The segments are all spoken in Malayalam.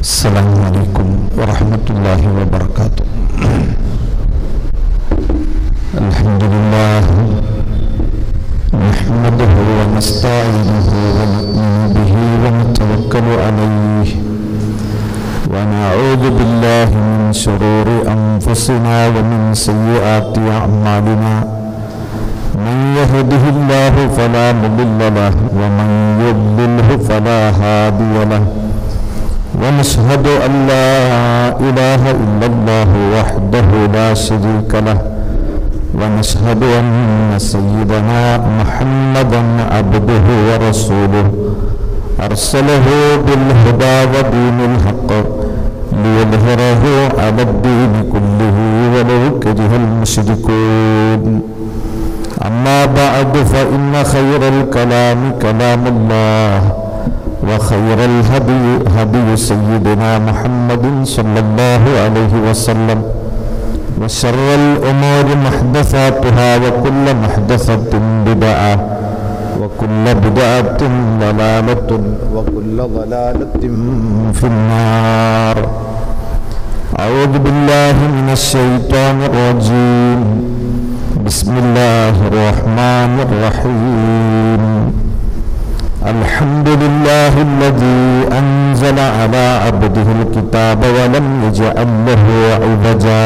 السلام عليكم ورحمة الله وبركاته الحمد لله نحمده ونستعينه ونؤمن به ونتوكل عليه ونعوذ بالله من شرور أنفسنا ومن سيئات أعمالنا من يهده الله فلا مضل له ومن يضلله فلا هادي له ونشهد أن لا إله إلا الله وحده لا شريك له ونشهد أن سيدنا محمدا عبده ورسوله أرسله بالهدى ودين الحق ليظهره على الدين كله ولو كره المشركون أما بعد فإن خير الكلام كلام الله وخير الهدي هدي سيدنا محمد صلى الله عليه وسلم وشر الأمور محدثاتها وكل محدثة بدعة وكل بدعة ضلالة وكل ضلالة في النار أعوذ بالله من الشيطان الرجيم بسم الله الرحمن الرحيم الحمد لله الذي أنزل على عبده الكتاب ولم يجعل له عوجا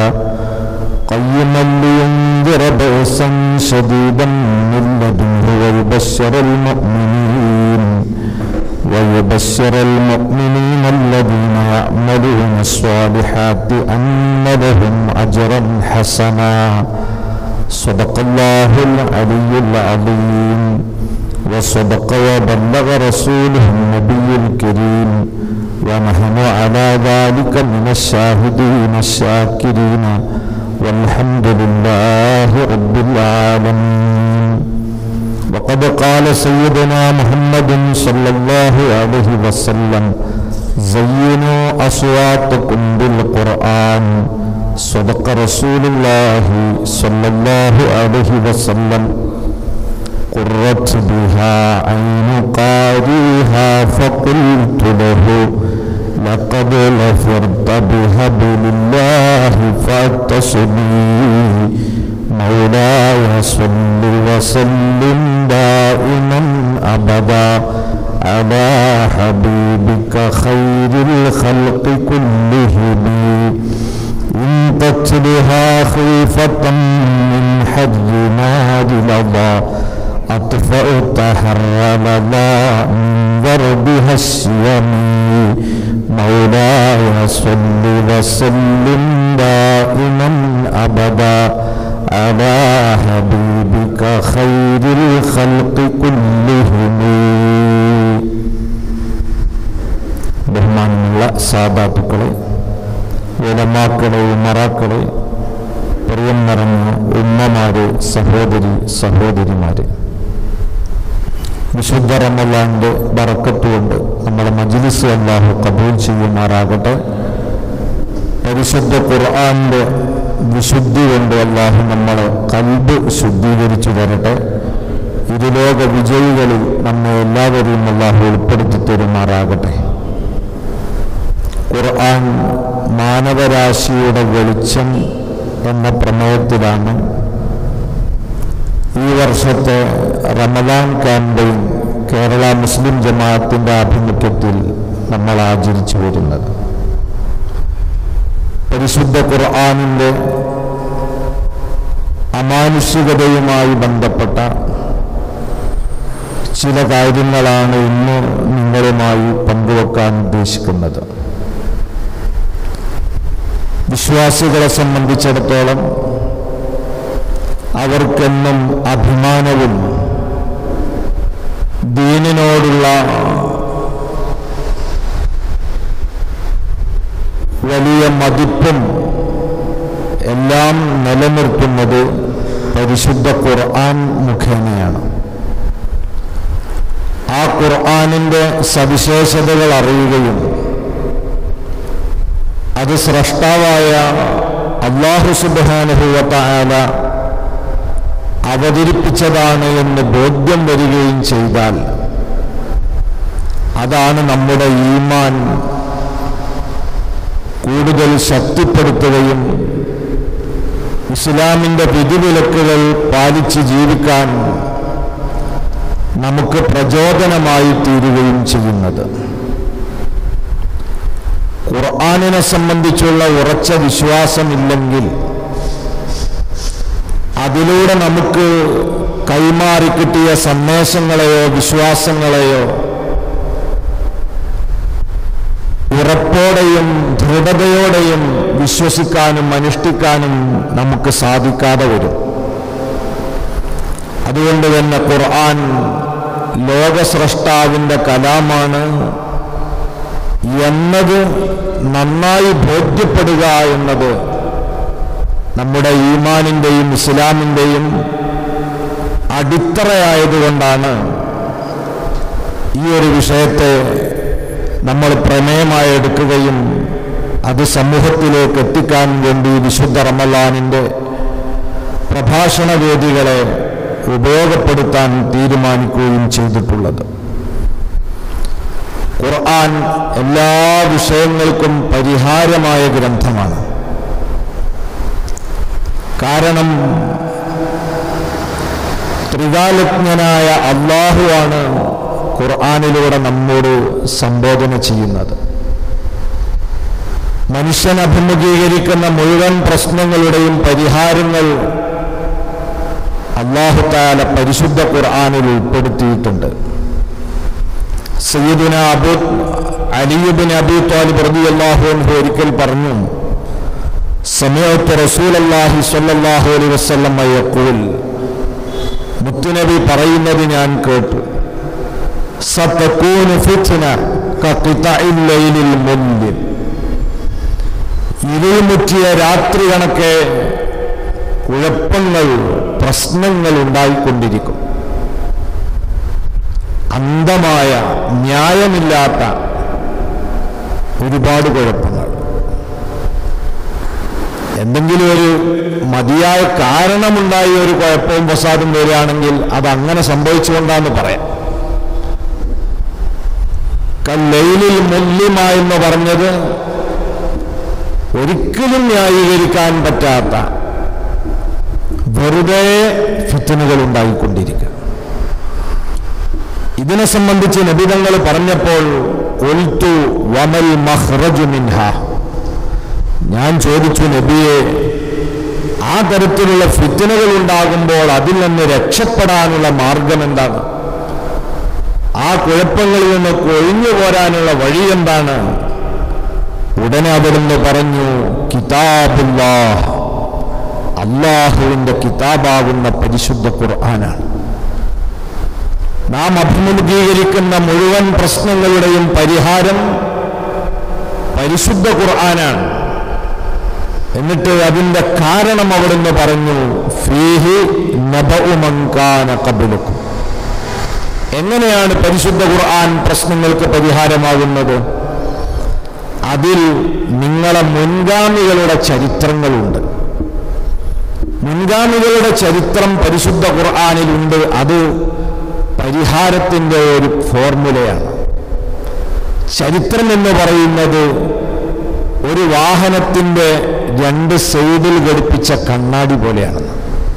قيما لينذر بأسا شديدا من لدنه ويبشر المؤمنين ويبشر المؤمنين الذين يعملون الصالحات أن لهم أجرا حسنا صدق الله العلي العظيم وصدق وبلغ رسوله النبي الكريم ونحن على ذلك من الشاهدين الشاكرين والحمد لله رب العالمين وقد قال سيدنا محمد صلى الله عليه وسلم زينوا أصواتكم بالقرآن صدق رسول الله صلى الله عليه وسلم قرت بها عين قاريها فقلت له لقد لفرت بهبل الله فاتصلي مولاي صل وسلم دائما ابدا على حبيبك خير الخلق كلهم ان تتلها خيفه من حر نار لظى أطفأت حرم ما من ضربها الشيم مولاي صل وسلم دائما أبدا على حبيبك خير الخلق كلهم ബഹുമാനമുള്ള സാധാത്തുക്കളെ ഉലമാക്കളെ മറാക്കളെ പ്രിയം നിറഞ്ഞ ഉമ്മമാര് സഹോദരി സഹോദരിമാര് വിശുദ്ധ റമലാന്റെ ബറക്കത്തുകൊണ്ട് നമ്മുടെ മജിലിസ് അല്ലാഹു കബൂൽ ചെയ്യുമാറാകട്ടെ പരിശുദ്ധ ഖുർആാന്റെ വിശുദ്ധി കൊണ്ട് അല്ലാഹു നമ്മളെ കൽബ് ശുദ്ധീകരിച്ചു തരട്ടെ ഇരുലോക വിജയികളിൽ നമ്മെ എല്ലാവരെയും അല്ലാഹു ഉൾപ്പെടുത്തി തരുമാറാകട്ടെ ഖുർആൻ മാനവരാശിയുടെ വെളിച്ചം എന്ന പ്രമേയത്തിലാണ് ഈ വർഷത്തെ റമദാൻ ക്യാമ്പയിൻ കേരള മുസ്ലിം ജമാഅത്തിൻ്റെ ആഭിമുഖ്യത്തിൽ നമ്മൾ ആചരിച്ചു വരുന്നത് പരിശുദ്ധ ഖുർആാനിൻ്റെ അമാനുഷികതയുമായി ബന്ധപ്പെട്ട ചില കാര്യങ്ങളാണ് ഇന്ന് നിങ്ങളുമായി പങ്കുവെക്കാൻ ഉദ്ദേശിക്കുന്നത് വിശ്വാസികളെ സംബന്ധിച്ചിടത്തോളം അവർക്കെന്നും അഭിമാനവും ദീനിനോടുള്ള വലിയ മതിപ്പും എല്ലാം നിലനിർത്തുന്നത് പരിശുദ്ധ ഖുർആൻ മുഖേനയാണ് ആ ഖുർആാനിൻ്റെ സവിശേഷതകൾ അറിയുകയും അത് സ്രഷ്ടാവായ അള്ളാഹു സുബാനുഭവത്തായ അവതരിപ്പിച്ചതാണ് എന്ന് ബോധ്യം വരികയും ചെയ്താൽ അതാണ് നമ്മുടെ ഈമാൻ കൂടുതൽ ശക്തിപ്പെടുത്തുകയും ഇസ്ലാമിൻ്റെ വിധിവിലക്കുകൾ പാലിച്ച് ജീവിക്കാൻ നമുക്ക് പ്രചോദനമായി തീരുകയും ചെയ്യുന്നത് ഖുർആാനിനെ സംബന്ധിച്ചുള്ള ഉറച്ച വിശ്വാസമില്ലെങ്കിൽ അതിലൂടെ നമുക്ക് കൈമാറി കിട്ടിയ സന്ദേശങ്ങളെയോ വിശ്വാസങ്ങളെയോ ഉറപ്പോടെയും ദൃഢതയോടെയും വിശ്വസിക്കാനും അനുഷ്ഠിക്കാനും നമുക്ക് സാധിക്കാതെ വരും അതുകൊണ്ട് തന്നെ ഖുർആൻ ലോകസ്രഷ്ടാവിൻ്റെ കലാമാണ് എന്നത് നന്നായി ബോധ്യപ്പെടുക എന്നത് നമ്മുടെ ഈമാനിൻ്റെയും ഇസ്ലാമിൻ്റെയും അടിത്തറയായതുകൊണ്ടാണ് ഈ ഒരു വിഷയത്തെ നമ്മൾ പ്രമേയമായി എടുക്കുകയും അത് സമൂഹത്തിലേക്ക് എത്തിക്കാൻ വേണ്ടി വിശുദ്ധ റമലാനിൻ്റെ പ്രഭാഷണ വേദികളെ ഉപയോഗപ്പെടുത്താൻ തീരുമാനിക്കുകയും ചെയ്തിട്ടുള്ളത് ഖുർആൻ എല്ലാ വിഷയങ്ങൾക്കും പരിഹാരമായ ഗ്രന്ഥമാണ് കാരണം ത്രികാലജ്ഞനായ അള്ളാഹുവാണ് ഖുർആാനിലൂടെ നമ്മോട് സംബോധന ചെയ്യുന്നത് മനുഷ്യൻ അഭിമുഖീകരിക്കുന്ന മുഴുവൻ പ്രശ്നങ്ങളുടെയും പരിഹാരങ്ങൾ അള്ളാഹുത്താല പരിശുദ്ധ ഖുർആാനിൽ ഉൾപ്പെടുത്തിയിട്ടുണ്ട് സയ്യിദുന അബു അലിയുബിൻ അബി താലിബ് റബി അള്ളാഹു ഒരിക്കൽ പറഞ്ഞു സമയത്ത് റസൂൽ അള്ളാഹി സല്ലാഹു അലൈ വസ്ലം യക്കൂൽ മുത്തുനബി പറയുന്നത് ഞാൻ കേട്ടു സത്തക്കൂന് ഫിത്ന കഖിതഇൽ ലൈലിൽ മുൻലിം ഇരുമുറ്റിയ രാത്രി കണക്കെ കുഴപ്പങ്ങൾ പ്രശ്നങ്ങൾ ഉണ്ടായിക്കൊണ്ടിരിക്കും അന്ധമായ ന്യായമില്ലാത്ത ഒരുപാട് കുഴപ്പങ്ങൾ എന്തെങ്കിലും ഒരു മതിയായ കാരണമുണ്ടായി ഒരു കുഴപ്പവും പ്രസാദം വരികയാണെങ്കിൽ അത് അങ്ങനെ സംഭവിച്ചുകൊണ്ടാന്ന് പറയാം കല്ലയിലിൽ മുല്ലിമ എന്ന് പറഞ്ഞത് ഒരിക്കലും ന്യായീകരിക്കാൻ പറ്റാത്ത വെറുതെ ഫിത്തനുകൾ ഉണ്ടായിക്കൊണ്ടിരിക്കുക ഇതിനെ സംബന്ധിച്ച് നബിതങ്ങൾ പറഞ്ഞപ്പോൾ ഒൽത്തു വമൽ മഹ്റജു മിൻഹ ഞാൻ ചോദിച്ചു നബിയെ ആ തരത്തിലുള്ള ഫിത്തനുകൾ ഉണ്ടാകുമ്പോൾ അതിൽ നിന്ന് രക്ഷപ്പെടാനുള്ള മാർഗം എന്താണ് ആ കുഴപ്പങ്ങളിൽ നിന്ന് കൊഴിഞ്ഞു പോരാനുള്ള വഴി എന്താണ് ഉടനെ അവിടുന്ന് പറഞ്ഞു കിതാബുല്ലാ അള്ളാഹുവിന്റെ കിതാബാകുന്ന പരിശുദ്ധ ഖുർആനാണ് നാം അഭിമുഖീകരിക്കുന്ന മുഴുവൻ പ്രശ്നങ്ങളുടെയും പരിഹാരം പരിശുദ്ധ ഖുർആനാണ് എന്നിട്ട് അതിന്റെ കാരണം അവിടുന്ന് പറഞ്ഞു ഫീഹി നബഉമങ്കാന കബിലുക്കും എങ്ങനെയാണ് പരിശുദ്ധ ഖുർആൻ പ്രശ്നങ്ങൾക്ക് പരിഹാരമാകുന്നത് അതിൽ നിങ്ങളെ മുൻഗാമികളുടെ ചരിത്രങ്ങളുണ്ട് മുൻഗാമികളുടെ ചരിത്രം പരിശുദ്ധ ഖുർആാനിലുണ്ട് അത് പരിഹാരത്തിൻ്റെ ഒരു ഫോർമുലയാണ് ചരിത്രം എന്ന് പറയുന്നത് ഒരു വാഹനത്തിൻ്റെ രണ്ട് സൈഡിൽ ഘടിപ്പിച്ച കണ്ണാടി പോലെയാണെന്ന്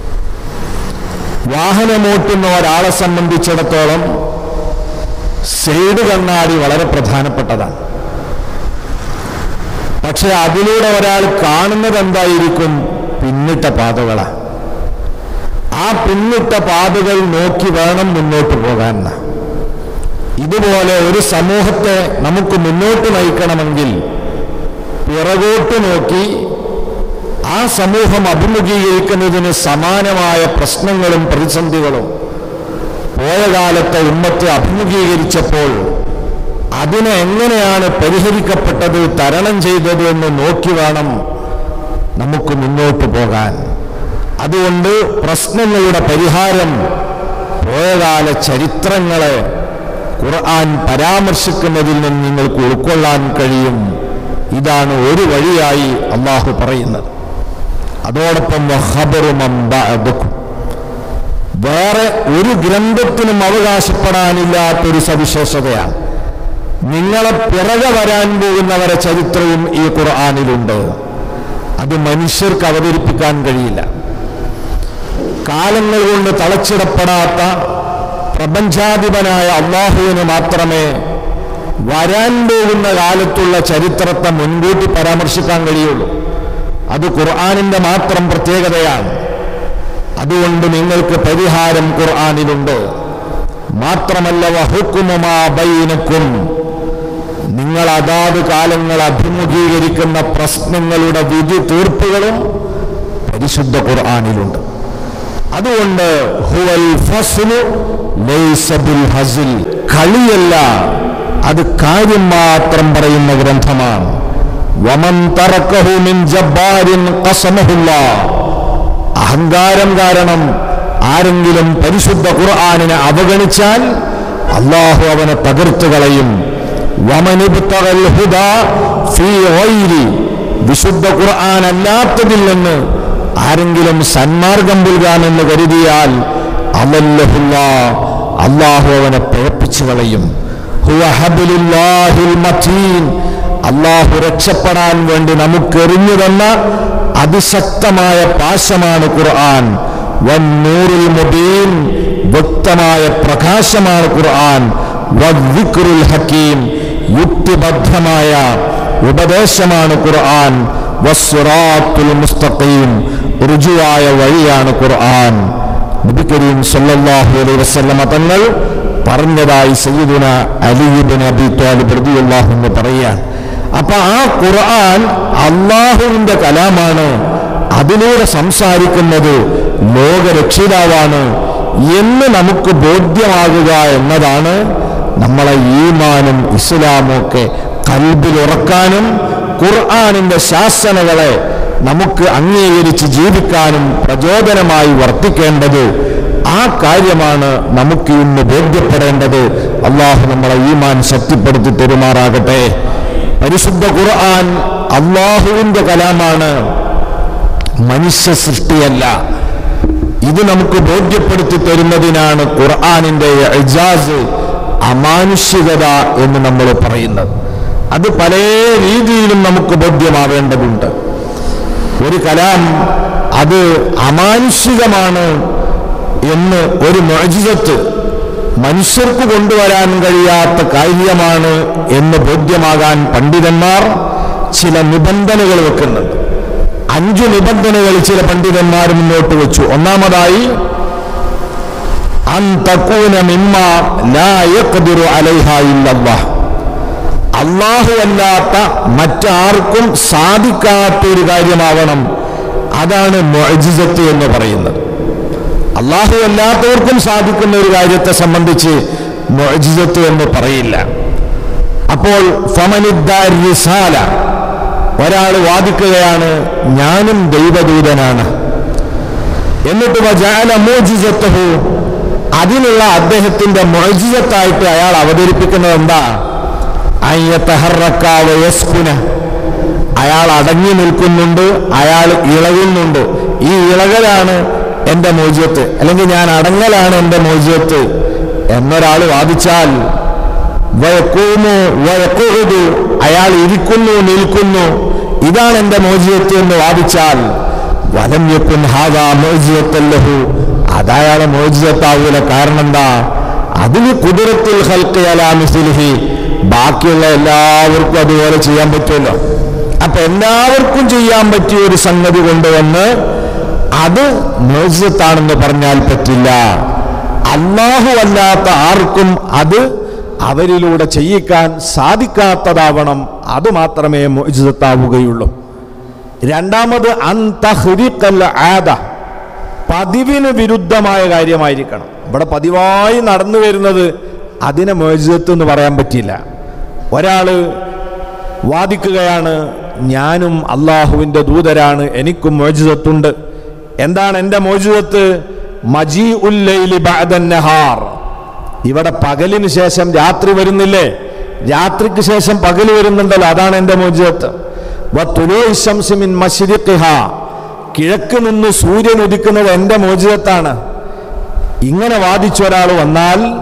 വാഹനമോട്ടുന്ന ഒരാളെ സംബന്ധിച്ചിടത്തോളം സൈഡ് കണ്ണാടി വളരെ പ്രധാനപ്പെട്ടതാണ് പക്ഷെ അതിലൂടെ ഒരാൾ കാണുന്നത് എന്തായിരിക്കും പിന്നിട്ട പാതകളാണ് ആ പിന്നിട്ട പാതകൾ നോക്കി വേണം മുന്നോട്ട് പോകാൻ ഇതുപോലെ ഒരു സമൂഹത്തെ നമുക്ക് മുന്നോട്ട് നയിക്കണമെങ്കിൽ പിറകോട്ട് നോക്കി ആ സമൂഹം അഭിമുഖീകരിക്കുന്നതിന് സമാനമായ പ്രശ്നങ്ങളും പ്രതിസന്ധികളും പോയ കാലത്തെ ഉമ്മത്ത് അഭിമുഖീകരിച്ചപ്പോൾ അതിനെ എങ്ങനെയാണ് പരിഹരിക്കപ്പെട്ടത് തരണം ചെയ്തത് എന്ന് നോക്കി വേണം നമുക്ക് മുന്നോട്ട് പോകാൻ അതുകൊണ്ട് പ്രശ്നങ്ങളുടെ പരിഹാരം പോയകാല ചരിത്രങ്ങളെ ഖുർആൻ പരാമർശിക്കുന്നതിൽ നിന്ന് നിങ്ങൾക്ക് ഉൾക്കൊള്ളാൻ കഴിയും ഇതാണ് ഒരു വഴിയായി അള്ളാഹു പറയുന്നത് അതോടൊപ്പം വഹബറുമമ്പഅദുക്കും. വേറെ ഒരു ഗ്രന്ഥത്തിനും അവകാശപ്പെടാനില്ലാത്തൊരു സവിശേഷതയാണ് നിങ്ങളെ പിറകെ വരാൻ പോകുന്നവരെ ചരിത്രവും ഈ ഖുർആാനിലുണ്ട് അത് മനുഷ്യർക്ക് അവതരിപ്പിക്കാൻ കഴിയില്ല കാലങ്ങൾ കൊണ്ട് തളച്ചിടപ്പെടാത്ത പ്രപഞ്ചാധിപനായ അള്ളാഹുവിന് മാത്രമേ വരാൻ പോകുന്ന കാലത്തുള്ള ചരിത്രത്തെ മുൻകൂട്ടി പരാമർശിക്കാൻ കഴിയുള്ളൂ അത് ഖുർആാനിന്റെ മാത്രം പ്രത്യേകതയാണ് അതുകൊണ്ട് നിങ്ങൾക്ക് പരിഹാരം ഖുർആാനിലുണ്ട് മാത്രമല്ല വഹുക്കുമുമാ ബൈനക്കും നിങ്ങൾ അതാത് കാലങ്ങൾ അഭിമുഖീകരിക്കുന്ന പ്രശ്നങ്ങളുടെ വിധി തീർപ്പുകളും പരിശുദ്ധ ഖുർആാനിലുണ്ട് അതുകൊണ്ട് ഹുവൽ ഫസ്ലു ലൈസ ബിൽ ഹസിൽ കളിയല്ല അത് കാര്യം മാത്രം പറയുന്ന ഗ്രന്ഥമാണ് വമൻ തറക്കഹു മിൻ ജബ്ബാരിൻ ഖസമഹുല്ലാ അഹങ്കാരം കാരണം ആരെങ്കിലും പരിശുദ്ധ ഖുർആാനിനെ അവഗണിച്ചാൽ അള്ളാഹു അവനെ തകർത്തു കളയും വമനിബ്തഗൽ ഹുദാ ഫീ ഗൈരി വിശുദ്ധ ഖുർആൻ അല്ലാത്തതിൽ നിന്ന് ആരെങ്കിലും സന്മാർഗം പുൽകാമെന്ന് കരുതിയാൽ അലല്ലഹുല്ല അള്ളാഹു അവനെ പിഴപ്പിച്ചു കളയും ഹുവ ഹബിലുല്ലാഹിൽ മതീൻ അള്ളാഹു രക്ഷപ്പെടാൻ വേണ്ടി നമുക്ക് എറിഞ്ഞു തന്ന അതിശക്തമായ പാശമാണ് ഖുർആൻ വന്നൂറിൽ മുബീൻ വ്യക്തമായ പ്രകാശമാണ് ഖുർആൻ വദ്ദിക്റുൽ ഹക്കീം യുക്തിബദ്ധമായ ഉപദേശമാണ് ഖുർആൻ വസ്സുറാത്തുൽ മുസ്തഖീം ഋജുവായ വഴിയാണ് ഖുർആൻ നബി കരീം സല്ലല്ലാഹു അലൈഹി വസല്ലമ തങ്ങൾ പറഞ്ഞതായി സയ്യിദുന അലിബിൻ അബി ത്വാലിബ് റളിയല്ലാഹു എന്ന് പറയാൻ അപ്പൊ ആ ഖുർആൻ അള്ളാഹുവിന്റെ കലാമാണ് അതിലൂടെ സംസാരിക്കുന്നത് ലോകരക്ഷിതാവാണ് എന്ന് നമുക്ക് ബോധ്യമാകുക എന്നതാണ് നമ്മളെ ഈമാനും ഇസ്ലാമും ഒക്കെ കൽബിലുറക്കാനും ഖുർആാനിന്റെ ശാസനകളെ നമുക്ക് അംഗീകരിച്ച് ജീവിക്കാനും പ്രചോദനമായി വർത്തിക്കേണ്ടത് ആ കാര്യമാണ് നമുക്ക് ഇന്ന് ബോധ്യപ്പെടേണ്ടത് അള്ളാഹു നമ്മളെ ഈമാൻ ശക്തിപ്പെടുത്തി പെരുമാറാകട്ടെ പരിശുദ്ധ ഖുർആൻ അള്ളാഹുവിന്റെ കലാമാണ് മനുഷ്യ സൃഷ്ടിയല്ല ഇത് നമുക്ക് ബോധ്യപ്പെടുത്തി തരുന്നതിനാണ് ഖുർആാനിന്റെ ഇജാസ് അമാനുഷികത എന്ന് നമ്മൾ പറയുന്നത് അത് പല രീതിയിലും നമുക്ക് ബോധ്യമാവേണ്ടതുണ്ട് ഒരു കലാം അത് അമാനുഷികമാണ് എന്ന് ഒരു മോചിതത്ത് മനുഷ്യർക്ക് കൊണ്ടുവരാൻ കഴിയാത്ത കാര്യമാണ് എന്ന് ബോധ്യമാകാൻ പണ്ഡിതന്മാർ ചില നിബന്ധനകൾ വെക്കുന്നുണ്ട് അഞ്ചു നിബന്ധനകൾ ചില പണ്ഡിതന്മാർ മുന്നോട്ട് വെച്ചു ഒന്നാമതായി അൻ തക്കൂന മിമ്മ ലാ യഖ്ദിറു അലൈഹ ഇല്ലല്ലാഹ് അള്ളാഹു അല്ലാത്ത മറ്റാർക്കും സാധിക്കാത്ത ഒരു കാര്യമാവണം അതാണ് മൊജിസത്ത് എന്ന് പറയുന്നത് അള്ളാഹു അല്ലാത്തവർക്കും സാധിക്കുന്ന ഒരു കാര്യത്തെ സംബന്ധിച്ച് മൊജിസത്ത് എന്ന് പറയില്ല അപ്പോൾ ഫമനിദ്ദാർ റിസാല ഒരാൾ വാദിക്കുകയാണ് ഞാനും ദൈവദൂതനാണ് എന്നിട്ട് വജാല മോജിസത്തഹു അതിനുള്ള അദ്ദേഹത്തിന്റെ മോജിസത്തായിട്ട് അയാൾ അവതരിപ്പിക്കുന്നത് എന്താ അയ്യത്തഹറക്കാവയസ്കുന അയാൾ അടങ്ങി നിൽക്കുന്നുണ്ട് അയാൾ ഇളകുന്നുണ്ട് ഈ ഇളകലാണ് എൻ്റെ മോചിയത്ത് അല്ലെങ്കിൽ ഞാൻ അടങ്ങലാണ് എൻ്റെ മോചിയത്ത് എന്നൊരാൾ വാദിച്ചാൽ വയക്കൂമു വയക്കുഴുതു അയാൾ ഇരിക്കുന്നു നിൽക്കുന്നു ഇതാണ് എൻ്റെ മോചിയത്ത് എന്ന് വാദിച്ചാൽ വലം യക്കുൻ ഹാദാ മോചിയത്തല്ലഹു അതയാളെ മോചിതത്താവൂല കാരണം എന്താ അതിന് കുതിരത്തിൽ ഹൽക്ക് അലാമിസിൽഹി ബാക്കിയുള്ള എല്ലാവർക്കും അതുപോലെ ചെയ്യാൻ പറ്റുമല്ലോ അപ്പൊ എല്ലാവർക്കും ചെയ്യാൻ പറ്റിയ ഒരു സംഗതി കൊണ്ടുവന്ന് അത് മോചിതത്താണെന്ന് പറഞ്ഞാൽ പറ്റില്ല അള്ളാഹു അല്ലാത്ത ആർക്കും അത് അവരിലൂടെ ചെയ്യിക്കാൻ സാധിക്കാത്തതാവണം അത് മാത്രമേ മോചിതത്താവുകയുള്ളൂ രണ്ടാമത് അന്തഹ്രിക്കൽ ആദ പതിവിന് വിരുദ്ധമായ കാര്യമായിരിക്കണം ഇവിടെ പതിവായി നടന്നു വരുന്നത് അതിനെ മോചിതത്ത് എന്ന് പറയാൻ പറ്റില്ല ഒരാള് വാദിക്കുകയാണ് ഞാനും അള്ളാഹുവിൻ്റെ ദൂതരാണ് എനിക്കും മോചിതത്തുണ്ട് എന്താണ് എൻ്റെ മോചിതത്ത് മജീ ഉല്ലൈലി നഹാർ ഇവിടെ പകലിന് ശേഷം രാത്രി വരുന്നില്ലേ രാത്രിക്ക് ശേഷം പകൽ വരുന്നുണ്ടല്ലോ അതാണ് എൻ്റെ മോചിതത്ത് വത്തുലോശംസിമിൻ മഷിരിഖിഹ കിഴക്ക് നിന്ന് സൂര്യൻ ഉദിക്കുന്നത് എൻ്റെ മോചിതത്താണ് ഇങ്ങനെ വാദിച്ച ഒരാൾ വന്നാൽ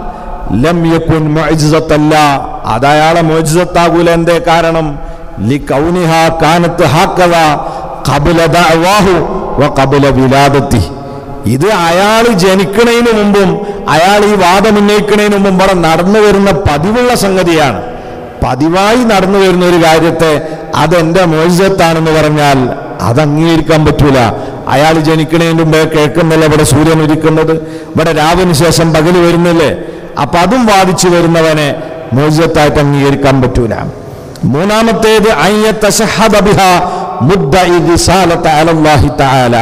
ലം യകുൻ മുഅ്ജിസത്തല്ല അത് അയാളെ മുഅ്ജിസത്താകൂല എന്തേ കാരണം ലി കൗനിഹ കാനത്ത് ഹാക്കദ ഖബല ദഅവാഹു വ ഖബല വിലാദത്തി ഇത് അയാൾ ജനിക്കണതിന് മുമ്പും അയാൾ ഈ വാദം ഉന്നയിക്കുന്നതിന് മുമ്പും ഇവിടെ നടന്നു വരുന്ന പതിവുള്ള സംഗതിയാണ് പതിവായി നടന്നു വരുന്ന ഒരു കാര്യത്തെ അതെന്റെ മോചിതത്താണെന്ന് പറഞ്ഞാൽ അത് അംഗീകരിക്കാൻ പറ്റൂല അയാൾ ജനിക്കണതിന് മുമ്പേ കേൾക്കുന്നില്ല ഇവിടെ സൂര്യൻ ഉദിക്കുന്നത് ഇവിടെ രാവിന് ശേഷം പകല് വരുന്നില്ലേ അപ്പൊ അതും വാദിച്ചു വരുന്നവനെ മോചിതത്തായിട്ട് അംഗീകരിക്കാൻ പറ്റൂല മൂന്നാമത്തേത് അയ്യത്തശഹദ ബിഹ മുദ്ദഇ റിസാലത അലല്ലാഹി തആല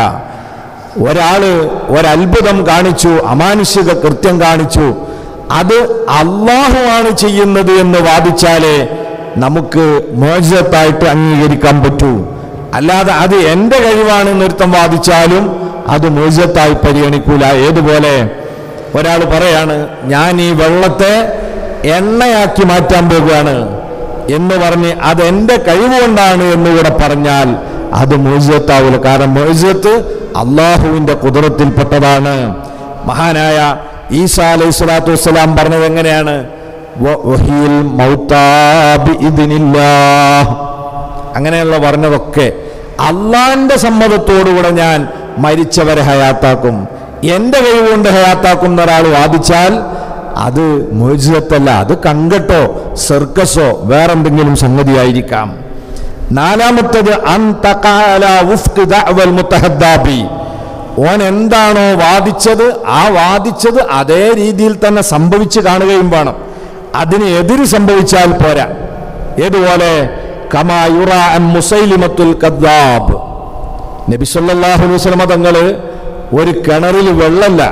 ഒരാള് ഒരത്ഭുതം കാണിച്ചു അമാനുഷിക കൃത്യം കാണിച്ചു അത് അള്ളാഹുവാണ് ചെയ്യുന്നത് എന്ന് വാദിച്ചാലേ നമുക്ക് മോചിതത്തായിട്ട് അംഗീകരിക്കാൻ പറ്റൂ അല്ലാതെ അത് എൻ്റെ കഴിവാണെന്ന് ഒരുത്തം വാദിച്ചാലും അത് മോചിതത്തായി പരിഗണിക്കൂല ഏതുപോലെ ഒരാൾ പറയാണ് ഞാൻ ഈ വെള്ളത്തെ എണ്ണയാക്കി മാറ്റാൻ പോകുകയാണ് എന്ന് പറഞ്ഞ് അത് എൻ്റെ കഴിവുകൊണ്ടാണ് എന്നുകൂടെ പറഞ്ഞാൽ അത് മോചിതത്താവൂല കാരണം മോചിതത്ത് അള്ളാഹുവിന്റെ കുതിരത്തിൽപ്പെട്ടതാണ് മഹാനായ ഈസാ അലൈഹി സ്വലാത്തു വസ്സലാം പറഞ്ഞത് എങ്ങനെയാണ് വ- വഹിയിൽ മൗത്താ ബിഇദ്നില്ലാഹ്. അങ്ങനെയുള്ള പറഞ്ഞതൊക്കെ അള്ളാന്റെ സമ്മതത്തോടുകൂടെ ഞാൻ മരിച്ചവരെ ഹയാത്താക്കും എൻ്റെ കഴിവുകൊണ്ട് ഹയാത്താക്കും എന്നൊരാൾ വാദിച്ചാൽ അത് മോചിതത്തല്ല അത് കങ്കട്ടോ സർക്കസോ വേറെന്തെങ്കിലും സംഗതിയായിരിക്കാം നാലാമത്തത് അൻ തഖാല വുഫ്ഖ് ദഅവൽ മുത്തഹദ്ദാബി ഓൻ എന്താണോ വാദിച്ചത് ആ വാദിച്ചത് അതേ രീതിയിൽ തന്നെ സംഭവിച്ചു കാണുകയും വേണം അതിന് എതിര് സംഭവിച്ചാൽ പോരാ ഏതുപോലെ കമാ യുറ അൻ മുസൈലിമത്തുൽ കദ്ദാബ് നബി സല്ലല്ലാഹു അലൈഹി വസല്ലമ തങ്ങള് ഒരു കിണറിൽ വെള്ളമല്ല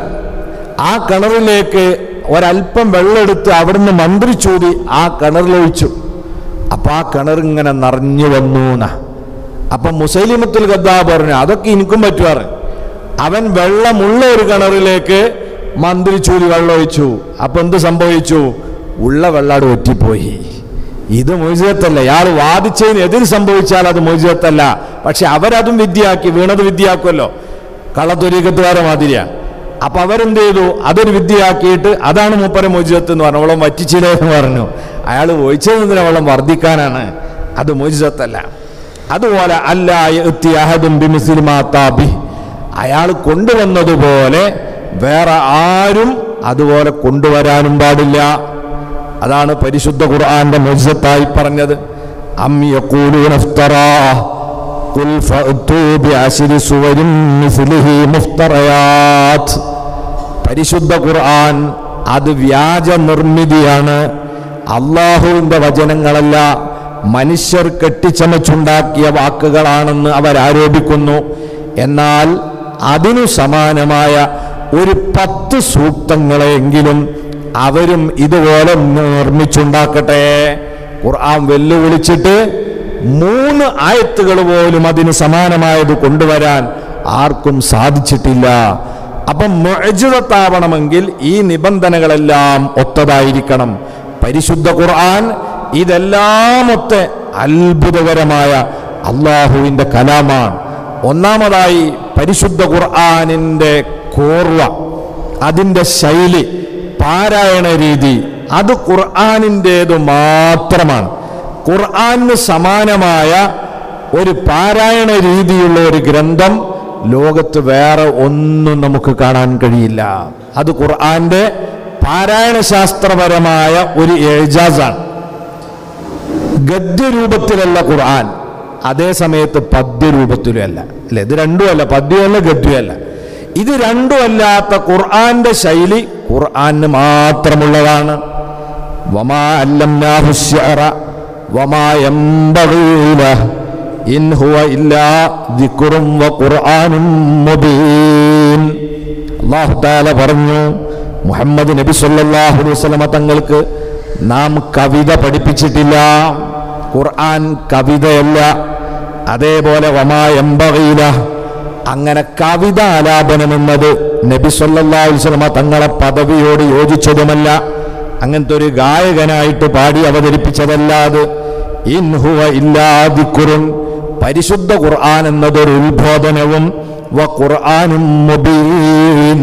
ആ കിണറിലേക്ക് ഒരല്പം വെള്ളമെടുത്ത് അവിടുന്ന് മന്ത്രി ചൂതി ആ കിണറിലൊഴിച്ചു അപ്പൊ ആ കിണർ ഇങ്ങനെ നിറഞ്ഞു വന്നു എന്നാ അപ്പൊ മുസൈലിമത്തുൽ ഗദ്ദാബ് പറഞ്ഞു അതൊക്കെ എനിക്കും പറ്റുവാറ് അവൻ വെള്ളമുള്ള ഒരു കിണറിലേക്ക് മന്ത്രി ചൂതി വെള്ളം ഒഴിച്ചു അപ്പൊ എന്ത് സംഭവിച്ചു ഉള്ള വെള്ളാട് ഒറ്റിപ്പോയി ഇത് മോചിതത്തല്ല ഇയാൾ വാദിച്ചതിന് എതിര് സംഭവിച്ചാൽ അത് മോചിതത്തല്ല പക്ഷെ അവരതും വിദ്യയാക്കി വീണത് വിദ്യയാക്കുമല്ലോ കള്ളത്തൊരീക്കത്തുകാരെ മാതിരിയാണ് അപ്പൊ അവരെന്ത് ചെയ്തു അതൊരു വിദ്യയാക്കിയിട്ട് അതാണ് മൂപ്പര മോചിതത്ത് എന്ന് പറഞ്ഞു വെള്ളം വറ്റിച്ചില്ലേ എന്ന് പറഞ്ഞു അയാൾ ഒഴിച്ചതെന്തിനാ വെള്ളം വർദ്ധിക്കാനാണ് അത് മോചിതത്തല്ല അതുപോലെ അല്ല യഅ്തി അഹദും ബിമിസ്ലി മാ താബി. അയാൾ കൊണ്ടുവന്നതുപോലെ വേറെ ആരും അതുപോലെ കൊണ്ടുവരാനും പാടില്ല അതാണ് പരിശുദ്ധ ഖുർആന്റെ മോചിതത്തായി പറഞ്ഞത് അം യഖൂലൂന ഇഫ്തറാ ഖുൽ ഫഅ്തൂ ബിഅശ്രി സുവരിൻ മിസ്ലിഹി മുഫ്തറയാത്ത് പരിശുദ്ധ ഖുർആൻ അത് വ്യാജ നിർമ്മിതിയാണ് അള്ളാഹുവിന്റെ വചനങ്ങളല്ല മനുഷ്യർ കെട്ടിച്ചമച്ചുണ്ടാക്കിയ വാക്കുകളാണെന്ന് അവരാരോപിക്കുന്നു എന്നാൽ അതിനു സമാനമായ ഒരു പത്ത് സൂക്തങ്ങളെങ്കിലും അവരും ഇതുപോലെ നിർമ്മിച്ചുണ്ടാക്കട്ടെ ഖുർആൻ വെല്ലുവിളിച്ചിട്ട് മൂന്ന് ആയത്തുകൾ പോലും അതിന് സമാനമായത് കൊണ്ടുവരാൻ ആർക്കും സാധിച്ചിട്ടില്ല അപ്പം മുഅ്ജിസത്താവണമെങ്കിൽ ഈ നിബന്ധനകളെല്ലാം ഒത്തതായിരിക്കണം പരിശുദ്ധ ഖുർആൻ ഇതെല്ലാം ഒത്ത അത്ഭുതകരമായ അള്ളാഹുവിൻ്റെ കലാമാണ് ഒന്നാമതായി പരിശുദ്ധ ഖുർആനിൻ്റെ കോർവ അതിൻ്റെ ശൈലി പാരായണ രീതി അത് ഖുർആാനിൻ്റേത് മാത്രമാണ് ഖുർആന് സമാനമായ ഒരു പാരായണ രീതിയുള്ള ഒരു ഗ്രന്ഥം ലോകത്ത് വേറെ ഒന്നും നമുക്ക് കാണാൻ കഴിയില്ല അത് ഖുർആന്റെ പാരായണ ശാസ്ത്രപരമായ ഒരു എഴുജാസാണ് ഗദ്യരൂപത്തിലല്ല ഖുർആൻ അതേ സമയത്ത് പദ്യരൂപത്തിലും അല്ല അല്ലെ ഇത് രണ്ടുമല്ല പദ്യമല്ല ഗദ്യമല്ല ഇത് രണ്ടുമല്ലാത്ത ഖുർആന്റെ ശൈലി ഖുർആന് മാത്രമുള്ളതാണ് വമാ അല്ലംനാഹു الشعر വമാ യംബഗീ ലഹ് ഇൻ ഹുവ ഇല്ലാ ദിക്റും വഖുർആനും മുബീൻ അല്ലാഹു തആല പറഞ്ഞു മുഹമ്മദ് നബി സല്ലല്ലാഹു അലൈഹി വസല്ലമ തങ്ങൾക്ക് നാം കവിത പഠിപ്പിച്ചിട്ടില്ല ഖുർആൻ കവിതയല്ല അതേപോലെ വമാ യംബഗീ ലഹ് അങ്ങനെ കവിത ആലാപനം എന്നത് നബി സല്ലല്ലാഹു അലൈഹി വസല്ലമ തങ്ങളെ പദവിയോട് യോജിച്ചതുമല്ല അങ്ങനത്തെ ഒരു ഗായകനായിട്ട് പാടി അവതരിപ്പിച്ചതല്ലാതെ ഇൻഹുവ ഇല്ലാതിക്കുറുൻ പരിശുദ്ധ ഖുർആൻ എന്നതൊരു ഉത്ബോധനവും വ ഖുർആനും മുബീൻ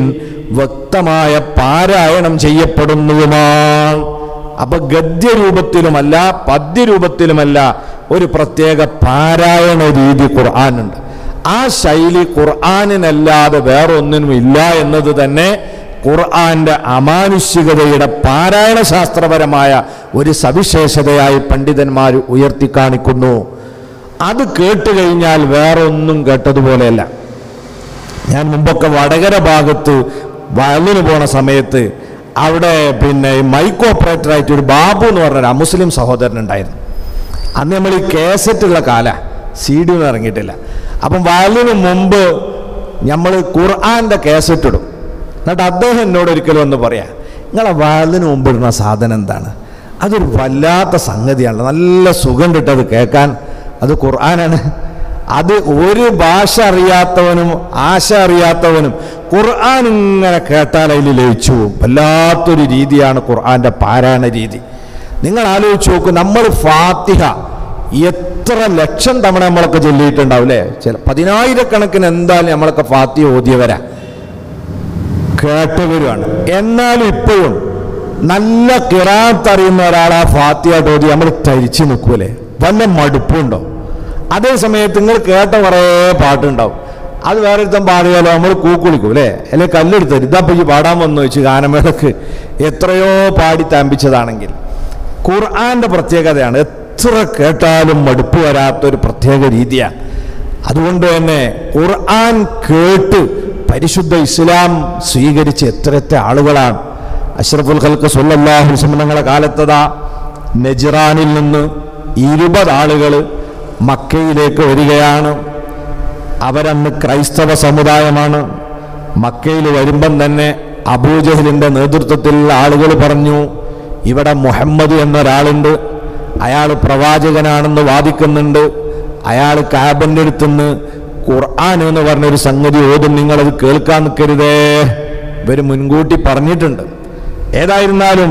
വ്യക്തമായ പാരായണം ചെയ്യപ്പെടുന്നതുമാണ് അപ്പൊ ഗദ്യരൂപത്തിലുമല്ല പദ്യരൂപത്തിലുമല്ല ഒരു പ്രത്യേക പാരായണ രീതി ഖുർആാനുണ്ട് ആ ശൈലി ഖുർആാനിനല്ലാതെ വേറൊന്നിനും ഇല്ല എന്നത് തന്നെ ഖുർആന്റെ അമാനുഷികതയുടെ പാരായണ ശാസ്ത്രപരമായ ഒരു സവിശേഷതയായി പണ്ഡിതന്മാർ ഉയർത്തി കാണിക്കുന്നു അത് കേട്ട് കഴിഞ്ഞാൽ വേറെ ഒന്നും കേട്ടതുപോലെയല്ല ഞാൻ മുമ്പൊക്കെ വടകര ഭാഗത്ത് വയലിന് പോണ സമയത്ത് അവിടെ പിന്നെ മൈക്ക് ഓപ്പറേറ്ററായിട്ട് ഒരു ബാബു എന്ന് പറഞ്ഞൊരു അമുസ്ലിം സഹോദരൻ ഉണ്ടായിരുന്നു അന്ന് നമ്മൾ ഈ കേസറ്റുള്ള കാല സി ഡി ഒന്നും ഇറങ്ങിയിട്ടില്ല അപ്പം വയലിന് മുമ്പ് നമ്മൾ ഖുർആാൻ്റെ കേസറ്റ് ഇടും എന്നിട്ട് അദ്ദേഹം എന്നോട് ഒരിക്കലും ഒന്ന് പറയാം നിങ്ങളെ വയലിന് മുമ്പ് ഇടുന്ന സാധനം എന്താണ് അതൊരു വല്ലാത്ത സംഗതിയാണ് നല്ല സുഖം കിട്ടത് കേൾക്കാൻ അത് ഖുർആനാണ് അത് ഒരു ഭാഷ അറിയാത്തവനും ആശ അറിയാത്തവനും ഖുർആൻ ഇങ്ങനെ കേട്ടാൽ അതിൽ ലയിച്ചു പോകും വല്ലാത്തൊരു രീതിയാണ് ഖുർആന്റെ പാരായണ രീതി നിങ്ങൾ ആലോചിച്ച് നോക്കൂ നമ്മൾ ഫാത്തിഹ എത്ര ലക്ഷം തവണ നമ്മളൊക്കെ ചൊല്ലിയിട്ടുണ്ടാവും അല്ലേ ചില പതിനായിരക്കണക്കിന് എന്തായാലും നമ്മളൊക്കെ ഫാത്തിഹ ഓതിയവരാ കേട്ടവരുമാണ് എന്നാലും ഇപ്പോഴും നല്ല കിറാത്ത് അറിയുന്ന ഒരാൾ ആ ഫാത്തിയായിട്ട് ഓതി നമ്മൾ തരിച്ചു നിൽക്കൂലേ വല്ല മടുപ്പുണ്ടോ അതേ സമയത്ത് നിങ്ങൾ കേട്ട കുറേ പാട്ടുണ്ടാവും അത് വേറെ ഒരുത്തം പാടിയാലോ നമ്മൾ കൂക്കുളിക്കും അല്ലേ അല്ലെ കല്ലെടുത്ത് തരും ഇതാ ഈ പാടാൻ വന്നു വെച്ച് ഗാനമേളക്ക് എത്രയോ പാടി താമ്പിച്ചതാണെങ്കിൽ ഖുർആന്റെ പ്രത്യേകതയാണ് എത്ര കേട്ടാലും മടുപ്പ് വരാത്തൊരു പ്രത്യേക രീതിയാണ് അതുകൊണ്ട് തന്നെ ഖുർആൻ കേട്ട് പരിശുദ്ധ ഇസ്ലാം സ്വീകരിച്ച എത്ര എത്ര ആളുകളാണ് അഷ്റഫുൽ ഖൽക്ക് സല്ലല്ലാഹു അലൈഹി വസല്ലം തങ്ങളുടെ കാലത്തതാ നെജ്റാനിൽ നിന്ന് ഇരുപത് ആളുകൾ മക്കയിലേക്ക് വരികയാണ് അവരന്ന് ക്രൈസ്തവ സമുദായമാണ് മക്കയിൽ വരുമ്പം തന്നെ അബൂജഹലിന്റെ നേതൃത്വത്തിലുള്ള ആളുകൾ പറഞ്ഞു ഇവിടെ മുഹമ്മദ് എന്നൊരാളുണ്ട് അയാൾ പ്രവാചകനാണെന്ന് വാദിക്കുന്നുണ്ട് അയാൾ കാബന്റെ അടുത്തുനിന്ന് ഖുർആൻ എന്ന് പറഞ്ഞൊരു സംഗതി ഓതും നിങ്ങളത് കേൾക്കാൻ നിൽക്കരുതേ ഇവർ മുൻകൂട്ടി പറഞ്ഞിട്ടുണ്ട് ഏതായിരുന്നാലും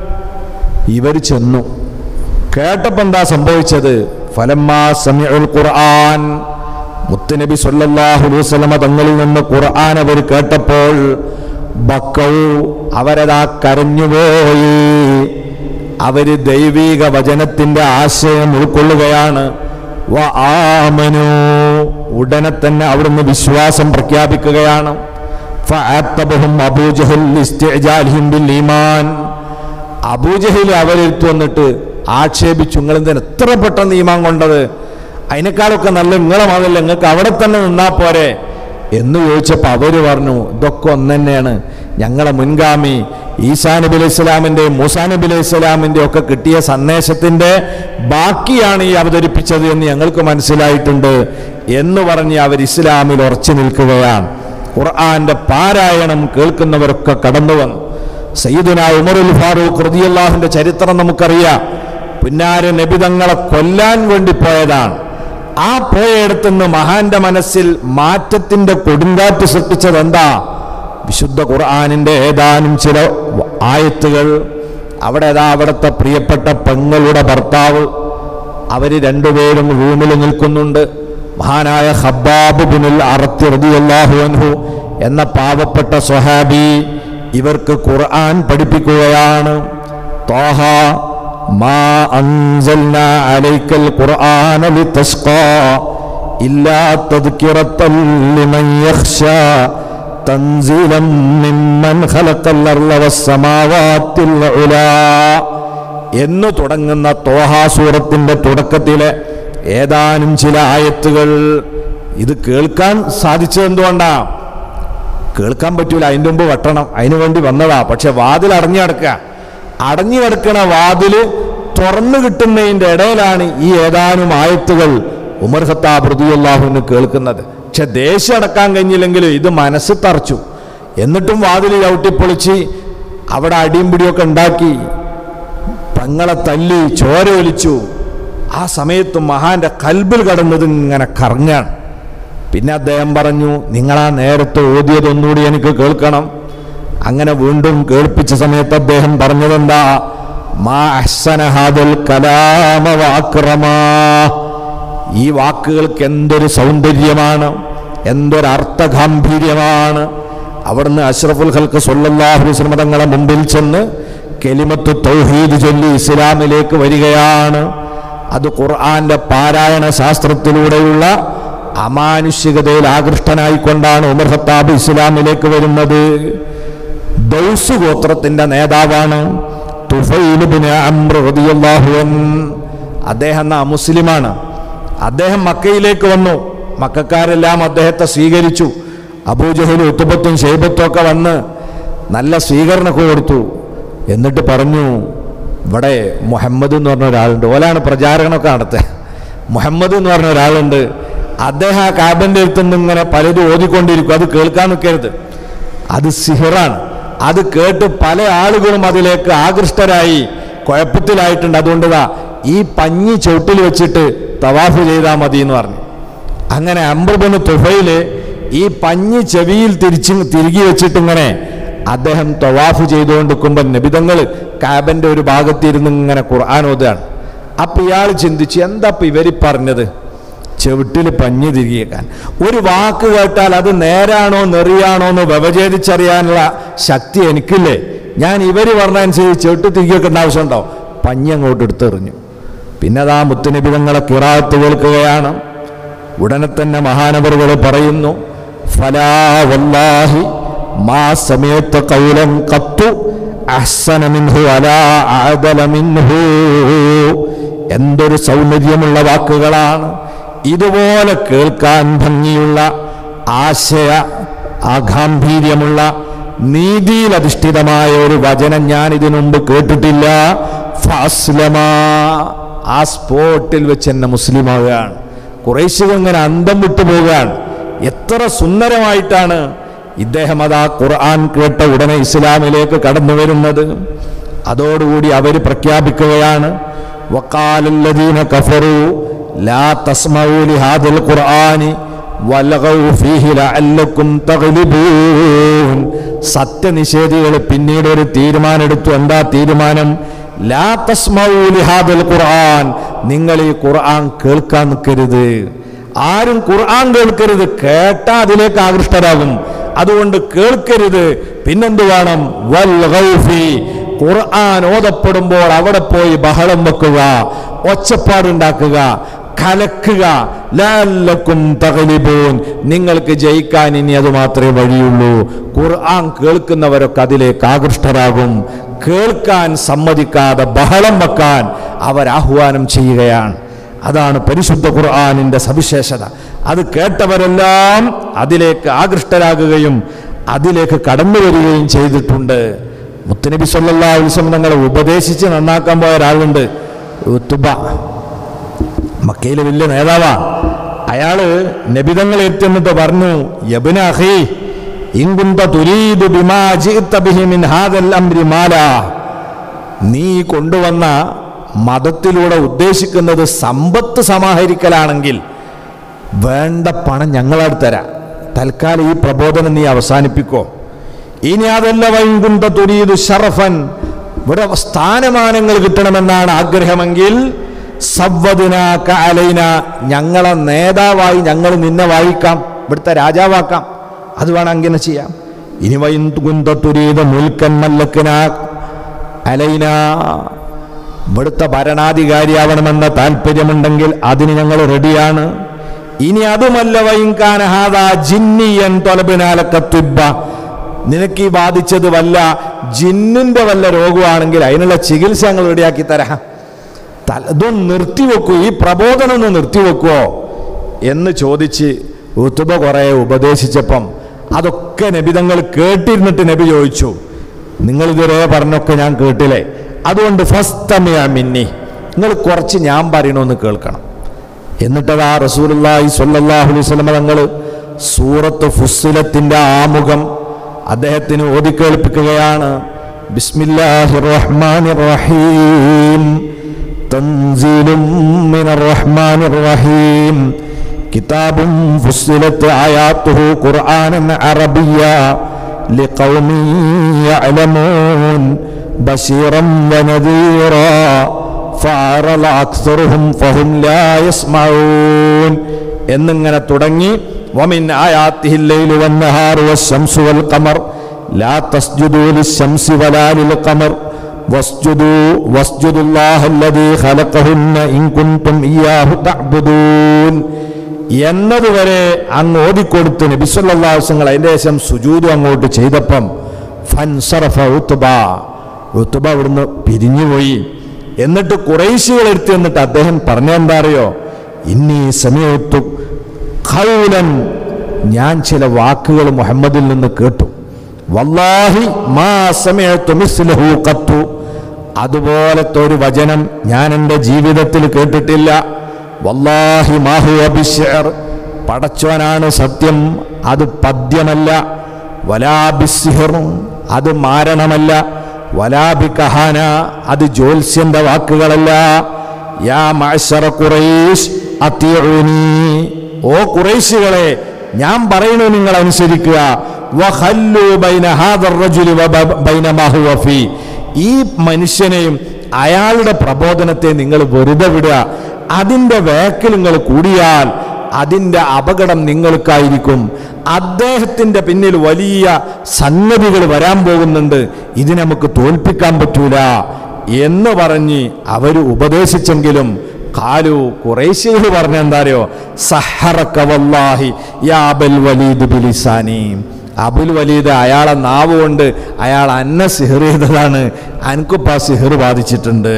ഇവർ ചെന്നു കേട്ടപ്പോൾ എന്താ സംഭവിച്ചത് ഫലമ്മാ സമയൽ ഖുർആൻ മുത്തുനബി സല്ലല്ലാഹു അലൈഹി വസല്ലമ തങ്ങളിൽ നിന്ന് ഖുർആൻ അവർ കേട്ടപ്പോൾ ബക്കൗ അവരതാ കരഞ്ഞുപോയി അവര് ദൈവിക വചനത്തിന്റെ ആശയം ഉൾക്കൊള്ളുകയാണ് വ ആമനു ഉടനെ തന്നെ അവിടുന്ന് വിശ്വാസം പ്രഖ്യാപിക്കുകയാണ് ഫഅത്തബഹും അബൂജഹൽ ഇസ്തിഅജാലിഹിം ബിൽ ഈമാൻ അബൂജഹിൽ അവരെടുത്തു വന്നിട്ട് ആക്ഷേപിച്ചു നിങ്ങൾ എന്തിനാ എത്ര പെട്ടെന്ന് ഈമാൻ കൊണ്ടത് അതിനേക്കാളൊക്കെ നല്ല നിങ്ങളെ മതല്ല നിങ്ങൾക്ക് അവിടെ തന്നെ നിന്നാ പോരെ എന്ന് ചോദിച്ചപ്പോൾ അവര് പറഞ്ഞു ഇതൊക്കെ ഒന്ന് തന്നെയാണ് ഞങ്ങളെ മുൻഗാമി ഈസാ നബി അലൈഹി ഇസ്ലാമിൻ്റെയും മൂസാ നബി അലൈഹി ഇസ്ലാമിൻ്റെ ഒക്കെ കിട്ടിയ സന്ദേശത്തിൻ്റെ ബാക്കിയാണ് ഈ അവതരിപ്പിച്ചത് എന്ന് ഞങ്ങൾക്ക് മനസ്സിലായിട്ടുണ്ട് എന്ന് പറഞ്ഞ് അവർ ഇസ്ലാമിൽ ഉറച്ചു നിൽക്കുകയാണ് ഖുർആന്റെ പാരായണം കേൾക്കുന്നവരൊക്കെ കടന്നു വന്നു സയ്യിദുന ഉമറുൽ ഫാറൂഖ് റളിയല്ലാഹുവിന്റെ ചരിത്രം നമുക്കറിയാം പുന്നാര നബി തങ്ങളെ കൊല്ലാൻ വേണ്ടി പോയതാണ് ആ പോയയിടത്തുനിന്ന് മഹാന്റെ മനസ്സിൽ മാറ്റത്തിന്റെ കൊടുങ്കാറ്റ് സൃഷ്ടിച്ചത് എന്താ വിശുദ്ധ ഖുർആാനിന്റെ ഏതാനും ചില ആയത്തുകൾ അവിടെ ഏതാ അവിടുത്തെ പ്രിയപ്പെട്ട പെങ്ങളുടെ ഭർത്താവ് അവര് രണ്ടുപേരും റൂമിൽ നിൽക്കുന്നുണ്ട് മഹാനായ ഹബ്ബാബ് ബിനുൽ അറത്തി റളിയല്ലാഹു അൻഹു എന്ന പാവപ്പെട്ട സ്വഹാബി ഇവർക്ക് ഖുർആൻ പഠിപ്പിക്കുകയാണ് طه ما أنزلنا عليك القرآن لتشقى إلا تذكرة لمن يخشى تنزيلا ممن خلق الأرض والسماوات العلا എന്ന് തുടങ്ങുന്ന തോഹാസൂറത്തിന്റെ തുടക്കത്തിലെ ഏതാനും ചില ആയത്തുകൾ ഇത് കേൾക്കാൻ സാധിച്ചത് എന്തുകൊണ്ടാ കേൾക്കാൻ പറ്റൂല അതിൻ്റെ മുമ്പ് വെട്ടണം അതിനു വേണ്ടി വന്നതാ പക്ഷെ വാതിൽ അടഞ്ഞു കിടക്കുക അടഞ്ഞു കിടക്കണ വാതില് തുറന്നു കിട്ടുന്നതിൻ്റെ ഇടയിലാണ് ഈ ഏതാനും ആയത്തുകൾ ഉമർ ഖത്താബ് റളിയല്ലാഹുവിന് കേൾക്കുന്നത് പക്ഷെ ദേഷ്യം അടക്കാൻ കഴിഞ്ഞില്ലെങ്കിലും ഇത് മനസ്സ് തറച്ചു എന്നിട്ടും വാതിൽ ചവിട്ടിപ്പൊളിച്ച് അവിടെ അടിയും പിടിയൊക്കെ ഉണ്ടാക്കി പെങ്ങളെ തല്ലി ചോര ഒലിച്ചു ആ സമയത്ത് മഹാന്റെ കൽബിൽ കടന്നത് ഇങ്ങനെ കറങ്ങാണ് പിന്നെ അദ്ദേഹം പറഞ്ഞു നിങ്ങളാ നേരത്തെ ഓതിയതൊന്നുകൂടി എനിക്ക് കേൾക്കണം അങ്ങനെ വീണ്ടും കേൾപ്പിച്ച സമയത്ത് അദ്ദേഹം പറഞ്ഞതെന്താ മാ അഹ്സന ഹാദൽ കലാമ വാക്രമാ ഈ വാക്കുകൾക്ക് എന്തൊരു സൗന്ദര്യമാണ് എന്തൊരു അർത്ഥഗാംഭീര്യമാണ് അവിടുന്ന് അഷ്റഫുൽ ഖൽക്ക് സല്ലല്ലാഹു അലൈഹി വസല്ലം തങ്ങളെ മുമ്പിൽ ചെന്ന് കെലിമത്ത് തൗഹീദ് ചൊല്ലി ഇസ്ലാമിലേക്ക് വരികയാണ് അത് ഖുർആന്റെ പാരായണ ശാസ്ത്രത്തിലൂടെയുള്ള അമാനുഷികതയിൽ ആകൃഷ്ടനായിക്കൊണ്ടാണ് ഉമർ ഖത്താബ് ഇസ്ലാമിലേക്ക് വരുന്നത് ദൗസ് ഗോത്രത്തിന്റെ നേതാവാണ് തുഫൈൽ ഇബ്നു അംർ റളിയല്ലാഹു അൻ അദ്ദേഹം എന്നാ മുസ്ലിമാണ് അദ്ദേഹം മക്കയിലേക്ക് വന്നു മക്കാരെല്ലാം അദ്ദേഹത്തെ സ്വീകരിച്ചു അബൂജഹലും ഉത്തുബത്തും ഷെയ്ബത്തും ഒക്കെ വന്ന് നല്ല സ്വീകരണമൊക്കെ കൊടുത്തു എന്നിട്ട് പറഞ്ഞു ഇവിടെ മുഹമ്മദ് എന്ന് പറഞ്ഞ ഒരാളുണ്ട് ഓലാണ് പ്രചാരണമൊക്കെ നടത്തുക മുഹമ്മദ് എന്ന് പറഞ്ഞ ഒരാളുണ്ട് അദ്ദേഹം ആ കാബന്റെ അടുത്ത് നിന്ന് ഇങ്ങനെ പലതും ഓതിക്കൊണ്ടിരിക്കും അത് കേൾക്കാൻ നിൽക്കരുത് അത് സിഹറാണ് അത് കേട്ട് പല ആളുകളും അതിലേക്ക് ആകൃഷ്ടരായി കുഴപ്പത്തിലായിട്ടുണ്ട് അതുകൊണ്ട് ദാ ഈ പഞ്ഞി ചുവട്ടിൽ വെച്ചിട്ട് തവാഫ് ചെയ്താൽ മതി എന്ന് പറഞ്ഞു അങ്ങനെ അമ്രബന് തുഫയില് ഈ പഞ്ഞി ചെവിയിൽ തിരിച്ച് തിരികെ വെച്ചിട്ട് ഇങ്ങനെ അദ്ദേഹം തവാഫ് ചെയ്തുകൊണ്ടിരിക്കുമ്പോൾ നബിതങ്ങൾ കാബന്റെ ഒരു ഭാഗത്തിരുന്ന് ഇങ്ങനെ ഖുർആൻ ഓതുകയാണ് അപ്പൊ ഇയാൾ ചിന്തിച്ചു എന്താ ഇപ്പൊ ഇവര് പറഞ്ഞത് ചെവിട്ടിൽ പഞ്ഞി തിരികെക്കാൻ ഒരു വാക്ക് കേട്ടാൽ അത് നേരാണോ നെറിയാണോ എന്ന് വ്യവചേദിച്ചറിയാനുള്ള ശക്തി എനിക്കില്ലേ ഞാൻ ഇവര് പറഞ്ഞതനുസരിച്ച് ചെവിട്ട് തിരികെ വെക്കേണ്ട ആവശ്യമുണ്ടോ പഞ്ഞി അങ്ങോട്ട് എടുത്തെറിഞ്ഞു പിന്നെ അതാ മുത്തുനിബിതങ്ങളെ കിറാത്ത് കേൾക്കുകയാണ് ഉടനെ തന്നെ മഹാനവറുകൾ പറയുന്നു ഫലാ വല്ലാഹി മാ സമയത്ത് കൗലം കത്തു അഹ്സന മിൻഹു അലാ ആദല മിൻഹു എന്തൊരു സൗന്ദര്യമുള്ള വാക്കുകളാണ് ഇതുപോലെ കേൾക്കാൻ ഭംഗിയുള്ള ആശയ ആഗാംഭീര്യമുള്ള നീതിയിൽ അധിഷ്ഠിതമായ ഒരു വചനം ഞാൻ ഇതിനു മുമ്പ് കേട്ടിട്ടില്ല ഫാസ്ലമ ആ സ്പോട്ടിൽ വെച്ച് എന്നെ മുസ്ലിമാവുകയാണ് കുറേശ്ശികൾ ഇങ്ങനെ അന്തം വിട്ടു പോവുകയാണ് എത്ര സുന്ദരമായിട്ടാണ് ഇദ്ദേഹം അത് ആ ഖുർആൻ കേട്ട ഉടനെ ഇസ്ലാമിലേക്ക് കടന്നു വരുന്നത് അതോടുകൂടി അവർ പ്രഖ്യാപിക്കുകയാണ് വക്കാലല്ലദീന കഫറു ലാ തസ്മഊ ലിഹാദിൽ ഖുർആനി വലഗൗ ഫീഹി ലഅല്ലക്കും തഗ്ലിബൂൻ സത്യനിഷേധികൾ പിന്നീട് ഒരു തീരുമാനമെടുത്തു എന്താ തീരുമാനം ലാ തസ്മഊ ലിഹാദിൽ ഖുർആൻ നിങ്ങൾ ഈ ഖുർആൻ കേൾക്കാൻ നിൽക്കരുത് ആരും ഖുർആൻ കേൾക്കരുത് കേട്ടാ അതിലേക്ക് ആകൃഷ്ടരാകും അതുകൊണ്ട് കേൾക്കരുത് പിന്നെന്ത് വേണം വൽ ഗൗഫി ഖുർആൻ ഓതപ്പെടുമ്പോൾ അവിടെ പോയി ബഹളം വെക്കുക ഒച്ചപ്പാടുണ്ടാക്കുക കലക്കുക ലാലക്കും തകലിബൂൻ നിങ്ങൾക്ക് ജയിക്കാൻ ഇനി അത് മാത്രമേ വഴിയുള്ളൂ ഖുർആൻ കേൾക്കുന്നവരൊക്കെ അതിലേക്ക് ആകൃഷ്ടരാകും കേൾക്കാൻ സമ്മതിക്കാതെ ബഹളം വെക്കാൻ അവരാഹ്വാനം ചെയ്യുകയാണ് അതാണ് പരിശുദ്ധ ഖുർആാനിൻ്റെ സവിശേഷത അത് കേട്ടവരെല്ലാം അതിലേക്ക് ആകൃഷ്ടരാകുകയും അതിലേക്ക് കടന്നു വരികയും ചെയ്തിട്ടുണ്ട് മുത്തനബി സല്ലാ ഉത്സവം തങ്ങളെ ഉപദേശിച്ച് നന്നാക്കാൻ പോയ ഒരാളുണ്ട് ഉത്തുബ മക്കയിലെ വലിയ നേതാവാ അയാള് നബിതങ്ങൾ എത്തുന്നിട്ട് പറഞ്ഞു യബിന അഹി ഇങ്കുന്ത തുരീദു ബിമാ ജിഇത്ത ബിഹി മിൻ ഹാദൽ അംരി മാലാ നീ കൊണ്ടുവന്ന മതത്തിലൂടെ ഉദ്ദേശിക്കുന്നത് സമ്പത്ത് സമാഹരിക്കലാണെങ്കിൽ വേണ്ട പണം ഞങ്ങളടുത്ത് തരാം തൽക്കാലം ഈ പ്രബോധനം നീ അവസാനിപ്പിക്കോ ഇനി അതല്ല വൈകുന്ത തുരീത് ഷറഫൻ ഇവിടെ സ്ഥാനമാനങ്ങൾ കിട്ടണമെന്നാണ് ആഗ്രഹമെങ്കിൽ സവ്വദിനാക്ക അലൈന ഞങ്ങളെ നേതാവായി ഞങ്ങൾ നിന്നെ വാഴിക്കാം ഇവിടുത്തെ രാജാവാക്കാം അത് വേണം അങ്ങനെ ചെയ്യാം ഇനി വൈകുന്ത തുരീത് മുൽക്കൻ മല്ലക്കന അലൈന ഇവിടുത്തെ ഭരണാധികാരിയാവണമെന്ന താല്പര്യമുണ്ടെങ്കിൽ അതിന് ഞങ്ങൾ റെഡിയാണ് ഇനി അതുമല്ല വൈകാനഹാദ ജിന്നിയൻ തൊലബിനാലക്കത്തുബ നിനക്ക് ഈ ബാധിച്ചത് വല്ല ജിന്നിന്റെ വല്ല രോഗമാണെങ്കിൽ അതിനുള്ള ചികിത്സ ഞങ്ങൾ റെഡിയാക്കി തരാം തല ഇതൊന്ന് നിർത്തിവെക്കൂ ഈ പ്രബോധനം ഒന്ന് നിർത്തിവെക്കുവോ എന്ന് ചോദിച്ച് ഉത്തുബ കുറെ ഉപദേശിച്ചപ്പം അതൊക്കെ നബിതങ്ങൾ കേട്ടിരുന്നിട്ട് നബി ചോദിച്ചു നിങ്ങൾ ഇതുവരെ പറഞ്ഞൊക്കെ ഞാൻ കേട്ടില്ലേ അതുകൊണ്ട് ഫസ്തമിയ മിന്നി നിങ്ങൾ കുറച്ച് ഞാൻ പറയണമെന്ന് കേൾക്കണം എന്നിട്ടതാ റസൂലുള്ളാഹി സ്വല്ലല്ലാഹു അലൈഹി വസല്ലം തങ്ങൾ സൂറത്ത് ഫുസ്സിലത്തിന്റെ ആമുഖം അദ്ദേഹത്തിന് ഓതിക്കേൾപ്പിക്കുകയാണ് ബിസ്മില്ലാഹിർ റഹ്മാനിർ റഹീം തൻസീലും മിനർ റഹ്മാനിർ റഹീം കിതാബും ഫുസ്സിലത്ത് ആയാത്തുഹു ഖുർആനൻ അറബിയ لقوم يعلمون بشيرا ونذيرا فأعرض أكثرهم فهم لا يسمعون എന്നിങ്ങനെ തുടങ്ങി വമിൻ ആയാത്തിഹിൽ ലൈലു വന്നഹാറു വശംസു വൽ ഖമർ ലാ തസ്ജുദൂ ലിശംസി വലാ ലിൽ ഖമർ വസ്ജുദൂ വസ്ജുദുല്ലാഹല്ലദീ ഖലഖഹുന്ന ഇൻ കുൻതും ഇയ്യാഹു തഅ്ബുദൂൻ എന്നതുവരെ അങ്ങ് ഓതിക്കൊടുത്ത് നബിസ്വല്ലാസങ്ങൾ അതിൻ്റെ ശേഷം സുജൂദ് അങ്ങോട്ട് ചെയ്തപ്പം ഫൻസറഫ ഉത്തുബ ഉത്തുബ അവിടുന്ന് പിരിഞ്ഞുപോയി എന്നിട്ട് കുറേശികൾ എടുത്ത് എന്നിട്ട് അദ്ദേഹം പറഞ്ഞ എന്താ അറിയോ ഇന്നീ സമയത്തു ഖൗലൻ ഞാൻ ചില വാക്കുകൾ മുഹമ്മദിൽ നിന്ന് കേട്ടു വല്ലാഹി മാ സമയത്തു മിസ്ലഹു ഖത്തു അതുപോലത്തെ ഒരു വചനം ഞാൻ എൻ്റെ ജീവിതത്തിൽ കേട്ടിട്ടില്ല വല്ലാഹി മാഹു അബിഷർ പടച്ചോനാണ് സത്യം അത് പദ്യമല്ല വലാബിസിഹർ അത് മാരണമല്ല വലാബി കഹാന അത് ജ്യോത്സ്യന്റെ വാക്കുകളല്ല യാ മഅ്ശറ ഖുറൈശ് അത്തിഉനി ഓ ഖുറൈശികളെ ഞാൻ പറയുന്നു നിങ്ങൾ അനുസരിക്കുക വഖല്ലു ബൈന ഹാദർ റജുലി വബ- ബൈന മാ ഹുവ ഫീ ഈ മനുഷ്യനെയും അയാളുടെ പ്രബോധനത്തെ നിങ്ങൾ വെറുതെ വിടുക അതിൻ്റെ വേക്കിൽ നിങ്ങൾ കൂടിയാൽ അതിൻ്റെ അപകടം നിങ്ങൾക്കായിരിക്കും അദ്ദേഹത്തിൻ്റെ പിന്നിൽ വലിയ സംഗതികൾ വരാൻ പോകുന്നുണ്ട് ഇത് നമുക്ക് തോൽപ്പിക്കാൻ പറ്റൂല എന്ന് പറഞ്ഞ് അവർ ഉപദേശിച്ചെങ്കിലും കാലു കുറേശ്ശികൾ പറഞ്ഞ എന്താറിയോ സഹറക്ക വല്ലാഹി യാ അബൽ വലീദ് ബിലിസാനി അബുൽ വലീദ് അയാളെ നാവ് കൊണ്ട് അയാൾ അന്ന സിഹർ ചെയ്തതാണ് അനക്കിപ്പ ആ സിഹർ ബാധിച്ചിട്ടുണ്ട്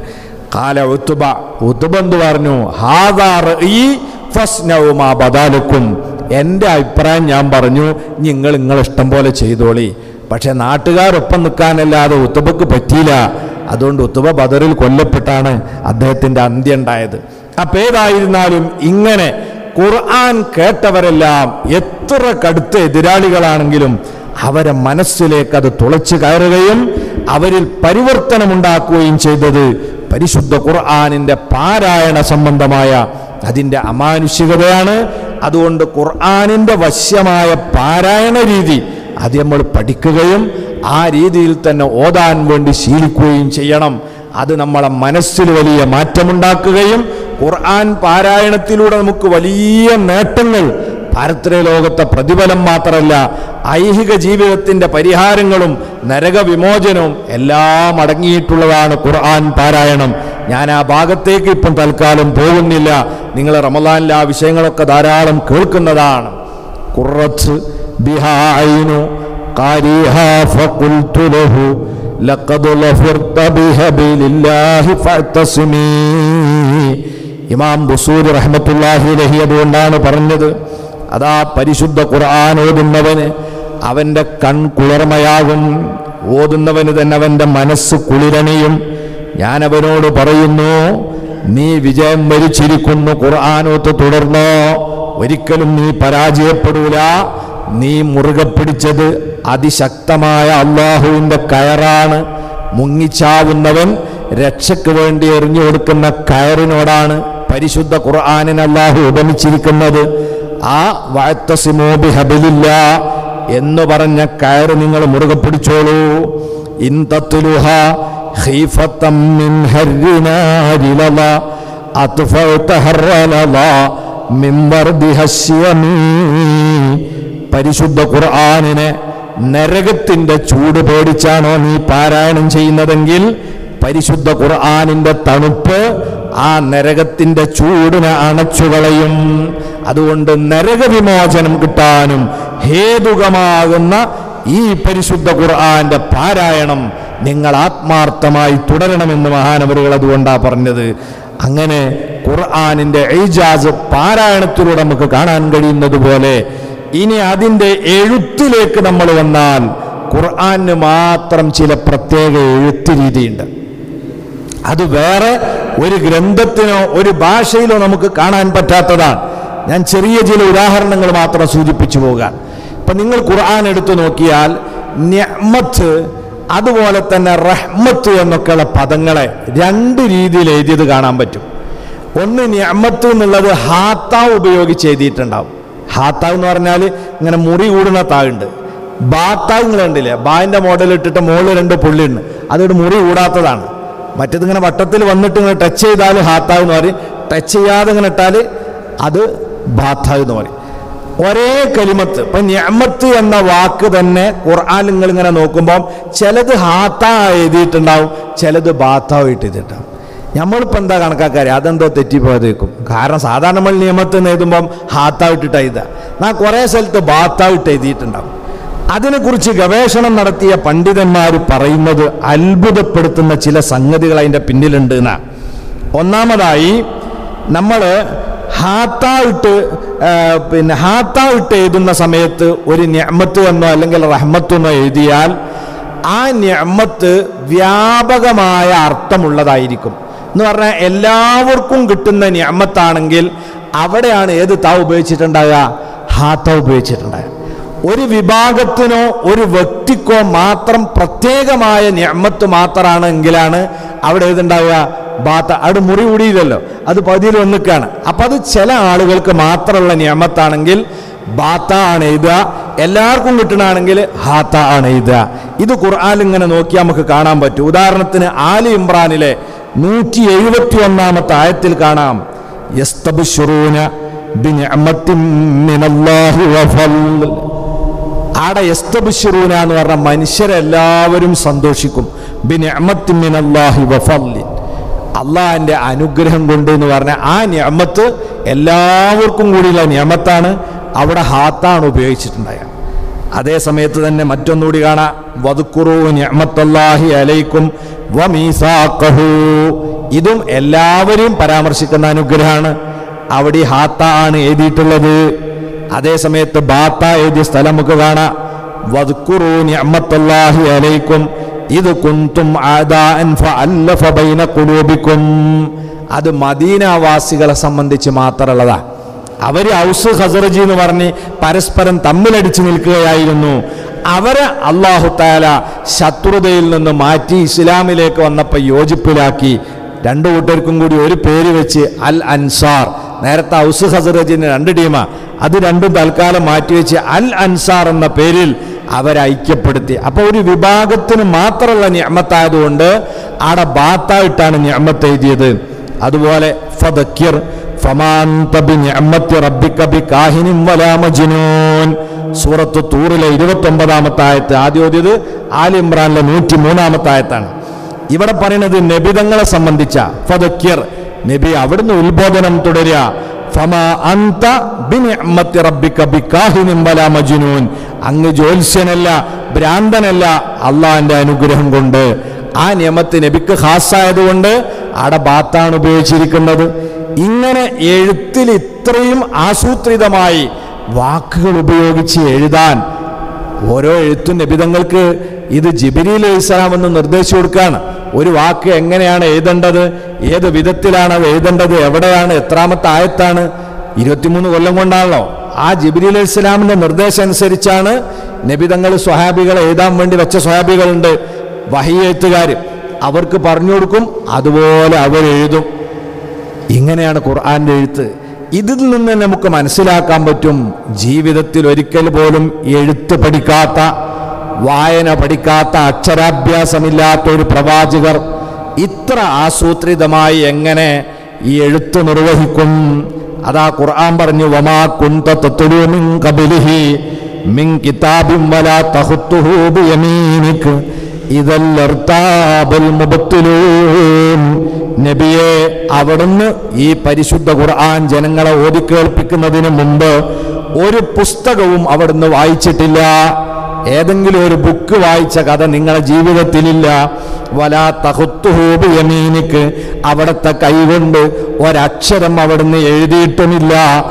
കാല ഉത്തുബ ഉത്തുബ എന്ത് പറഞ്ഞു ഹാദാർ ഈ ഫസ്നവുമാ ബദാലുക്കും എൻ്റെ അഭിപ്രായം ഞാൻ പറഞ്ഞു നിങ്ങൾ നിങ്ങൾ ഇഷ്ടം പോലെ ചെയ്തോളി പക്ഷെ നാട്ടുകാരൊപ്പം നിൽക്കാനല്ലാതെ ഉത്തുബക്ക് പറ്റിയില്ല അതുകൊണ്ട് ഉത്തുബ ബദറിൽ കൊല്ലപ്പെട്ടാണ് അദ്ദേഹത്തിൻ്റെ അന്ത്യം ഉണ്ടായത് അപ്പം ഏതായിരുന്നാലും ഇങ്ങനെ ഖുർആൻ കേട്ടവരെല്ലാം എത്ര കടുത്ത എതിരാളികളാണെങ്കിലും അവരെ മനസ്സിലേക്ക് അത് തുളച്ചു കയറുകയും അവരിൽ പരിവർത്തനമുണ്ടാക്കുകയും ചെയ്തത് പരിശുദ്ധ ഖുർആാനിൻ്റെ പാരായണ സംബന്ധമായ അതിൻ്റെ അമാനുഷികതയാണ് അതുകൊണ്ട് ഖുർആാനിൻ്റെ വശ്യമായ പാരായണ രീതി അത് നമ്മൾ പഠിക്കുകയും ആ രീതിയിൽ തന്നെ ഓതാൻ വേണ്ടി ശീലിക്കുകയും ചെയ്യണം അത് നമ്മളെ മനസ്സിൽ വലിയ മാറ്റമുണ്ടാക്കുകയും ഖുർആൻ പാരായണത്തിലൂടെ നമുക്ക് വലിയ നേട്ടങ്ങൾ പാരത്രിക ലോകത്തെ പ്രതിഫലം മാത്രമല്ല ഐഹിക ജീവിതത്തിൻ്റെ പരിഹാരങ്ങളും നരക വിമോചനവും എല്ലാം അടങ്ങിയിട്ടുള്ളതാണ് ഖുർആൻ പാരായണം ഞാൻ ആ ഭാഗത്തേക്ക് ഇപ്പം തൽക്കാലം പോകുന്നില്ല നിങ്ങൾ റമദാനിലെ ആ വിഷയങ്ങളൊക്കെ ധാരാളം കേൾക്കുന്നതാണ് കുറച്ച് ബിഹായിനു قاريها فقلت له لقد ظفرت بهبل الله فاعتصمي ഇമാം ബുസൂരി റഹ്മത്തുല്ലാഹി ലഹി അതുകൊണ്ടാണ് പറഞ്ഞത് അതാ പരിശുദ്ധ ഖുർആൻ ഓതുന്നവന് അവൻ്റെ കൺ കുളിർമയാകും ഓതുന്നവന് തന്നെ അവൻ്റെ മനസ്സ് കുളിരണിയും ഞാൻ അവനോട് പറയുന്നു നീ വിജയം വരിച്ചിരിക്കുന്നു ഖുർആാനോത്ത് തുടർന്നോ ഒരിക്കലും നീ പരാജയപ്പെടൂല നീ മുറുകെ പിടിച്ചത് അതിശക്തമായ അള്ളാഹുവിൻ്റെ കയറാണ് മുങ്ങിച്ചാവുന്നവൻ രക്ഷയ്ക്ക് വേണ്ടി എറിഞ്ഞു കൊടുക്കുന്ന കയറിനോടാണ് പരിശുദ്ധ ഖുർആാനിന് അള്ളാഹു ഉപമിച്ചിരിക്കുന്നത് ആ വാഴ്ത്തസിമോബി ഹബിലില്ല എന്ന് പറഞ്ഞ കയറ് നിങ്ങൾ മുറുകെ പിടിച്ചോളൂ ഇന്തത്തുലുഹ ഖീഫത്തം മിൻ ഹർരിനാരിലള അത്ഫഅത ഹർറലള മിൻ വർദിഹ ശ്യമീ പരിശുദ്ധ ഖുർആാനിനെ നരകത്തിന്റെ ചൂട് പേടിച്ചാണോ നീ പാരായണം ചെയ്യുന്നതെങ്കിൽ പരിശുദ്ധ ഖുർആാനിന്റെ തണുപ്പ് ആ നരകത്തിന്റെ ചൂടിനെ അണച്ചുകളയും അതുകൊണ്ട് നരകവിമോചനം കിട്ടാനും ഹേതുകമാകുന്ന ഈ പരിശുദ്ധ ഖുർആന്റെ പാരായണം നിങ്ങൾ ആത്മാർത്ഥമായി തുടരണമെന്ന് മഹാനവരുകൾ അതുകൊണ്ടാണ് പറഞ്ഞത് അങ്ങനെ ഖുർആാനിന്റെ ഐജാസ് പാരായണത്തിലൂടെ നമുക്ക് കാണാൻ കഴിയുന്നത് പോലെ ഇനി അതിൻ്റെ എഴുത്തിലേക്ക് നമ്മൾ വന്നാൽ ഖുർആന് മാത്രം ചില പ്രത്യേക എഴുത്ത് രീതിയുണ്ട് അത് വേറെ ഒരു ഗ്രന്ഥത്തിനോ ഒരു ഭാഷയിലോ നമുക്ക് കാണാൻ പറ്റാത്തതാണ് ഞാൻ ചെറിയ ചില ഉദാഹരണങ്ങൾ മാത്രം സൂചിപ്പിച്ചു പോകാൻ ഇപ്പം നിങ്ങൾ ഖുർആൻ എടുത്തു നോക്കിയാൽ ഞമ്മത്ത് അതുപോലെ തന്നെ റഹ്മത്ത് എന്നൊക്കെയുള്ള പദങ്ങളെ രണ്ട് രീതിയിൽ എഴുതിയത് കാണാൻ പറ്റും ഒന്ന് ഞമ്മത്ത് എന്നുള്ളത് ഹാത്താവ് ഉപയോഗിച്ച് എഴുതിയിട്ടുണ്ടാവും ഹാത്താവ് എന്ന് പറഞ്ഞാൽ ഇങ്ങനെ മുറി കൂടുന്ന താഴുണ്ട് ബാത്താവ് നിങ്ങൾ കണ്ടില്ലേ ബായിൻ്റെ മോഡൽ ഇട്ടിട്ട് മുകളിൽ രണ്ട് പുള്ളിയുണ്ട് അതൊരു മുറി കൂടാത്തതാണ് മറ്റേത് ഇങ്ങനെ വട്ടത്തിൽ വന്നിട്ട് ഇങ്ങനെ ടച്ച് ചെയ്താൽ ഹാത്താവ് എന്ന് പറയും ടച്ച് ചെയ്യാതെ ഇങ്ങനെ ഇട്ടാൽ അത് ബാധ എന്ന് പറയും ഒരേ കലിമത്ത് ഇപ്പൊ ഞമ്മത്ത് എന്ന വാക്ക് തന്നെ ഖുർആൻ നിങ്ങൾ ഇങ്ങനെ നോക്കുമ്പോൾ ചിലത് ഹാത്ത എഴുതിയിട്ടുണ്ടാവും ചിലത് ബാത്തായിട്ട് എഴുതിയിട്ടുണ്ടാവും നമ്മളിപ്പോൾ എന്താ കണക്കാക്കാറ് അതെന്തോ തെറ്റിപ്പോയതേക്കും കാരണം സാധാരണ നമ്മൾ നിയമത്തിൽ നിന്ന് എഴുതുമ്പം ഹാത്താവിട്ടിട്ട് എഴുതുക എന്നാൽ കുറേ സ്ഥലത്ത് ബാത്താവിട്ട് എഴുതിയിട്ടുണ്ടാവും അതിനെക്കുറിച്ച് ഗവേഷണം നടത്തിയ പണ്ഡിതന്മാർ പറയുന്നത് അത്ഭുതപ്പെടുത്തുന്ന ചില സംഗതികൾ അതിൻ്റെ പിന്നിലുണ്ട് എന്നാ ഒന്നാമതായി നമ്മൾ ഹാത്താവിട്ട് ആ, പിന്നെ ഹാത്താവിട്ട് എഴുതുന്ന സമയത്ത് ഒരു ഞമ്മത്ത് എന്നോ അല്ലെങ്കിൽ റഹ്മത്ത് എന്നോ എഴുതിയാൽ ആ ഞമ്മത്ത് വ്യാപകമായ അർത്ഥമുള്ളതായിരിക്കും എന്ന് പറഞ്ഞാൽ എല്ലാവർക്കും കിട്ടുന്ന ഞമ്മത്താണെങ്കിൽ അവിടെയാണ് ഏത് താ ഉപയോഗിച്ചിട്ടുണ്ടാകുക ഹാത്ത ഉപയോഗിച്ചിട്ടുണ്ടാകുക ഒരു വിഭാഗത്തിനോ ഒരു വ്യക്തിക്കോ മാത്രം പ്രത്യേകമായ ഞമ്മത്ത് മാത്രമാണെങ്കിലാണ് അവിടെ ഏതുണ്ടാവുക ബാത്ത അവിടെ മുറി കൂടിയില്ലല്ലോ അത് പതിയിൽ ഒന്നിക്കാണ് അപ്പൊ അത് ചില ആളുകൾക്ക് മാത്രമുള്ള നിയമത്താണെങ്കിൽ ബാത്ത ആണ് എഴുതുക എല്ലാവർക്കും കിട്ടണമെങ്കിൽ ഹാത്ത ആണ് എഴുതുക ഇത് ഖുർആൻ ഇങ്ങനെ നോക്കിയാൽ നമുക്ക് കാണാൻ പറ്റും ഉദാഹരണത്തിന് ആലി ഇമ്രാനിലെ നൂറ്റി എഴുപത്തി ഒന്നാമത്തെ ആയത്തിൽ കാണാം യസ്തബിശ്ശുറൂന ബിനിഅമത്തിൻ മിനല്ലാഹി വഫضل ആടെ യസ്തബിശ്ശുറൂന എന്ന് പറഞ്ഞ മനുഷ്യരെല്ലാവരും സന്തോഷിക്കും ബിനിഅമത്തിൻ മിനല്ലാഹി വഫضل അള്ളാഹിൻ്റെ അനുഗ്രഹം കൊണ്ട് എന്ന് പറഞ്ഞ ആ നിയമത്ത് എല്ലാവർക്കും കൂടിയുള്ള നിയമത്താണ് അവിടെ ഹാത്താണ് ഉപയോഗിച്ചിട്ടുണ്ടായ അതേ സമയത്ത് തന്നെ മറ്റൊന്നുകൂടി കാണാം വതുക്കുറു നിയമത്തല്ലാഹി അലൈക്കും വമീസാഖഹു ഇതും എല്ലാവരെയും പരാമർശിക്കുന്ന അനുഗ്രഹമാണ് അവിടെ ഈ ഹാത്ത ആണ് എഴുതിയിട്ടുള്ളത് അതേ സമയത്ത് ബാത്ത എഴുതിയ സ്ഥലം നമുക്ക് കാണാം വദ്കുറു നിഅമത്തല്ലാഹി അലൈക്കും ഇത് കുന്തും ആദാഅൻ ഫഅല്ലഫ ബൈന ഖുലൂബിക്കും അത് മദീനാവാസികളെ സംബന്ധിച്ച് മാത്രമുള്ളതാ അവര് ഔസ് ഹസറജി എന്ന് പറഞ്ഞ് പരസ്പരം തമ്മിലടിച്ചു നിൽക്കുകയായിരുന്നു അവരെ അള്ളാഹു താല ശത്രുതയിൽ നിന്ന് മാറ്റി ഇസ്ലാമിലേക്ക് വന്നപ്പോൾ യോജിപ്പിലാക്കി രണ്ടു കൂട്ടർക്കും കൂടി ഒരു പേര് വെച്ച് അൽ അൻസാർ നേരത്തെ ഔസ് ഹസറജിന് രണ്ട് ടീമാ അത് രണ്ടും തൽക്കാലം മാറ്റിവെച്ച് അൽ അൻസാർ എന്ന പേരിൽ അവരെ ഐക്യപ്പെടുത്തി അപ്പൊ ഒരു വിഭാഗത്തിന് മാത്രമുള്ള ഞമ്മത്തായതുകൊണ്ട് ആടെ ബാത്തായിട്ടാണ് ഞമ്മത്ത് എഴുതിയത് അതുപോലെ ഫദക്കിർ ഫമാന്ത ബിനിഅമ്മത്തി റബ്ബിക ബികാഹിനിൻ വലാ മജ്നൂൻ സൂറത്ത് തൂറിലെ ഇരുപത്തി ഒമ്പതാമത്തെ ആയത്ത് ആദ്യം ഓതിയത് ആലി ഇമ്രാനിലെ നൂറ്റി മൂന്നാമത്തെ ആയത്താണ് ഇവിടെ പറയുന്നത് നബിതങ്ങളെ സംബന്ധിച്ച ഫദക്കിർ നബി അവിടുന്ന് ഉത്ബോധനം തുടരുക ഫമാ അന്ത ബിനിഅമ്മത്തി റബ്ബിക ബികാഹിനിൻ വലാ മജ്നൂൻ അങ്ങ് ജ്യോത്സ്യനല്ല ഭ്രാന്തനല്ല അള്ളാഹിന്റെ അനുഗ്രഹം കൊണ്ട് ആ നിയമത്ത് നബിക്ക് ഹാസായതുകൊണ്ട് അവിടെ ബാത്താണ് ഉപയോഗിച്ചിരിക്കുന്നത് ഇങ്ങനെ എഴുത്തിൽ ഇത്രയും ആസൂത്രിതമായി വാക്കുകൾ ഉപയോഗിച്ച് എഴുതാൻ ഓരോ എഴുത്തും നബിതങ്ങൾക്ക് ഇത് ജിബിരിയിൽ ഇസ്ലാം എന്ന് നിർദ്ദേശിച്ചു കൊടുക്കുകയാണ് ഒരു വാക്ക് എങ്ങനെയാണ് എഴുതേണ്ടത് ഏത് വിധത്തിലാണ് അത് എഴുതേണ്ടത് എവിടെയാണ് എത്രാമത്തെ ആയത്താണ് ഇരുപത്തിമൂന്ന് കൊല്ലം കൊണ്ടാണല്ലോ ആ ജിബിരിൽ ഇസ്ലാമിന്റെ നിർദ്ദേശം അനുസരിച്ചാണ് നബിതങ്ങൾ സ്വഹാബികളെ എഴുതാൻ വേണ്ടി വെച്ച സ്വഹാബികളുണ്ട് വഹി എഴുത്തുകാർ അവർക്ക് പറഞ്ഞു കൊടുക്കും അതുപോലെ അവരെഴുതും ഇങ്ങനെയാണ് ഖുർആന്റെ എഴുത്ത് ഇതിൽ നിന്ന് നമുക്ക് മനസ്സിലാക്കാൻ പറ്റും ജീവിതത്തിൽ ഒരിക്കൽ പോലും എഴുത്ത് പഠിക്കാത്ത വായന പഠിക്കാത്ത അക്ഷരാഭ്യാസമില്ലാത്ത ഒരു പ്രവാചകർ ഇത്ര ആസൂത്രിതമായി എങ്ങനെ ഈ എഴുത്ത് നിർവഹിക്കും അതാ ഖുർആൻ പറഞ്ഞു വമാ കുന്ത തത്ലു മിൻ ഖബലിഹി മിൻ കിതാബിൻ വലാ തഖുത്തുഹു ബിയമീനിക് ഇതല്ലർത്താബൽ മുബത്തിലൂൻ നബിയെ അവിടുന്ന് ഈ പരിശുദ്ധ ഖുർആൻ ജനങ്ങളെ ഓതിക്കേൾപ്പിക്കുന്നതിന് മുമ്പ് ഒരു പുസ്തകവും അവിടുന്ന് വായിച്ചിട്ടില്ല ഏതെങ്കിലും ഒരു ബുക്ക് വായിച്ച കഥ നിങ്ങളുടെ ജീവിതത്തിലില്ല വലാ തഹുത്തുഹൂബ് യമീനിക്ക് അവിടുത്തെ കൈകൊണ്ട് ഒരക്ഷരം അവിടുന്ന് എഴുതിയിട്ടുമില്ല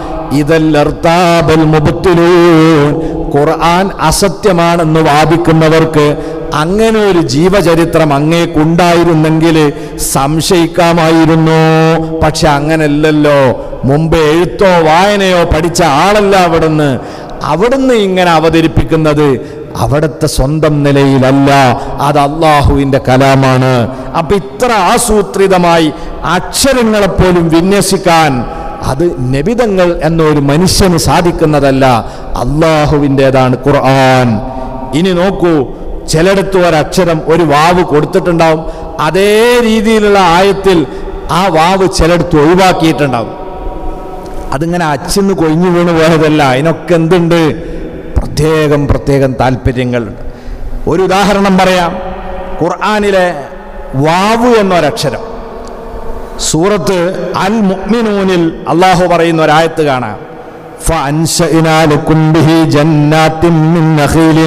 ഇതല്ലർത്താബൽ മുബത്തിലൂൻ ഖുർആൻ അസത്യമാണെന്ന് വാദിക്കുന്നവർക്ക് അങ്ങനെ ഒരു ജീവചരിത്രം അങ്ങേക്കുണ്ടായിരുന്നെങ്കിൽ സംശയിക്കാമായിരുന്നു പക്ഷെ അങ്ങനല്ലല്ലോ മുമ്പ് എഴുത്തോ വായനയോ പഠിച്ച ആളല്ല അവിടുന്ന് അവിടുന്ന് ഇങ്ങനെ അവതരിപ്പിക്കുന്നത് അവിടുത്തെ സ്വന്തം നിലയിലല്ല അത് അള്ളാഹുവിൻ്റെ കലാമാണ് അപ്പൊ ഇത്ര ആസൂത്രിതമായി അക്ഷരങ്ങളെപ്പോലും വിന്യസിക്കാൻ അത് നബിതങ്ങൾ എന്നൊരു മനുഷ്യന് സാധിക്കുന്നതല്ല അള്ളാഹുവിൻ്റെതാണ് ഖുർആൻ ഇനി നോക്കൂ ചിലയിടത്ത് ഒരക്ഷരം ഒരു വാവ് കൊടുത്തിട്ടുണ്ടാവും അതേ രീതിയിലുള്ള ആയത്തിൽ ആ വാവ് ചിലയിടത്ത് ഒഴിവാക്കിയിട്ടുണ്ടാവും അതിങ്ങനെ അച്ചിന്ന് കൊഴിഞ്ഞു വീണ് പോയതല്ല അതിനൊക്കെ എന്തുണ്ട് പ്രത്യേകം പ്രത്യേകം താല്പര്യങ്ങളുണ്ട് ഒരു ഉദാഹരണം പറയാം ഖുർആാനിലെ വാവ് എന്നൊരക്ഷരം സൂറത്ത് അൽ മുഅ്മിനൂനിൽ അള്ളാഹു പറയുന്ന ഒരായത്ത് കാണാം فأنشأنا لكم به جنات من نخيل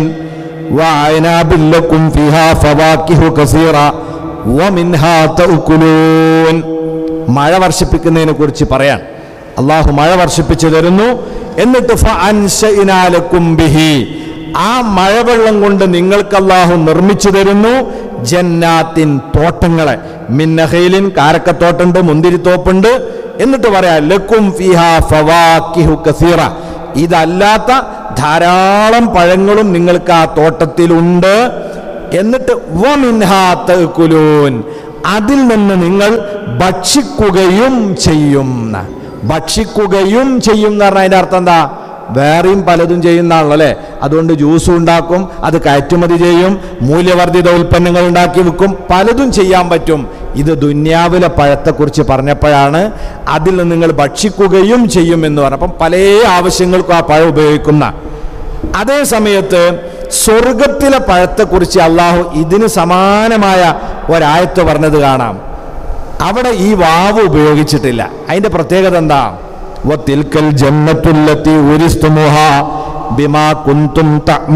وعناب لكم فيها فواكه كثيرة ومنها تأكلون മഴ വർഷിപ്പിക്കുന്നതിനെ കുറിച്ച് പറയാൻ അള്ളാഹു മഴ വർഷിപ്പിച്ചു തരുന്നു എന്നിട്ട് ഫഅൻശഇനാ ലക്കും ബിഹി ആ മഴവെള്ളം കൊണ്ട് നിങ്ങൾക്ക് അള്ളാഹു നിർമ്മിച്ചു തരുന്നു ജന്നാത്തിൻ തോട്ടങ്ങളെ മിന്നഹയിലിൻ കാരക്കത്തോട്ടുണ്ട് മുന്തിരിത്തോപ്പുണ്ട് എന്നിട്ട് പറയാ ലക്കും ഫിഹ ഫവാക്കിഹു കസീറ ഇതല്ലാത്ത ധാരാളം പഴങ്ങളും നിങ്ങൾക്ക് ആ തോട്ടത്തിലുണ്ട് എന്നിട്ട് വമിൻഹാ തഅ്കുലൂൻ അതിൽ നിന്ന് നിങ്ങൾ ഭക്ഷിക്കുകയും ചെയ്യും ന്ന്. ഭക്ഷിക്കുകയും ചെയ്യും എന്ന് പറഞ്ഞാൽ അതിൻ്റെ അർത്ഥം എന്താ വേറെയും പലതും ചെയ്യുന്നതാണല്ലോ അല്ലേ അതുകൊണ്ട് ജ്യൂസ് ഉണ്ടാക്കും അത് കയറ്റുമതി ചെയ്യും മൂല്യവർദ്ധിത ഉൽപ്പന്നങ്ങൾ ഉണ്ടാക്കി വിൽക്കും പലതും ചെയ്യാൻ പറ്റും ഇത് ദുന്യാവിലെ പഴത്തെക്കുറിച്ച് പറഞ്ഞപ്പോഴാണ് അതിൽ നിന്ന് നിങ്ങൾ ഭക്ഷിക്കുകയും ചെയ്യും എന്ന് പറഞ്ഞപ്പം പല ആവശ്യങ്ങൾക്കും ആ പഴം ഉപയോഗിക്കുന്ന അതേ സമയത്ത് സ്വർഗത്തിലെ പഴത്തെക്കുറിച്ച് അള്ളാഹു ഇതിന് സമാനമായ ഒരായത്ത് പറഞ്ഞത് കാണാം അവിടെ ഈ വാവ് ഉപയോഗിച്ചിട്ടില്ല അതിന്റെ പ്രത്യേകത എന്താ وتلك الجنة التي ورثتموها بما كنتم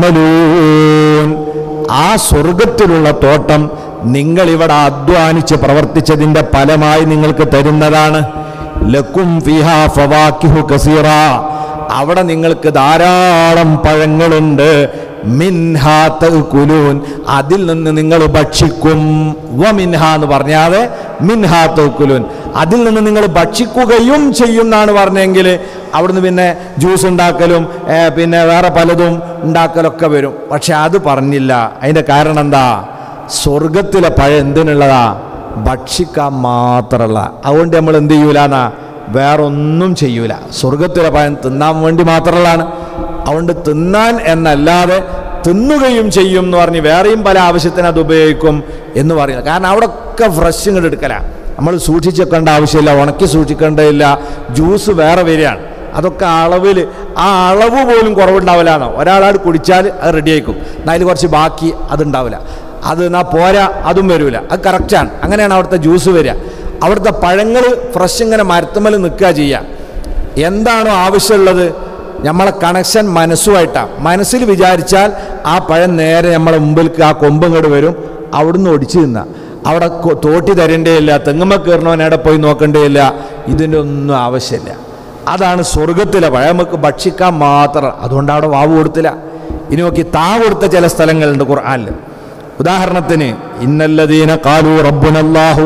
تعملون ആ സ്വർഗത്തിലുള്ള തോട്ടം നിങ്ങൾ ഇവിടെ അധ്വാനിച്ച് പ്രവർത്തിച്ചതിന്റെ ഫലമായി നിങ്ങൾക്ക് തരുന്നതാണ് ലക്കും ഫിഹാ ഫവാക്കിഹു കസീറ അവിടെ നിങ്ങൾക്ക് ധാരാളം പഴങ്ങളുണ്ട് മിൻഹാ തഅ്കുലൂൻ അതിൽ നിന്ന് നിങ്ങൾ ഭക്ഷിക്കും വ മിൻഹ എന്ന് പറഞ്ഞാതെ മിൻഹാ തഅ്കുലൂൻ അതിൽ നിന്ന് നിങ്ങൾ ഭക്ഷിക്കുകയും ചെയ്യും എന്നാണ് പറഞ്ഞെങ്കിൽ അവിടുന്ന് പിന്നെ ജ്യൂസ് ഉണ്ടാക്കലും ഏ, പിന്നെ വേറെ പലതും ഉണ്ടാക്കലൊക്കെ വരും പക്ഷെ അത് പറഞ്ഞില്ല അതിന്റെ കാരണം എന്താ സ്വർഗത്തിലെ പഴം എന്തിനുള്ളതാ ഭക്ഷിക്കാൻ മാത്രമുള്ള അതുകൊണ്ട് നമ്മൾ എന്ത് ചെയ്യൂലെന്നാ വേറെ ഒന്നും ചെയ്യൂല സ്വർഗത്തിലെ പഴം തിന്നാൻ വേണ്ടി മാത്രമുള്ളതാണ് അതുകൊണ്ട് തിന്നാൻ എന്നല്ലാതെ തിന്നുകയും ചെയ്യും എന്ന് പറഞ്ഞ് വേറെയും പല ആവശ്യത്തിന് അത് ഉപയോഗിക്കും എന്ന് പറയുന്നത് കാരണം അവിടെ ഒക്കെ ഫ്രഷ് ഇങ്ങോട്ട് എടുക്കലാണ് നമ്മൾ സൂക്ഷിച്ചേക്കേണ്ട ആവശ്യമില്ല ഉണക്കി സൂക്ഷിക്കേണ്ടതില്ല ജ്യൂസ് വേറെ വരികയാണ് അതൊക്കെ അളവിൽ ആ അളവ് പോലും കുറവുണ്ടാവില്ലാന്നോ ഒരാളാട് കുടിച്ചാൽ അത് റെഡി ആയിക്കും എന്നാൽ അതിൽ കുറച്ച് ബാക്കി അതുണ്ടാവില്ല അത് എന്നാ പോരാ അതും വരില്ല അത് കറക്റ്റാണ് അങ്ങനെയാണ് അവിടുത്തെ ജ്യൂസ് വരിക അവിടുത്തെ പഴങ്ങൾ ഫ്രഷ് ഇങ്ങനെ മരത്തുമ്മൽ നിൽക്കുക ചെയ്യുക എന്താണോ ആവശ്യമുള്ളത് നമ്മളെ കണക്ഷൻ മനസ്സുമായിട്ടാണ് മനസ്സിൽ വിചാരിച്ചാൽ ആ പഴം നേരെ നമ്മളെ മുമ്പിലേക്ക് ആ കൊമ്പ് ഇങ്ങോട്ട് വരും അവിടുന്ന് ഒടിച്ചു തിന്ന അവിടെ കൊ- തോട്ടി തരേണ്ടേയില്ല തെങ്ങുമ്മ കയറണവൻ എവിടെ പോയി നോക്കേണ്ടതില്ല ഇതിൻ്റെ ഒന്നും ആവശ്യമില്ല അതാണ് സ്വർഗത്തിലെ പഴം നമുക്ക് ഭക്ഷിക്കാൻ മാത്രം അതുകൊണ്ട് അവിടെ വാവ് കൊടുത്തില്ല ഇനി നോക്കി താ കൊടുത്ത ചില സ്ഥലങ്ങളുണ്ട് ഖുർആനിൽ ഉദാഹരണത്തിന് ഇന്നല്ലദീന കാലു റബ്ബുനല്ലാഹു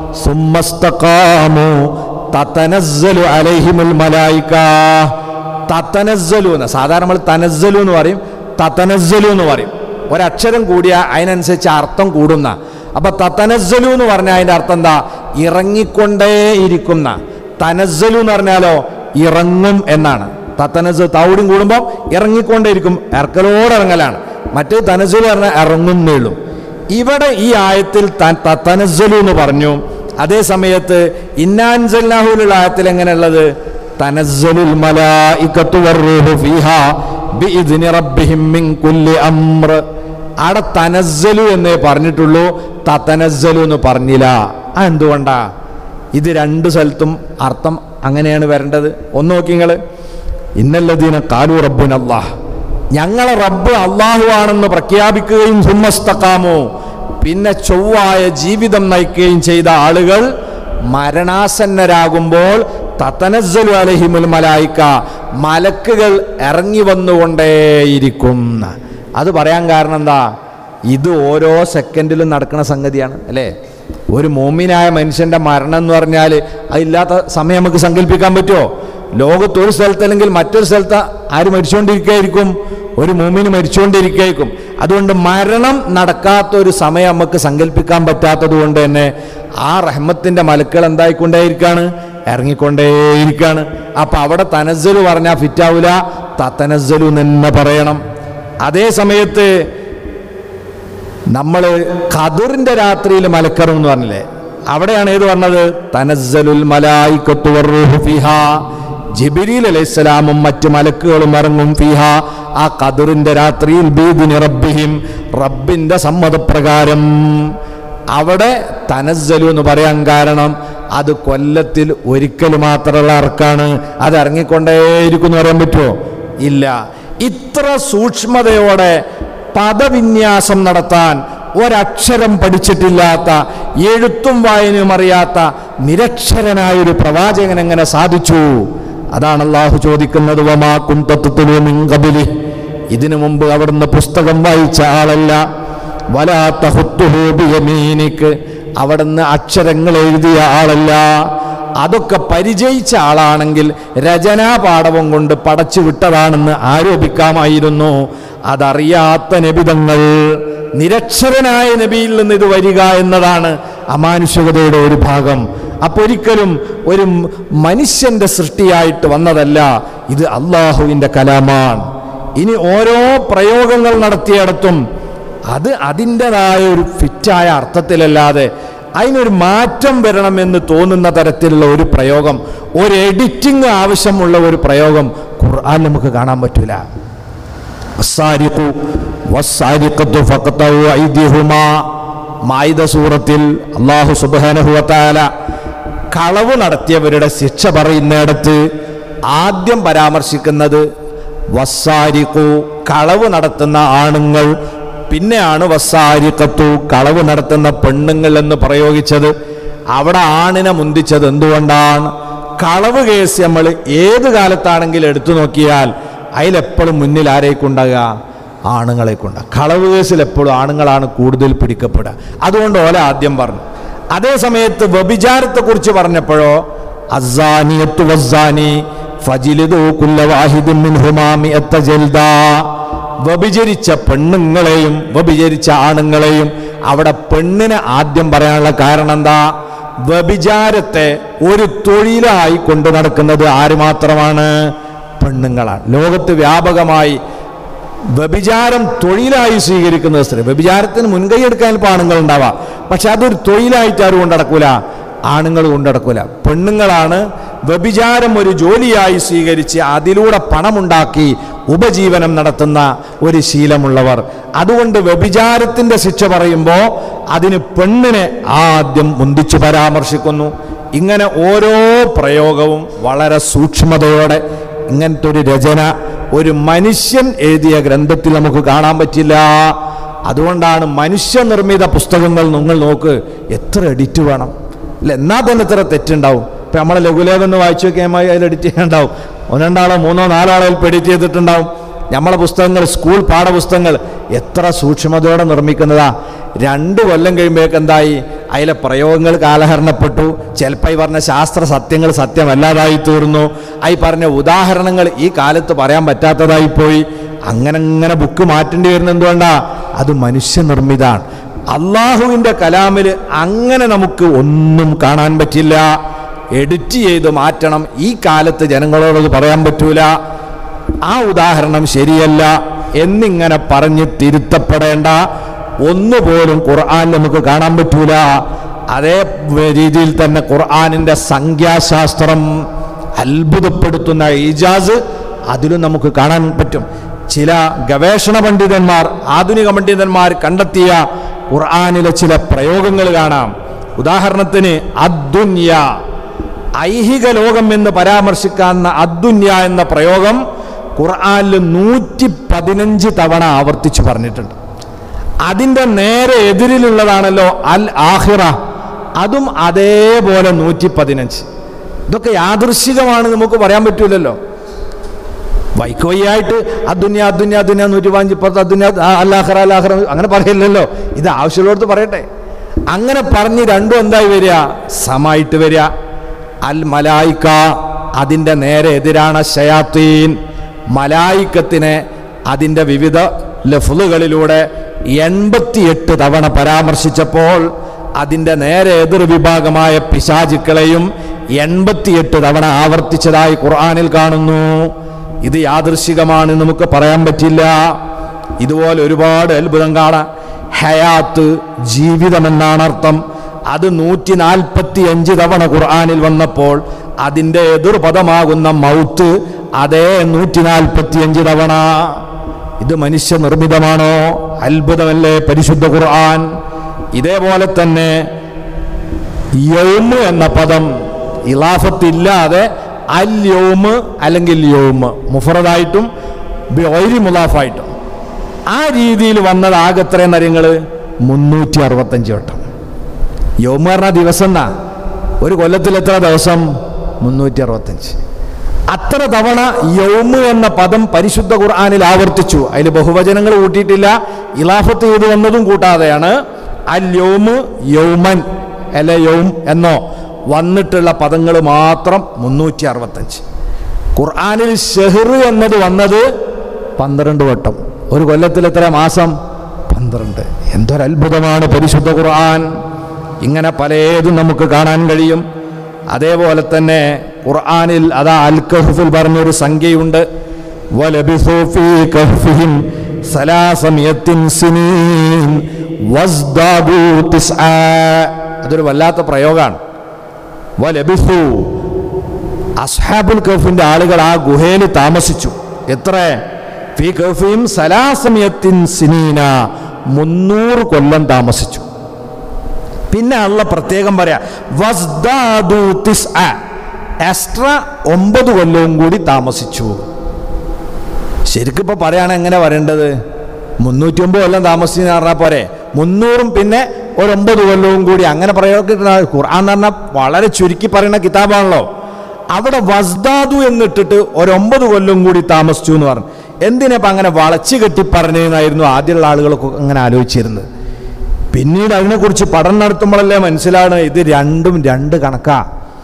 സുമ്മസ്തഖാമു തതനസ്സലു അലൈഹിമുൽ മലായിക തതനസ്സലു എന്ന് സാധാരണ നമ്മൾ തനസ്സലു എന്ന് പറയും തതനസ്സലു എന്ന് പറയും ഒരക്ഷരം കൂടിയ അതിനനുസരിച്ച് അർത്ഥം കൂടുന്ന അപ്പൊ തതനസ്സലു എന്ന് പറഞ്ഞാൽ അതിന്റെ അർത്ഥം എന്താ ഇറങ്ങിക്കൊണ്ടേയിരിക്കുന്ന തനസ്സലു എന്ന് പറഞ്ഞാലോ ഇറങ്ങും എന്നാണ് തത്തനസ് തൗടും കൂടുമ്പോൾ ഇറങ്ങിക്കൊണ്ടേയിരിക്കും ഇറക്കലോടെ ഇറങ്ങലാണ് മറ്റേ തനസ്സലു പറഞ്ഞാൽ ഇറങ്ങുന്നേള്ളൂ ഇവിടെ ഈ ആയത്തിൽ ത- ത- തനസ്സലു എന്ന് പറഞ്ഞു അതേ സമയത്ത് ഇന്നാൻസല്ലാഹുലുള്ള ആയത്തിൽ എങ്ങനെയുള്ളത് തനസ്സലുൽ മലായികത്തു വറൂഹു ഫീഹാ ബിഇദ്നി റബ്ബിഹിം മിൻ കുല്ലി അംർ അവിടെ തനസ്സലു എന്നേ പറഞ്ഞിട്ടുള്ളൂ തതനസ്സലു എന്ന് പറഞ്ഞില്ല ആ എന്തുകൊണ്ടാ ഇത് രണ്ട് സ്ഥലത്തും അർത്ഥം അങ്ങനെയാണ് വരേണ്ടത് ഒന്ന് നോക്കി നിങ്ങൾ ഇന്നല്ലദീന കാലു റബ്ബുൻ അള്ളാഹ് ഞങ്ങളെ റബ്ബ് അള്ളാഹു ആണെന്ന് പ്രഖ്യാപിക്കുകയും സുമ്മസ്തക്കാമോ പിന്നെ ചൊവ്വായ ജീവിതം നയിക്കുകയും ചെയ്ത ആളുകൾ മരണാസന്നരാകുമ്പോൾ തത്തനസ്സലു അലഹിമുൽ മലായിക്ക മലക്കുകൾ ഇറങ്ങി വന്നുകൊണ്ടേയിരിക്കും അത് പറയാൻ കാരണം എന്താ ഇത് ഓരോ സെക്കൻഡിലും നടക്കുന്ന സംഗതിയാണ് അല്ലേ ഒരു മോമിനായ മനുഷ്യന്റെ മരണം എന്ന് പറഞ്ഞാൽ അതില്ലാത്ത സമയം നമുക്ക് സങ്കല്പിക്കാൻ പറ്റുമോ ലോകത്ത് ഒരു സ്ഥലത്തല്ലെങ്കിൽ മറ്റൊരു സ്ഥലത്ത് ആര് മരിച്ചുകൊണ്ടിരിക്കുകയായിരിക്കും ഒരു മോമിന് മരിച്ചുകൊണ്ടിരിക്കുകയായിരിക്കും അതുകൊണ്ട് മരണം നടക്കാത്ത ഒരു സമയം നമുക്ക് സങ്കല്പിക്കാൻ പറ്റാത്തത് കൊണ്ട് തന്നെ ആ റഹ്മത്തിന്റെ മലക്കൾ എന്തായിക്കൊണ്ടേയിരിക്കാണ് ഇറങ്ങിക്കൊണ്ടേയിരിക്കാണ് അപ്പൊ അവിടെ തനസ്സലു പറഞ്ഞാൽ ഫിറ്റാവൂല തത്തനസ്സലു തന്നെ പറയണം അതേ സമയത്ത് നമ്മൾ ഖദറിന്റെ രാത്രിയിൽ മലക്കറും എന്ന് പറഞ്ഞില്ലേ അവിടെയാണ് ഏത് പറഞ്ഞത് തനസ്സലുൽ മലായിക്കത്തു വറൂഹു ഫിഹാ ജിബിരിൽ അലൈഹിസ്സലാമും മറ്റു മലക്കുകളും ഇറങ്ങും ഫിഹ ആ കതിറിന്റെ രാത്രിയിൽ ബീദിനി റബ്ബിഹിം റബ്ബിന്റെ സമ്മതപ്രകാരം അവിടെ തനസ്സലു എന്ന് പറയാൻ കാരണം അത് കൊല്ലത്തിൽ ഒരിക്കൽ മാത്രമുള്ള അർക്കാണ് അത് ഇറങ്ങിക്കൊണ്ടേയിരിക്കും എന്ന് പറയാൻ പറ്റുമോ ഇല്ല ഇത്ര സൂക്ഷ്മതയോടെ പദവിന്യാസം നടത്താൻ ഒരക്ഷരം പഠിച്ചിട്ടില്ലാത്ത എഴുത്തും വായനയും അറിയാത്ത നിരക്ഷരനായ ഒരു പ്രവാചകൻ എങ്ങനെ സാധിച്ചു അതാണ് അള്ളാഹു ചോദിക്കുന്നത് വമാ കുന്തത്വത്തിലോ മിങ്കബിലി ഇതിനു മുമ്പ് അവിടുന്ന് പുസ്തകം വായിച്ച ആളല്ല വലാത്ത ഹുത്തുഹോബിയമീനിക്ക് അവിടുന്ന് അക്ഷരങ്ങൾ എഴുതിയ ആളല്ല അതൊക്കെ പരിചയിച്ച ആളാണെങ്കിൽ രചനാപാഠവും കൊണ്ട് പടച്ചു വിട്ടതാണെന്ന് ആരോപിക്കാമായിരുന്നു അതറിയാത്ത നബിതങ്ങൾ നിരക്ഷരനായ നബിയിൽ നിന്ന് ഇത് വരിക എന്നതാണ് അമാനുഷികതയുടെ ഒരു ഭാഗം അപ്പൊ ഒരിക്കലും ഒരു മനുഷ്യന്റെ സൃഷ്ടിയായിട്ട് വന്നതല്ല ഇത് അള്ളാഹുവിന്റെ കലാമാണ് ഇനി ഓരോ പ്രയോഗങ്ങൾ നടത്തിയിടത്തും അത് അതിൻ്റെതായ ഒരു ഫിറ്റായ അർത്ഥത്തിലല്ലാതെ അതിനൊരു മാറ്റം വരണമെന്ന് തോന്നുന്ന തരത്തിലുള്ള ഒരു പ്രയോഗം ഒരു എഡിറ്റിംഗ് ആവശ്യമുള്ള ഒരു പ്രയോഗം ഖുർആൻ നമുക്ക് കാണാൻ പറ്റൂല വസ്സാരിഖു വസ്സാരിഖത്തു ഫഖ്തഉ ഐദിഹുമാ മായിദ സൂറത്തിൽ അല്ലാഹു സുബ്ഹാനഹു വതആല കളവ് നടത്തിയവരുടെ ശിക്ഷ പറയുന്നിടത്ത് ആദ്യം പരാമർശിക്കുന്നത് വസ്സാരിഖു കളവ് നടത്തുന്ന ആണുങ്ങൾ പിന്നെയാണ് വസ്സാരിഖത്തു കളവ് നടത്തുന്ന പെണ്ണുങ്ങൾ എന്ന് പ്രയോഗിച്ചത് അവിടെ ആണിനെ മുന്തിച്ചത് എന്തുകൊണ്ടാണ് കളവ് കേസ് നമ്മൾ ഏത് കാലത്താണെങ്കിലും എടുത്തു നോക്കിയാൽ അതിലെപ്പോഴും മുന്നിൽ ആരേക്കുണ്ടാകുക ആണുങ്ങളെ കൊണ്ടാകുക കളവ് കേസിൽ എപ്പോഴും ആണുങ്ങളാണ് കൂടുതൽ പിടിക്കപ്പെടുക അതുകൊണ്ട് ഓല ആദ്യം പറഞ്ഞു അതേ സമയത്ത് വ്യഭിചാരത്തെ കുറിച്ച് പറഞ്ഞപ്പോഴോ അസാനിയത്തു വസ്സാനി ഫജിലിദു കുല്ല വാഹിദിൻ മിൻഹുമാ മിഅത്ത ജൽദാ വ്യഭിചരിച്ച പെണ്ണുങ്ങളെയും വ്യഭിചരിച്ച ആണുങ്ങളെയും അവിടെ പെണ്ണിനെ ആദ്യം പറയാനുള്ള കാരണം എന്താ വ്യഭിചാരത്തെ ഒരു തൊഴിലായി കൊണ്ടു നടക്കുന്നത് ആര് മാത്രമാണ് പെണ്ണുങ്ങളാണ് ലോകത്ത് വ്യാപകമായി വ്യഭിചാരം തൊഴിലായി സ്വീകരിക്കുന്ന സ്ത്രീ വ്യഭിചാരത്തിന് മുൻകൈ എടുക്കാൻ ഇപ്പോൾ ആണുങ്ങൾ ഉണ്ടാവാം പക്ഷെ അതൊരു തൊഴിലായിട്ട് ആരും കൊണ്ടടക്കൂല ആണുങ്ങൾ കൊണ്ടടക്കൂല പെണ്ണുങ്ങളാണ് വ്യഭിചാരം ഒരു ജോലിയായി സ്വീകരിച്ച് അതിലൂടെ പണമുണ്ടാക്കി ഉപജീവനം നടത്തുന്ന ഒരു ശീലമുള്ളവർ അതുകൊണ്ട് വ്യഭിചാരത്തിന്റെ ശിക്ഷ പറയുമ്പോൾ അതിന് പെണ്ണിനെ ആദ്യം മുന്തിച്ചു പരാമർശിക്കുന്നു ഇങ്ങനെ ഓരോ പ്രയോഗവും വളരെ സൂക്ഷ്മതയോടെ ഇങ്ങനത്തെ ഒരു രചന ഒരു മനുഷ്യൻ എഴുതിയ ഗ്രന്ഥത്തിൽ നമുക്ക് കാണാൻ പറ്റില്ല അതുകൊണ്ടാണ് മനുഷ്യനിർമ്മിത പുസ്തകങ്ങൾ നിങ്ങൾ നോക്ക് എത്ര എഡിറ്റ് വേണം അല്ല എന്നാൽ തന്നെ എത്ര തെറ്റുണ്ടാവും ഇപ്പം നമ്മളെ ലഘുലേഖന്ന് വായിച്ചു നോക്കിയാൽ അതിൽ എഡിറ്റ് ചെയ്യാനുണ്ടാവും ഒന്നെണ്ടാളോ മൂന്നോ നാലാളോ ഇപ്പോൾ എഡിറ്റ് ചെയ്തിട്ടുണ്ടാവും നമ്മളെ പുസ്തകങ്ങൾ സ്കൂൾ പാഠപുസ്തകങ്ങൾ എത്ര സൂക്ഷ്മതയോടെ നിർമ്മിക്കുന്നതാ രണ്ട് കൊല്ലം കഴിയുമ്പോഴേക്ക് എന്തായി അതിലെ പ്രയോഗങ്ങൾ കാലഹരണപ്പെട്ടു ചിലപ്പോൾ ഈ പറഞ്ഞ ശാസ്ത്ര സത്യങ്ങൾ സത്യമല്ലാതായി തീർന്നു ഈ പറഞ്ഞ ഉദാഹരണങ്ങൾ ഈ കാലത്ത് പറയാൻ പറ്റാത്തതായി പോയി അങ്ങനെ അങ്ങനെ ബുക്ക് മാറ്റേണ്ടി വരുന്ന എന്തുകൊണ്ടാ അത് മനുഷ്യനിർമ്മിതാണ് അള്ളാഹുവിൻ്റെ കലാമിൽ അങ്ങനെ നമുക്ക് ഒന്നും കാണാൻ പറ്റില്ല എഡിറ്റ് ചെയ്ത് മാറ്റണം ഈ കാലത്ത് ജനങ്ങളോടത് പറയാൻ പറ്റൂല ആ ഉദാഹരണം ശരിയല്ല എന്നിങ്ങനെ പറഞ്ഞ് തിരുത്തപ്പെടേണ്ട ഒന്നുപോലും ഖുർആൻ നമുക്ക് കാണാൻ പറ്റൂല അതേ രീതിയിൽ തന്നെ ഖുർആാനിൻ്റെ സംഖ്യാശാസ്ത്രം അത്ഭുതപ്പെടുത്തുന്ന ഈജാസ് അതിലും നമുക്ക് കാണാൻ പറ്റും ചില ഗവേഷണ പണ്ഡിതന്മാർ ആധുനിക പണ്ഡിതന്മാർ കണ്ടെത്തിയ ഖുർആാനിലെ ചില പ്രയോഗങ്ങൾ കാണാം ഉദാഹരണത്തിന് അദ്ദുന്യ ഐഹിക ലോകം എന്ന് പരാമർശിക്കാവുന്ന അദ്ദുന്യ എന്ന പ്രയോഗം ഖുർആാനിൽ നൂറ്റി പതിനഞ്ച് തവണ ആവർത്തിച്ച് പറഞ്ഞിട്ടുണ്ട് അതിൻ്റെ നേരെ എതിരിലുള്ളതാണല്ലോ അൽ ആഹിറ അതും അതേപോലെ നൂറ്റി പതിനഞ്ച് ഇതൊക്കെ യാദൃശികമാണ് നമുക്ക് പറയാൻ പറ്റൂലല്ലോ വൈക്കോയായിട്ട് അദ്ദുന്യ അദ്ദുന്യ അദ്ദുന്യ നൂറ്റി പതിനഞ്ച് പത്ത് അദ്ദുന്യ അല്ലാഹറ അല്ലാഹറ അങ്ങനെ പറയില്ലല്ലോ ഇത് ആവശ്യമുള്ളടത്ത് പറയട്ടെ അങ്ങനെ പറഞ്ഞ് രണ്ടും എന്തായി വരിക സമായിട്ട് വരിക അൽ മലായിക്ക അതിൻ്റെ നേരെ എതിരാണ് ഷയാത്തീൻ മലായിക്കത്തിനെ അതിൻ്റെ വിവിധ ലഫ്ലുകളിലൂടെ എൺപത്തിയെട്ട് തവണ പരാമർശിച്ചപ്പോൾ അതിൻ്റെ നേരെ എതിർ വിഭാഗമായ പിശാചുക്കളെയും എൺപത്തിയെട്ട് തവണ ആവർത്തിച്ചതായി ഖുർആാനിൽ കാണുന്നു ഇത് യാദൃശികമാണ് നമുക്ക് പറയാൻ പറ്റില്ല ഇതുപോലെ ഒരുപാട് അത്ഭുതം കാണാം ഹയാത്ത് ജീവിതമെന്നാണ് അർത്ഥം അത് നൂറ്റി നാൽപ്പത്തി അഞ്ച് തവണ ഖുർആാനിൽ വന്നപ്പോൾ അതിൻ്റെ എതിർപദമാകുന്ന മൗത്ത് അതേ നൂറ്റി നാൽപ്പത്തിയഞ്ച് തവണ ഇത് മനുഷ്യ നിർമ്മിതമാണോ അത്ഭുതമല്ലേ പരിശുദ്ധ ഖുർആൻ ഇതേപോലെ തന്നെ യൗമ് എന്ന പദം ഇലാഫത്തില്ലാതെ അൽ യൗമ് അല്ലെങ്കിൽ യൗമ് മുഫറദായിട്ടും ബിഒരി മുലാഫായിട്ടും ആ രീതിയിൽ വന്നത് ആകെ എത്രയും കാര്യങ്ങൾ മുന്നൂറ്റി അറുപത്തഞ്ച് വട്ടം യൗമ് പറഞ്ഞ ദിവസം എന്നാ ഒരു കൊല്ലത്തിൽ എത്ര ദിവസം മുന്നൂറ്റി അറുപത്തഞ്ച് അത്ര തവണ യൗമ് എന്ന പദം പരിശുദ്ധ ഖുർആാനിൽ ആവർത്തിച്ചു അതിൽ ബഹുവചനങ്ങൾ കൂട്ടിയിട്ടില്ല ഇലാഫത്ത് ചെയ്ത് വന്നതും കൂട്ടാതെയാണ് അൽ യൗമ് യൗമൻ അല്ലെ യൗം എന്നോ വന്നിട്ടുള്ള പദങ്ങൾ മാത്രം മുന്നൂറ്റി അറുപത്തഞ്ച് ഖുർആാനിൽ ഷെഹർ എന്നത് വന്നത് പന്ത്രണ്ട് വട്ടം ഒരു കൊല്ലത്തിൽ എത്ര മാസം പന്ത്രണ്ട് എന്തൊരത്ഭുതമാണ് പരിശുദ്ധ ഖുർആൻ ഇങ്ങനെ പലതും നമുക്ക് കാണാൻ കഴിയും അതേപോലെ തന്നെ ഖുർആനിൽ അതാ അൽ കഹ്ഫിൽ പറഞ്ഞൊരു സംഖ്യയുണ്ട് വലബിസൂ ഫീ കഹ്ഫിഹിം സലാസമിയത്തിൻ സിനീൻ വസ്ദാദൂ തിസ്ആ അതൊരു വല്ലാത്ത പ്രയോഗമാണ് വലബിസൂ അസ്ഹാബുൽ കഹ്ഫിന്റെ ആളുകൾ ആ ഗുഹയിൽ താമസിച്ചു എത്ര ഫീ കഹ്ഫിഹിം സലാസമിയത്തിൻ സിനീന മുന്നൂറ് കൊല്ലം താമസിച്ചു പിന്നെ അള്ള പ്രത്യേകം പറയാ വസ്ദാദു തിസ്ആ എക്സ്ട്രാ ഒമ്പത് കൊല്ലവും കൂടി താമസിച്ചു ശരിക്കും ഇപ്പൊ പറയാണ് എങ്ങനെ പറയേണ്ടത് മുന്നൂറ്റി ഒമ്പത് കൊല്ലം താമസിച്ചു പറഞ്ഞാൽ പോരെ മുന്നൂറും പിന്നെ ഒരു ഒമ്പത് കൊല്ലവും കൂടി അങ്ങനെ പറയുക ഖുർആൻ എന്ന് പറഞ്ഞാൽ വളരെ ചുരുക്കി പറയുന്ന കിതാബാണല്ലോ അവിടെ വസ്ദാദു എന്നിട്ടിട്ട് ഒരു ഒമ്പത് കൊല്ലം കൂടി താമസിച്ചു എന്ന് പറഞ്ഞു എന്തിനാ അങ്ങനെ വളച്ചു കെട്ടി പറഞ്ഞതെന്നായിരുന്നു ആദ്യമുള്ള ആളുകളൊക്കെ അങ്ങനെ ആലോചിച്ചിരുന്നത് പിന്നീട് അതിനെക്കുറിച്ച് പഠനം നടത്തുമ്പോഴല്ലേ മനസ്സിലാണ് ഇത് രണ്ടും രണ്ട് കണക്കാ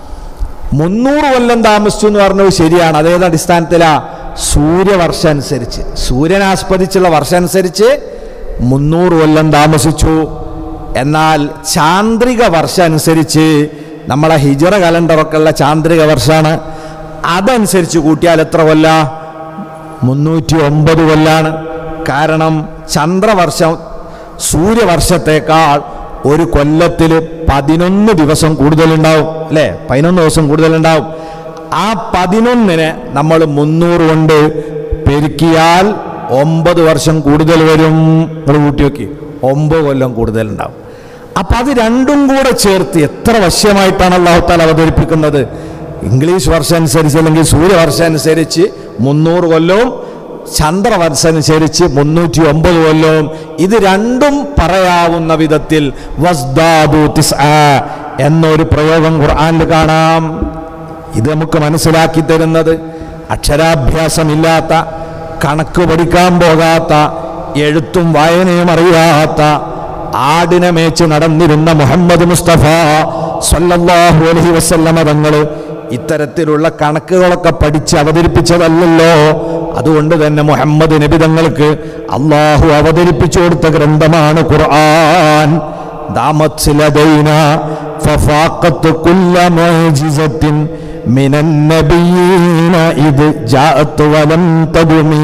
മുന്നൂറ് കൊല്ലം താമസിച്ചു എന്ന് പറഞ്ഞത് ശരിയാണ് അതേത് അടിസ്ഥാനത്തിലാ സൂര്യവർഷം അനുസരിച്ച് സൂര്യനെ ആസ്പദിച്ചുള്ള വർഷം അനുസരിച്ച് മുന്നൂറ് കൊല്ലം താമസിച്ചു എന്നാൽ ചാന്ദ്രിക വർഷം അനുസരിച്ച് നമ്മളെ ഹിജറ കലണ്ടറൊക്കെ ഉള്ള ചാന്ദ്രിക വർഷമാണ് അതനുസരിച്ച് കൂട്ടിയാൽ എത്ര കൊല്ല മുന്നൂറ്റി ഒമ്പത് കൊല്ലാണ് കാരണം ചന്ദ്രവർഷം സൂര്യവർഷത്തേക്കാൾ ഒരു കൊല്ലത്തിൽ പതിനൊന്ന് ദിവസം കൂടുതലുണ്ടാവും അല്ലേ പതിനൊന്ന് ദിവസം കൂടുതലുണ്ടാവും ആ പതിനൊന്നിന് നമ്മൾ മുന്നൂറ് കൊണ്ട് പെരുക്കിയാൽ ഒമ്പത് വർഷം കൂടുതൽ വരും നിങ്ങൾ കൂട്ടി നോക്കി ഒമ്പത് കൊല്ലം കൂടുതലുണ്ടാവും അപ്പൊ അത് രണ്ടും കൂടെ ചേർത്ത് എത്ര വശ്യമായിട്ടാണ് അള്ളാഹുത്താൽ അവതരിപ്പിക്കുന്നത് ഇംഗ്ലീഷ് വർഷം അനുസരിച്ച് അല്ലെങ്കിൽ സൂര്യവർഷം അനുസരിച്ച് മുന്നൂറ് കൊല്ലവും ചന്ദ്രവർഷം അനുസരിച്ച് മുന്നൂറ്റി ഒമ്പത് കൊല്ലവും ഇത് രണ്ടും പറയാവുന്ന വിധത്തിൽ വസ്ദാദു തിസ്ആ എന്നൊരു പ്രയോഗം ഖുർആനിൽ കാണാം ഇത് നമുക്ക് മനസ്സിലാക്കി തരുന്നത് അക്ഷരാഭ്യാസമില്ലാത്ത കണക്ക് പഠിക്കാൻ പോകാത്ത എഴുത്തും വായനയും അറിയാത്ത ആടിനെ മേച്ച് നടന്നിരുന്ന മുഹമ്മദ് മുസ്തഫ സല്ലല്ലാഹു അലൈഹി വസല്ലമ തങ്ങൾ ഇത്തരത്തിലുള്ള കണക്കുകളൊക്കെ പഠിച്ച് അവതരിപ്പിച്ചതല്ലല്ലോ അതുകൊണ്ട് തന്നെ മുഹമ്മദ് നബി തങ്ങൾക്ക് അള്ളാഹു അവതരിപ്പിച്ചു കൊടുത്ത ഗ്രന്ഥമാണ് ഖുർആൻ ദാമത് ലദൈന ഫഫാഖത്ത് കുല്ല മുഅ്ജിസത്തിൻ മിനൻ നബിയീന ഇത് ജാഅത്ത് വലം തദുമീ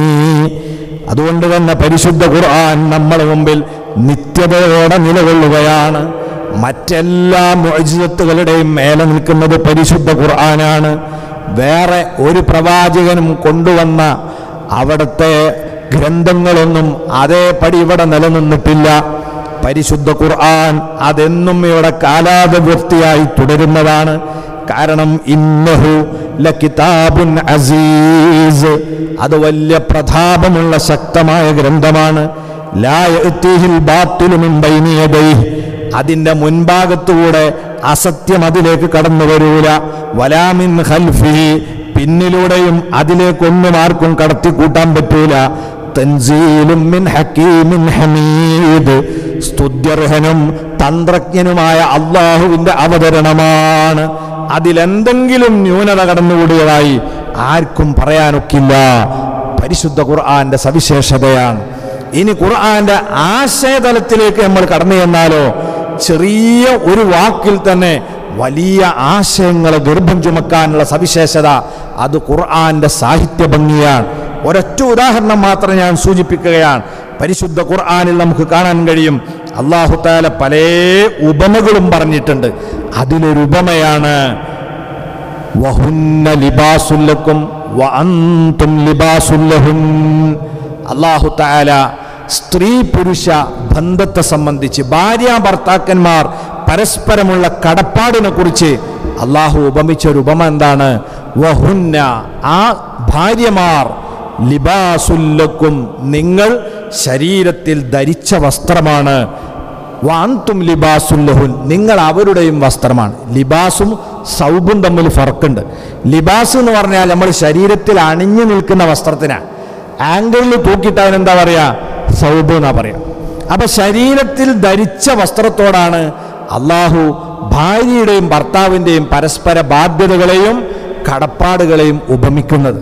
അതുകൊണ്ട് തന്നെ പരിശുദ്ധ ഖുർആൻ നമ്മുടെ മുമ്പിൽ നിത്യതയോടെ നിലകൊള്ളുകയാണ് മറ്റെല്ലാ മുഅ്ജിസത്തുകളുടെയും മേലെ നിൽക്കുന്നത് പരിശുദ്ധ ഖുർആനാണ് വേറെ ഒരു പ്രവാചകനും കൊണ്ടുവന്ന അവിടുത്തെ ഗ്രന്ഥങ്ങളൊന്നും അതേപടി ഇവിടെ നിലനിന്നിട്ടില്ല പരിശുദ്ധ ഖുർആൻ അതെന്നും ഇവിടെ കാലാതവൃത്തിയായി തുടരുന്നതാണ് കാരണം ഇന്നഹു ലകിതാബുൻ അസീസ് അത് വലിയ പ്രതാപമുള്ള ശക്തമായ ഗ്രന്ഥമാണ് ലാ യഅ്തീഹിൽ ബാത്തിലു മിൻ ബൈനി യദൈഹി അതിന്റെ മുൻഭാഗത്തുകൂടെ അസത്യം അതിലേക്ക് കടന്നു വരൂല വലാമിൻ ഖൽഫിഹി പിന്നിലൂടെയും അതിലേക്കൊന്നും ആർക്കും കടത്തിക്കൂട്ടാൻ പറ്റൂല തൻസീലും മിൻ ഹക്കീമിൻ ഹമീദ് സ്തുത്യർഹനും തന്ത്രജ്ഞനുമായ അള്ളാഹുവിന്റെ അവതരണമാണ് അതിലെന്തെങ്കിലും ന്യൂനത കടന്നുകൂടിയതായി ആർക്കും പറയാനൊക്കില്ല പരിശുദ്ധ ഖുർആന്റെ സവിശേഷതയാണ് ഇനി ഖുർആന്റെ ആശയതലത്തിലേക്ക് നമ്മൾ കടന്നു ചെന്നാലോ ചെറിയ ഒരു വാക്കിൽ തന്നെ വലിയ ആശയങ്ങളെ ഗർഭം ചുമക്കാനുള്ള സവിശേഷത അത് ഖുർആന്റെ സാഹിത്യ ഭംഗിയാണ് ഒരൊറ്റ ഉദാഹരണം മാത്രം ഞാൻ സൂചിപ്പിക്കുകയാണ് പരിശുദ്ധ ഖുർആനിൽ നമുക്ക് കാണാൻ കഴിയും അള്ളാഹു താല പല ഉപമകളും പറഞ്ഞിട്ടുണ്ട് അതിലൊരു ഉപമയാണ് വഹുന്ന ലിബാസുല്ലക്കും വഅന്തും ലിബാസുല്ലഹുൻ അല്ലാഹു തആല സ്ത്രീ പുരുഷ ബന്ധത്തെ സംബന്ധിച്ച് ഭാര്യ ഭർത്താക്കന്മാർ പരസ്പരമുള്ള കടപ്പാടിനെ കുറിച്ച് അള്ളാഹു ഉപമിച്ച ഒരു ഉപമ എന്താണ് വഹുന്ന ആ ഭാര്യമാർ ലിബാസുല്ലക്കും നിങ്ങൾ ശരീരത്തിൽ ധരിച്ച വസ്ത്രമാണ് വാന്തും ലിബാസുല്ലഹുൻ നിങ്ങൾ അവരുടെയും വസ്ത്രമാണ് ലിബാസും സൗബും തമ്മിൽ ഫർക്കുണ്ട് ലിബാസ് എന്ന് പറഞ്ഞാൽ നമ്മൾ ശരീരത്തിൽ അണിഞ്ഞു നിൽക്കുന്ന വസ്ത്രത്തിനാണ് ആംഗിളിൽ തൂക്കിയിട്ട് അവൻ എന്താ പറയാ സൗബ് എന്നാ പറയാ അപ്പൊ ശരീരത്തിൽ ധരിച്ച വസ്ത്രത്തോടാണ് അള്ളാഹു ഭാര്യയുടെയും ഭർത്താവിൻ്റെയും പരസ്പര ബാധ്യതകളെയും കടപ്പാടുകളെയും ഉപമിക്കുന്നത്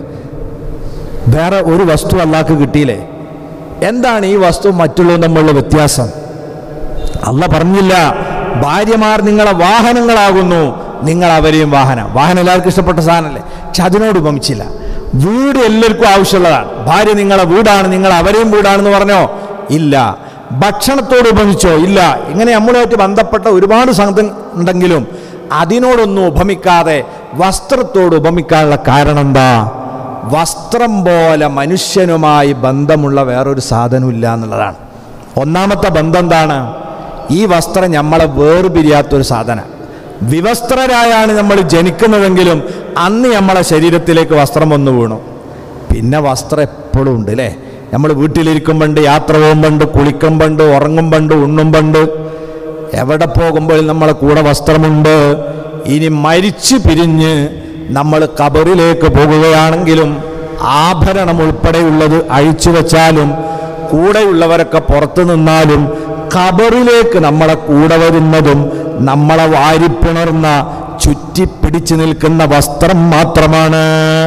വേറെ ഒരു വസ്തു അള്ളാഹ്ക്ക് കിട്ടിയില്ലേ എന്താണ് ഈ വസ്തു മറ്റുള്ളവരും തമ്മിലുള്ള വ്യത്യാസം അല്ല പറഞ്ഞില്ല ഭാര്യമാർ നിങ്ങളെ വാഹനങ്ങളാകുന്നു നിങ്ങൾ അവരെയും വാഹനം വാഹനം എല്ലാവർക്കും ഇഷ്ടപ്പെട്ട സാധനമല്ലേ പക്ഷെ അതിനോട് ഉപമിച്ചില്ല വീട് എല്ലാവർക്കും ആവശ്യമുള്ളതാണ് ഭാര്യ നിങ്ങളെ വീടാണ് നിങ്ങൾ അവരെയും വീടാണെന്ന് പറഞ്ഞോ ഇല്ല ഭക്ഷണത്തോട് ഉപമിച്ചോ ഇല്ല ഇങ്ങനെ നമ്മളുമായിട്ട് ബന്ധപ്പെട്ട ഒരുപാട് സംഘം ഉണ്ടെങ്കിലും അതിനോടൊന്നും ഉപമിക്കാതെ വസ്ത്രത്തോട് ഉപമിക്കാനുള്ള കാരണം എന്താ വസ്ത്രം പോലെ മനുഷ്യനുമായി ബന്ധമുള്ള വേറൊരു സാധനമില്ല എന്നുള്ളതാണ് ഒന്നാമത്തെ ബന്ധം എന്താണ് ഈ വസ്ത്രം നമ്മളെ വേർപിരിയാത്തൊരു സാധനം വിവസ്ത്രരായാണ് നമ്മൾ ജനിക്കുന്നതെങ്കിലും അന്ന് നമ്മളെ ശരീരത്തിലേക്ക് വസ്ത്രം വന്നു വീണു പിന്നെ വസ്ത്രം എപ്പോഴും ഉണ്ട് അല്ലേ നമ്മൾ വീട്ടിലിരിക്കുമ്പോണ്ട് യാത്ര പോകുമ്പോണ്ട് കുളിക്കുമ്പോണ്ട് ഉറങ്ങുമ്പോണ്ട് ഉണ്ണുമ്പോണ്ട് എവിടെ പോകുമ്പോൾ നമ്മളെ കൂടെ വസ്ത്രമുണ്ട് ഇനി മരിച്ചു പിരിഞ്ഞ് നമ്മൾ കബറിലേക്ക് പോകുകയാണെങ്കിലും ആഭരണം ഉൾപ്പെടെയുള്ളത് അഴിച്ചു വെച്ചാലും കൂടെയുള്ളവരൊക്കെ പുറത്തു നിന്നാലും ഖബറിലേക്ക് നമ്മളെ കൂടെ വരുന്നതും നമ്മളെ വാരിപ്പിണർന്ന ചുറ്റിപ്പിടിച്ചു നിൽക്കുന്ന വസ്ത്രം മാത്രമാണ്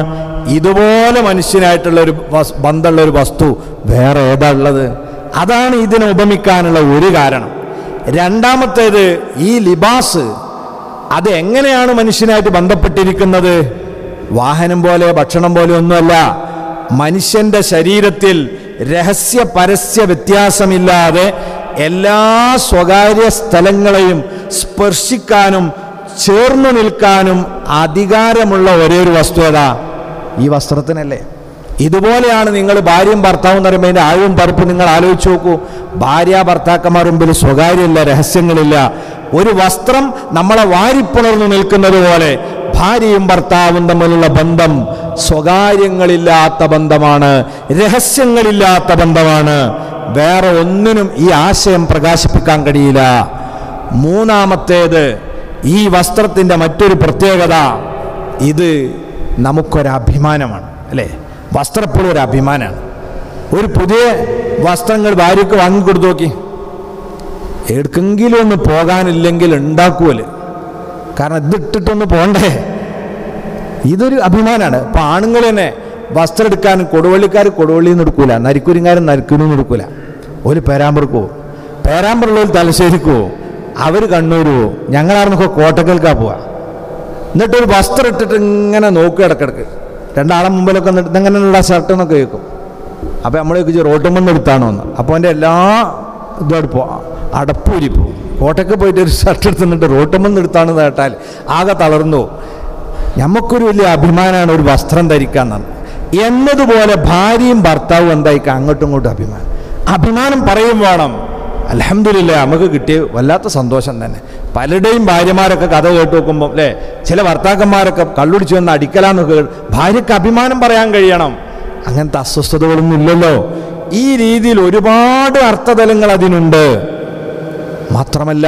ഇതുപോലെ മനുഷ്യനായിട്ടുള്ള ഒരു വസ്- ബന്ധമുള്ള ഒരു വസ്തു വേറെ ഏതാ ഉള്ളത് അതാണ് ഇതിനെ ഉപമിക്കാനുള്ള ഒരു കാരണം രണ്ടാമത്തേത് ഈ ലിബാസ് അത് എങ്ങനെയാണ് മനുഷ്യനായിട്ട് ബന്ധപ്പെട്ടിരിക്കുന്നത് വാഹനം പോലെ ഭക്ഷണം പോലെ ഒന്നുമല്ല മനുഷ്യന്റെ ശരീരത്തിൽ രഹസ്യ പരസ്യ വ്യത്യാസമില്ലാതെ എല്ലാ സ്വകാര്യ സ്ഥലങ്ങളെയും സ്പർശിക്കാനും ചേർന്നു നിൽക്കാനും അധികാരമുള്ള ഒരേ ഒരു വസ്തു ഏതാ ഈ വസ്ത്രത്തിനല്ലേ ഇതുപോലെയാണ് നിങ്ങൾ ഭാര്യയും ഭർത്താവും എന്ന് പറയുമ്പോൾ അതിൻ്റെ ആഴവും പരപ്പും നിങ്ങൾ ആലോചിച്ച് നോക്കൂ ഭാര്യ ഭർത്താക്കന്മാർ മുമ്പിൽ സ്വകാര്യമില്ല രഹസ്യങ്ങളില്ല ഒരു വസ്ത്രം നമ്മളെ വാരിപ്പുണർന്നു നിൽക്കുന്നത് പോലെ ഭാര്യയും ഭർത്താവും തമ്മിലുള്ള ബന്ധം സ്വകാര്യങ്ങളില്ലാത്ത ബന്ധമാണ് രഹസ്യങ്ങളില്ലാത്ത ബന്ധമാണ് വേറെ ഒന്നിനും ഈ ആശയം പ്രകാശിപ്പിക്കാൻ കഴിയില്ല മൂന്നാമത്തേത് ഈ വസ്ത്രത്തിൻ്റെ മറ്റൊരു പ്രത്യേകത ഇത് നമുക്കൊരഭിമാനമാണ് അല്ലേ വസ്ത്രപ്പോഴും ഒരു അഭിമാനമാണ് ഒരു പുതിയ വസ്ത്രങ്ങൾ ഭാര്യയ്ക്ക് വാങ്ങിക്കൊടുത്തു നോക്കി എവിടെക്കെങ്കിലും ഒന്ന് പോകാനില്ലെങ്കിൽ ഉണ്ടാക്കുമല്ലോ കാരണം ഇതിട്ടിട്ടൊന്ന് പോണ്ടേ ഇതൊരു അഭിമാനമാണ് ഇപ്പം ആണുങ്ങൾ തന്നെ വസ്ത്രം എടുക്കാൻ കൊടുവള്ളിക്കാർ കൊടുവള്ളിയിൽ നിന്ന് എടുക്കൂല നരിക്കുരിങ്ങാരൻ നരിക്കുരിൽ നിന്ന് എടുക്കൂല ഒരു പേരാമ്പർക്ക് പോവും പേരാമ്പറുള്ളവർ തലശ്ശേരിക്ക് പോവും അവർ കണ്ണൂർ പോവും ഞങ്ങളാർന്നൊക്കെ കോട്ടക്കൽക്കാ പോവാ എന്നിട്ടൊരു വസ്ത്രം ഇട്ടിട്ട് ഇങ്ങനെ നോക്കുക ഇടക്കിടക്ക് രണ്ടാളെ മുമ്പിലൊക്കെ നിന്നിട്ട് ഇതെങ്ങനെയുള്ള ഷർട്ട് എന്നൊക്കെ കേൾക്കും അപ്പോൾ നമ്മൾ ചോദിച്ചു റോട്ടുമെന്ന് എടുത്താണോ എന്ന് അപ്പോൾ എൻ്റെ എല്ലാ ഇതും അടുപ്പോ അടപ്പൂരി പോവും കോട്ടയ്ക്ക് പോയിട്ട് ഒരു ഷർട്ട് എടുത്ത് നിന്നിട്ട് റോട്ടുമെന്ന് എടുത്താണെന്ന് കേട്ടാൽ ആകെ തളർന്നു നമുക്കൊരു വലിയ അഭിമാനമാണ് ഒരു വസ്ത്രം ധരിക്കാൻ എന്നാണ് എന്നതുപോലെ ഭാര്യയും ഭർത്താവും എന്തായിക്കാം അങ്ങോട്ടും ഇങ്ങോട്ടും അഭിമാനം അഭിമാനം പറയും വേണം അലഹമില്ല നമുക്ക് കിട്ടിയ വല്ലാത്ത സന്തോഷം തന്നെ പലരുടെയും ഭാര്യമാരൊക്കെ കഥ കേട്ട് നോക്കുമ്പോൾ അല്ലേ ചില ഭർത്താക്കന്മാരൊക്കെ കള്ളുടിച്ച് വന്ന് അടിക്കലാന്നൊക്കെ കേട്ട് ഭാര്യയ്ക്ക് അഭിമാനം പറയാൻ കഴിയണം അങ്ങനത്തെ അസ്വസ്ഥതകളൊന്നും ഇല്ലല്ലോ ഈ രീതിയിൽ ഒരുപാട് അർത്ഥതലങ്ങൾ അതിനുണ്ട് മാത്രമല്ല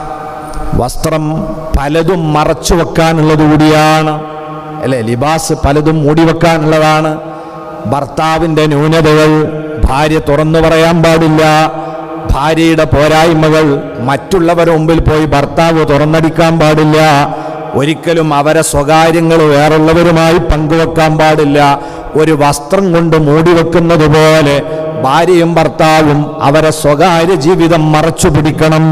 വസ്ത്രം പലതും മറച്ചു വെക്കാനുള്ളത് കൂടിയാണ് അല്ലേ ലിബാസ് പലതും മൂടി വെക്കാനുള്ളതാണ് ഭർത്താവിൻ്റെ ന്യൂനതകൾ ഭാര്യ തുറന്നു പറയാൻ പാടില്ല ഭാര്യയുടെ പോരായ്മകൾ മറ്റുള്ളവരുടെ മുമ്പിൽ പോയി ഭർത്താവ് തുറന്നടിക്കാൻ പാടില്ല ഒരിക്കലും അവരെ സ്വകാര്യങ്ങൾ വേറുള്ളവരുമായി പങ്കുവെക്കാൻ പാടില്ല ഒരു വസ്ത്രം കൊണ്ട് മൂടി വെക്കുന്നത് പോലെ ഭാര്യയും ഭർത്താവും അവരെ സ്വകാര്യ ജീവിതം മറച്ചു പിടിക്കണം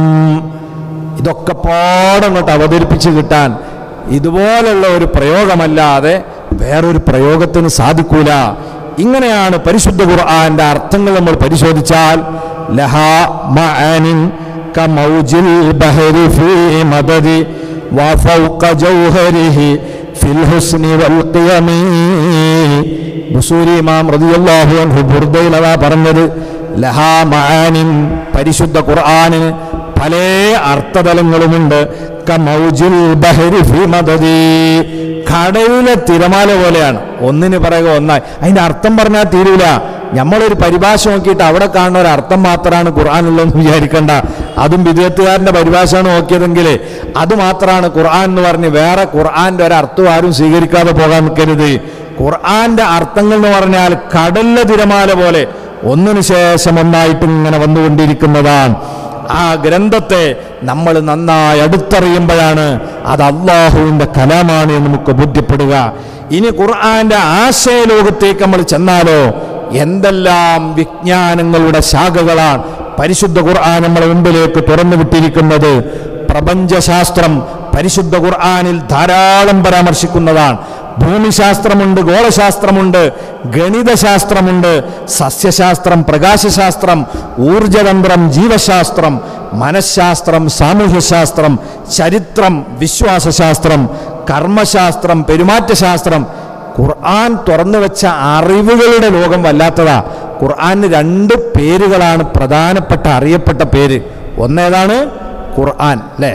ഇതൊക്കെ പാടങ്ങോട്ട് അവതരിപ്പിച്ച് കിട്ടാൻ ഇതുപോലുള്ള ഒരു പ്രയോഗമല്ലാതെ വേറൊരു പ്രയോഗത്തിന് സാധിക്കൂല ഇങ്ങനെയാണ് പരിശുദ്ധ ഖുർആന്റെ അർത്ഥങ്ങൾ നമ്മൾ പരിശോധിച്ചാൽ ലഹാ മഅനിൻ കമൗജിൽ ബഹരി ഫീ മദദി വഫൗക ജൗഹരിഹി ഫി بالحسن والقيم ബുസൂരി ഇമാം റളിയല്ലാഹു അൻഹു ബുർദയിൽ അതാ പറഞ്ഞത് ലഹാ മആനിൻ പരിശുദ്ധ ഖുർആനിന് പല അർത്ഥതലങ്ങളുമുണ്ട് കമൗജുൽ ബഹരി ഫീ മദദി കടലിലെ തിരമാല പോലെയാണ് ഒന്നിന് പിറകെ ഒന്നായി അതിന്റെ അർത്ഥം പറഞ്ഞാൽ തീരൂല നമ്മളൊരു പരിഭാഷ നോക്കിയിട്ട് അവിടെ കാണുന്ന ഒരു അർത്ഥം മാത്രമാണ് ഖുർആാനുള്ളതെന്ന് വിചാരിക്കണ്ട അതും വിദേഹത്തുകാരന്റെ പരിഭാഷയാണ് നോക്കിയതെങ്കിൽ അത് മാത്രമാണ് ഖുർആൻ എന്ന് പറഞ്ഞ് വേറെ ഖുർആന്റെ ഒരു അർത്ഥം ആരും സ്വീകരിക്കാതെ പോകാൻ നിൽക്കരുത് ഖുർആന്റെ അർത്ഥങ്ങൾ എന്ന് പറഞ്ഞാൽ കടലിലെ തിരമാല പോലെ ഒന്നിനു ശേഷം ഒന്നായിട്ട് ഇങ്ങനെ വന്നുകൊണ്ടിരിക്കുന്നതാണ് ആ ഗ്രന്ഥത്തെ നമ്മൾ നന്നായി അടുത്തറിയുമ്പോഴാണ് അത് അള്ളാഹുവിന്റെ കലാമാണ് എന്ന് നമുക്ക് ബോധ്യപ്പെടുക ഇനി ഖുർആന്റെ ആശയലോകത്തേക്ക് നമ്മൾ ചെന്നാലോ എന്തെല്ലാം വിജ്ഞാനങ്ങളുടെ ശാഖകളാണ് പരിശുദ്ധ ഖുർആൻ നമ്മളെ മുമ്പിലേക്ക് തുറന്നു വിട്ടിരിക്കുന്നത് പ്രപഞ്ചശാസ്ത്രം പരിശുദ്ധ ഖുർആനിൽ ധാരാളം പരാമർശിക്കുന്നതാണ് ഭൂമിശാസ്ത്രമുണ്ട് ഗോളശാസ്ത്രമുണ്ട് ഗണിതശാസ്ത്രമുണ്ട് സസ്യശാസ്ത്രം പ്രകാശശാസ്ത്രം ഊർജതന്ത്രം ജീവശാസ്ത്രം മനഃശാസ്ത്രം സാമൂഹ്യശാസ്ത്രം ചരിത്രം വിശ്വാസശാസ്ത്രം കർമ്മശാസ്ത്രം പെരുമാറ്റശാസ്ത്രം ഖുർആൻ തുറന്നു വെച്ച അറിവുകളുടെ ലോകം വല്ലാത്തതാ ഖുർആന് രണ്ട് പേരുകളാണ് പ്രധാനപ്പെട്ട അറിയപ്പെട്ട പേര് ഒന്നേതാണ് ഖുർആൻ അല്ലേ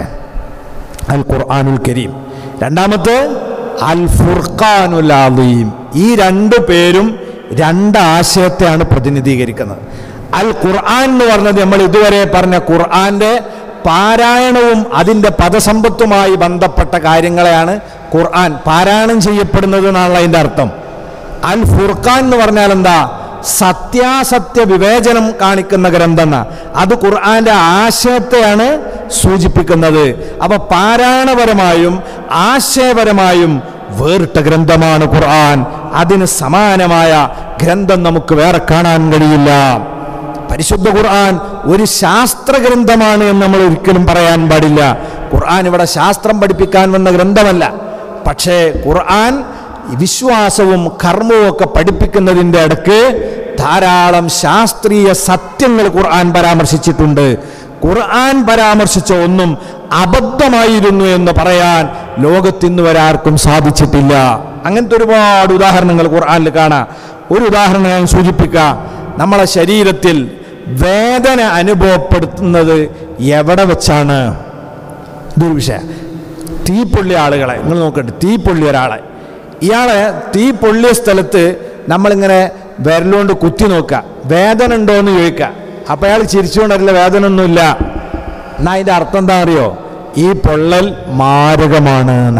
അൽ ഖുർആനുൽ കരീം രണ്ടാമത്തെ അൽ ഫുർഖാനുൽ അലീം ഈ രണ്ട് പേരും രണ്ട് ആശയത്തെയാണ് പ്രതിനിധീകരിക്കുന്നത് അൽ ഖുർആൻ എന്ന് പറഞ്ഞത് നമ്മൾ ഇതുവരെ പറഞ്ഞ ഖുർആന്റെ പാരായണവും അതിൻ്റെ പദസമ്പത്തുമായി ബന്ധപ്പെട്ട കാര്യങ്ങളെയാണ് ഖുർആൻ പാരായണം ചെയ്യപ്പെടുന്നത് എന്നാണല്ലോ അതിൻ്റെ അർത്ഥം അൽ ഫുർഖാൻ എന്ന് പറഞ്ഞാൽ എന്താ സത്യാസത്യ വിവേചനം കാണിക്കുന്ന ഗ്രന്ഥം എന്നാ. അത് ഖുർആന്റെ ആശയത്തെയാണ് സൂചിപ്പിക്കുന്നത് അപ്പൊ പാരായണപരമായും ആശയപരമായും വേറിട്ട ഗ്രന്ഥമാണ് ഖുർആൻ അതിന് സമാനമായ ഗ്രന്ഥം നമുക്ക് വേറെ കാണാൻ കഴിയില്ല പരിശുദ്ധ ഖുർആൻ ഒരു ശാസ്ത്ര ഗ്രന്ഥമാണ് എന്ന് നമ്മൾ ഒരിക്കലും പറയാൻ പാടില്ല ഖുർആൻ ഇവിടെ ശാസ്ത്രം പഠിപ്പിക്കാൻ വന്ന ഗ്രന്ഥമല്ല പക്ഷേ ഖുർആൻ വിശ്വാസവും കർമ്മവും ഒക്കെ പഠിപ്പിക്കുന്നതിൻ്റെ ഇടയ്ക്ക് ധാരാളം ശാസ്ത്രീയ സത്യങ്ങൾ ഖുർആൻ പരാമർശിച്ചിട്ടുണ്ട് ഖുർആൻ പരാമർശിച്ച ഒന്നും അബദ്ധമായിരുന്നു എന്ന് പറയാൻ ലോകത്തിന്ന് വരെ ആർക്കും സാധിച്ചിട്ടില്ല അങ്ങനത്തെ ഒരുപാട് ഉദാഹരണങ്ങൾ ഖുർആനിൽ കാണാം ഒരു ഉദാഹരണം ഞാൻ സൂചിപ്പിക്കാം നമ്മളെ ശരീരത്തിൽ വേദന അനുഭവപ്പെടുത്തുന്നത് എവിടെ വെച്ചാണ് ഇതൊരു വിഷയം തീ പൊള്ളിയ ആളുകളെ നിങ്ങൾ നോക്കട്ടെ തീ പൊള്ളിയ ഒരാളെ ഇയാളെ തീ പൊള്ളിയ സ്ഥലത്ത് നമ്മളിങ്ങനെ വിരലുകൊണ്ട് കുത്തി നോക്കുക വേദന ഉണ്ടോ എന്ന് ചോദിക്കുക അപ്പം അയാൾ ചിരിച്ചുകൊണ്ടല്ല വേദന ഒന്നുമില്ല എന്നാ അതിൻ്റെ അർത്ഥം എന്താ അറിയോ ഈ പൊള്ളൽ മാരകമാണ് എന്ന്.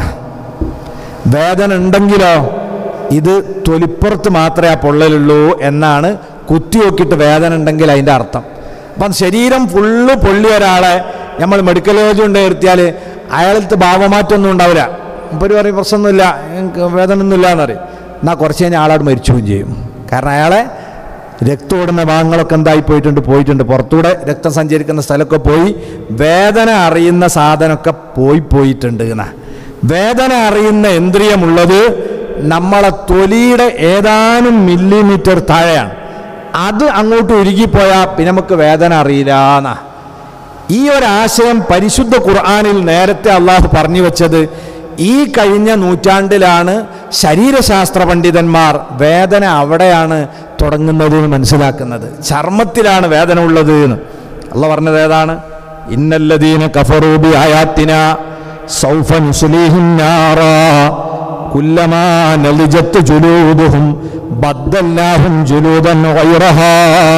വേദന ഉണ്ടെങ്കിലോ ഇത് തൊലിപ്പുറത്ത് മാത്രമേ ആ പൊള്ളലുള്ളൂ എന്നാണ് കുത്തി നോക്കിയിട്ട് വേദന ഉണ്ടെങ്കിൽ അതിൻ്റെ അർത്ഥം അപ്പം ശരീരം ഫുള്ള് പൊള്ളിയ ഒരാളെ നമ്മൾ മെഡിക്കൽ കോളേജ് കൊണ്ട് നിർത്തിയാൽ അയാളത്തെ ഭാവമാറ്റമൊന്നും ഉണ്ടാവില്ല ഇപ്പോൾ പറയും പ്രശ്നമൊന്നുമില്ല എനിക്ക് വേദന ഒന്നുമില്ല എന്നറിയും എന്നാൽ കുറച്ച് കഴിഞ്ഞാൽ ആളാട് മരിച്ചുകയും ചെയ്യും കാരണം അയാളെ രക്തം ഓടുന്ന ഭാഗങ്ങളൊക്കെ എന്തായി പോയിട്ടുണ്ട് പോയിട്ടുണ്ട് പുറത്തൂടെ രക്തം സഞ്ചരിക്കുന്ന സ്ഥലമൊക്കെ പോയി വേദന അറിയുന്ന സാധനമൊക്കെ പോയി പോയിട്ടുണ്ട് എന്നാ വേദന അറിയുന്ന ഇന്ദ്രിയമുള്ളത് നമ്മളെ തൊലിയുടെ ഏതാനും മില്ലിമീറ്റർ താഴെയാണ് അത് അങ്ങോട്ട് ഉരുകിപ്പോയാൽ പിന്നെ നമുക്ക് വേദന അറിയില്ല എന്നാ ഈ ഒരാശയം പരിശുദ്ധ ഖുർആാനിൽ നേരത്തെ അള്ളാഹു പറഞ്ഞു വെച്ചത് ഈ കഴിഞ്ഞ നൂറ്റാണ്ടിലാണ് ശരീരശാസ്ത്ര പണ്ഡിതന്മാർ വേദന അവിടെയാണ് തുടങ്ങുന്നത് എന്ന് മനസ്സിലാക്കുന്നത് ചർമ്മത്തിലാണ് വേദന ഉള്ളത് എന്ന് അള്ള പറഞ്ഞത് ഏതാണ് ഇന്നല്ലദീന കഫറൂബി ആയാത്തിന സൗഫ നുസ്ലീഹിൻ നാറാ കുല്ലമാ നലിജത്ത് ജുലൂദുഹും ബദ്ദല്ലാഹും ജുലൂദൻ ഗൈറഹാ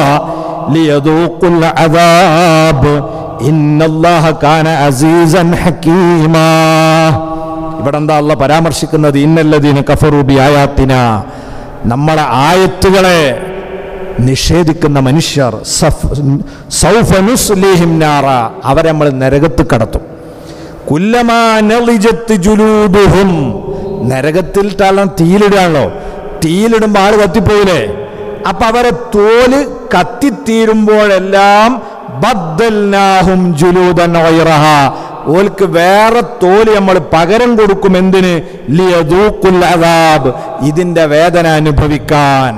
ലിയദൂഖുൽ അദാബ് ഇന്നല്ലാഹ കാന അസീസൻ ഹക്കീമാ ഇവിടെ എന്താ അല്ല പരാമർശിക്കുന്നത് ഇന്നല്ലദീന കഫറൂബി ആയാത്തിന നമ്മളെ ആയത്തുകളെ നിഷേധിക്കുന്ന മനുഷ്യർ സഫ്- സൗഫ നുസ്ലിഹിം നാറ അവരെ നമ്മൾ നരകത്ത് കടത്തും കുല്ലമാ നളിജത്ത് ജുലൂദുഹും നരകത്തിൽ താളം തീയിലിടാണല്ലോ തീയിലിടുമ്പോൾ ആള് കത്തിപ്പോയില്ലേ അപ്പൊ അവരെ തോല് കത്തിത്തീരുമ്പോഴെല്ലാം ബദ്ദൽനാഹും ജുലൂദൻ ഗൈറഹ. ഓൽക്ക് വേറെ തോല് നമ്മൾ പകരം കൊടുക്കും എന്തിന് ലിയദൂഖുൽ അദാബ് ഇതിന്റെ വേദന അനുഭവിക്കാൻ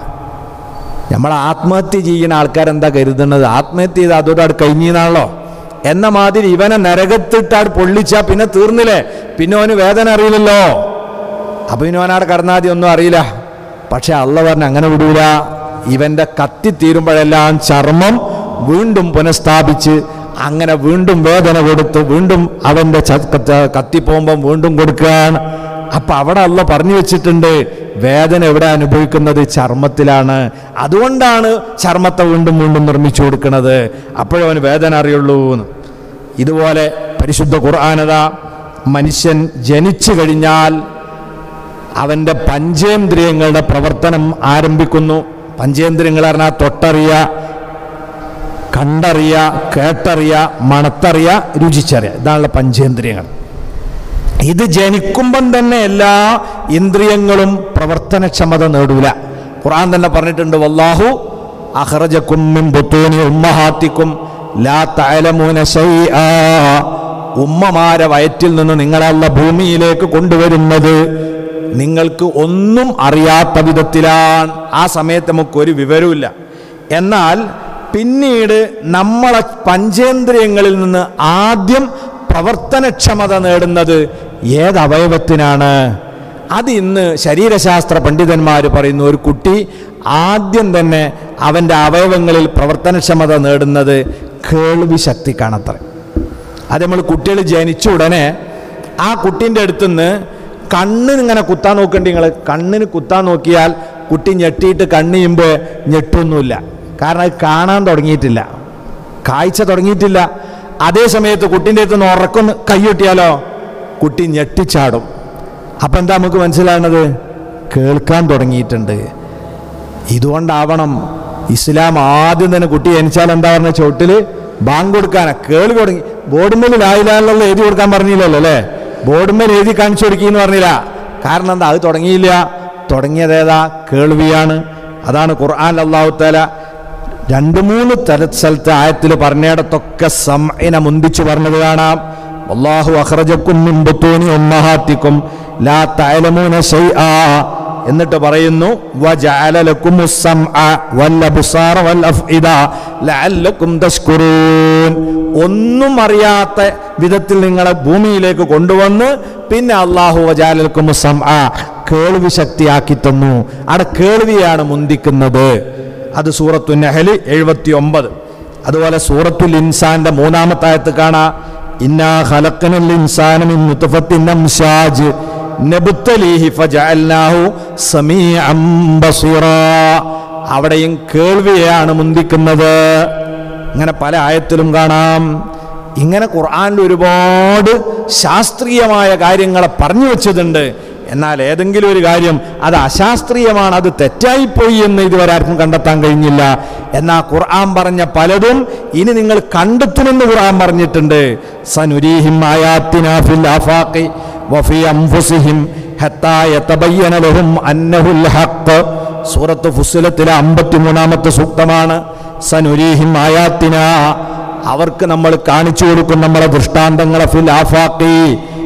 നമ്മൾ ആത്മഹത്യ ചെയ്യുന്ന ആൾക്കാരെന്താ കരുതുന്നത് ആത്മഹത്യ ചെയ്ത് അതോടെ കഴിഞ്ഞാണല്ലോ എന്ന മാതിരി ഇവനെ നരകത്തിട്ടാട് പൊള്ളിച്ചാ പിന്നെ തീർന്നില്ലേ പിന്നെ അവന് വേദന അറിയില്ലല്ലോ അപ്പം ഇനി അവനാടെ കടന്നാതി ഒന്നും അറിയില്ല പക്ഷെ അള്ള പറഞ്ഞ അങ്ങനെ വിടൂല ഇവന്റെ കത്തി തീരുമ്പോഴെല്ലാം ചർമ്മം വീണ്ടും പുനഃസ്ഥാപിച്ച് അങ്ങനെ വീണ്ടും വേദന കൊടുത്ത് വീണ്ടും അവന്റെ ച- കത്ത- കത്തി പോകുമ്പം വീണ്ടും കൊടുക്കുകയാണ് അപ്പൊ അവിടെ അല്ല പറഞ്ഞു വെച്ചിട്ടുണ്ട് വേദന എവിടെ അനുഭവിക്കുന്നത് ചർമ്മത്തിലാണ് അതുകൊണ്ടാണ് ചർമ്മത്തെ വീണ്ടും വീണ്ടും നിർമ്മിച്ചു കൊടുക്കുന്നത് അപ്പോഴവന് വേദന അറിയുള്ളൂ എന്ന് ഇതുപോലെ പരിശുദ്ധ ഖുർആാനത മനുഷ്യൻ ജനിച്ചു കഴിഞ്ഞാൽ അവൻ്റെ പഞ്ചേന്ദ്രിയങ്ങളുടെ പ്രവർത്തനം ആരംഭിക്കുന്നു പഞ്ചേന്ദ്രിയങ്ങൾ പറഞ്ഞാൽ തൊട്ടറിയ കണ്ടറിയ കേട്ടറിയ മണത്തറിയ രുചിച്ചറിയ ഇതാണുള്ള പഞ്ചേന്ദ്രിയങ്ങൾ ഇത് ജനിക്കുമ്പം തന്നെ എല്ലാ ഇന്ദ്രിയങ്ങളും പ്രവർത്തനക്ഷമത നേടൂല ഖുർആൻ തന്നെ പറഞ്ഞിട്ടുണ്ട് വല്ലാഹു അഖ്റജക്കും മിൻ ബുത്തൂനി ഉമ്മഹാത്തിക്കും ലാ തഅലമൂന ശൈആ ഉമ്മമാരെ വയറ്റിൽ നിന്ന് നിങ്ങളല്ല ഭൂമിയിലേക്ക് കൊണ്ടുവരുന്നത് നിങ്ങൾക്ക് ഒന്നും അറിയാത്ത വിധത്തിലാണ് ആ സമയത്ത് നമുക്ക് ഒരു വിവരവുമില്ല എന്നാൽ പിന്നീട് നമ്മളെ പഞ്ചേന്ദ്രിയങ്ങളിൽ നിന്ന് ആദ്യം പ്രവർത്തനക്ഷമത നേടുന്നത് ഏത് അവയവത്തിനാണ് അത് ഇന്ന് ശരീരശാസ്ത്ര പണ്ഡിതന്മാർ പറയുന്നു ഒരു കുട്ടി ആദ്യം തന്നെ അവൻ്റെ അവയവങ്ങളിൽ പ്രവർത്തനക്ഷമത നേടുന്നത് കേൾവി ശക്തിക്കാണത്ര അത് നമ്മൾ കുട്ടികൾ ജനിച്ച ഉടനെ ആ കുട്ടീൻ്റെ അടുത്തുനിന്ന് കണ്ണിന് ഇങ്ങനെ കുത്താൻ നോക്കണ്ടി നിങ്ങൾ കണ്ണിന് കുത്താൻ നോക്കിയാൽ കുട്ടി ഞെട്ടിയിട്ട് കണ്ണിയുമ്പോൾ ഞെട്ടൊന്നുമില്ല കാരണം അത് കാണാൻ തുടങ്ങിയിട്ടില്ല കാഴ്ച തുടങ്ങിയിട്ടില്ല അതേ സമയത്ത് കുട്ടീൻ്റെ അടുത്ത് നിന്ന് ഉറക്കൊന്ന് കൈയൊട്ടിയാലോ കുട്ടി ഞെട്ടിച്ചാടും അപ്പം എന്താ നമുക്ക് മനസ്സിലാകുന്നത് കേൾക്കാൻ തുടങ്ങിയിട്ടുണ്ട് ഇതുകൊണ്ടാവണം ഇസ്ലാം ആദ്യം തന്നെ കുട്ടി ജനിച്ചാൽ എന്താ പറഞ്ഞ ചോട്ടില് ബാങ്ക് കൊടുക്കാനാ കേൾവി തുടങ്ങി ബോർഡുമേൽ ലായിലാലുള്ള എഴുതി കൊടുക്കാൻ പറഞ്ഞില്ലല്ലോ അല്ലേ ബോർഡുമേൽ എഴുതി കാണിച്ചു കൊടുക്കിന്ന് പറഞ്ഞില്ല കാരണം എന്താ അത് തുടങ്ങിയില്ല തുടങ്ങിയതേതാ കേൾവിയാണ് അതാണ് ഖുർആൻ അള്ളാഹു താല രണ്ട് മൂന്ന് തര സ്ഥലത്തെ ആയത്തിൽ പറഞ്ഞിടത്തൊക്കെ സംഇനെ മുന്തിച്ചു പറഞ്ഞത് കാണാം അള്ളാഹു അഖ്റജക്കും മിൻ ബുത്തൂനി ഉമ്മഹാത്തിക്കും ലാ തഅലമൂന ശൈആ എന്നിട്ട് പറയുന്നു വജഅല ലക്കുമുസ് സംഅ വൽ അബ്സാറ വൽ അഫ്ഇദ ലഅല്ലക്കും തഷ്കുറൂൻ ഒന്നും അറിയാത്ത വിധത്തിൽ നിങ്ങളെ ഭൂമിയിലേക്ക് കൊണ്ടുവന്ന് പിന്നെ അള്ളാഹു വജഅല ലക്കുമുസ് സംഅ കേൾവി ശക്തിയാക്കി തന്നു അവിടെ കേൾവിയാണ് മുന്തിക്കുന്നത് അത് സൂറത്തു നഹല് എഴുപത്തി ഒമ്പത് അതുപോലെ സൂറത്തുൽ ഇൻസാന്റെ മൂന്നാമത്തെ ആയത്ത് കാണാ ഇന്നാ ഖലഖനൽ ഇൻസാന മിൻ നുത്ഫത്തിൻ അംശാജ് നബ്തലീഹി ഫജഅൽനാഹു സമീഅൻ ബസീറാ അവിടെയും കേൾവിയാണ് മുന്തിക്കുന്നത് ഇങ്ങനെ പല ആയത്തിലും കാണാം ഇങ്ങനെ ഖുർആനിൽ ഒരുപാട് ശാസ്ത്രീയമായ കാര്യങ്ങളെ പറഞ്ഞു വെച്ചതുണ്ട് എന്നാൽ ഏതെങ്കിലും ഒരു കാര്യം അത് അശാസ്ത്രീയമാണ് അത് തെറ്റായിപ്പോയി എന്ന് ഇതുവരെ ആർക്കും കണ്ടെത്താൻ കഴിഞ്ഞില്ല എന്നാൽ ഖുർആൻ പറഞ്ഞ പലതും ഇനി നിങ്ങൾ കണ്ടെത്തുമെന്ന് ഖുർആൻ പറഞ്ഞിട്ടുണ്ട് സനുരീഹിം ആയാത്തിനാ ഫിൽ ആഫാഖി വഫി അൻഫുസിഹിം ഹത്താ യതബയ്യന ലഹും അന്നഹുൽ ഹഖ് സൂറത്ത് ഫുസ്സിലത്തിലെ അമ്പത്തിമൂന്നാമത്തെ സൂക്തമാണ് സനുരീഹിം ആയാത്തിന അവർക്ക് നമ്മൾ കാണിച്ചു കൊടുക്കും നമ്മളെ ദൃഷ്ടാന്തങ്ങളെ ഫിൽ ആഫാഖി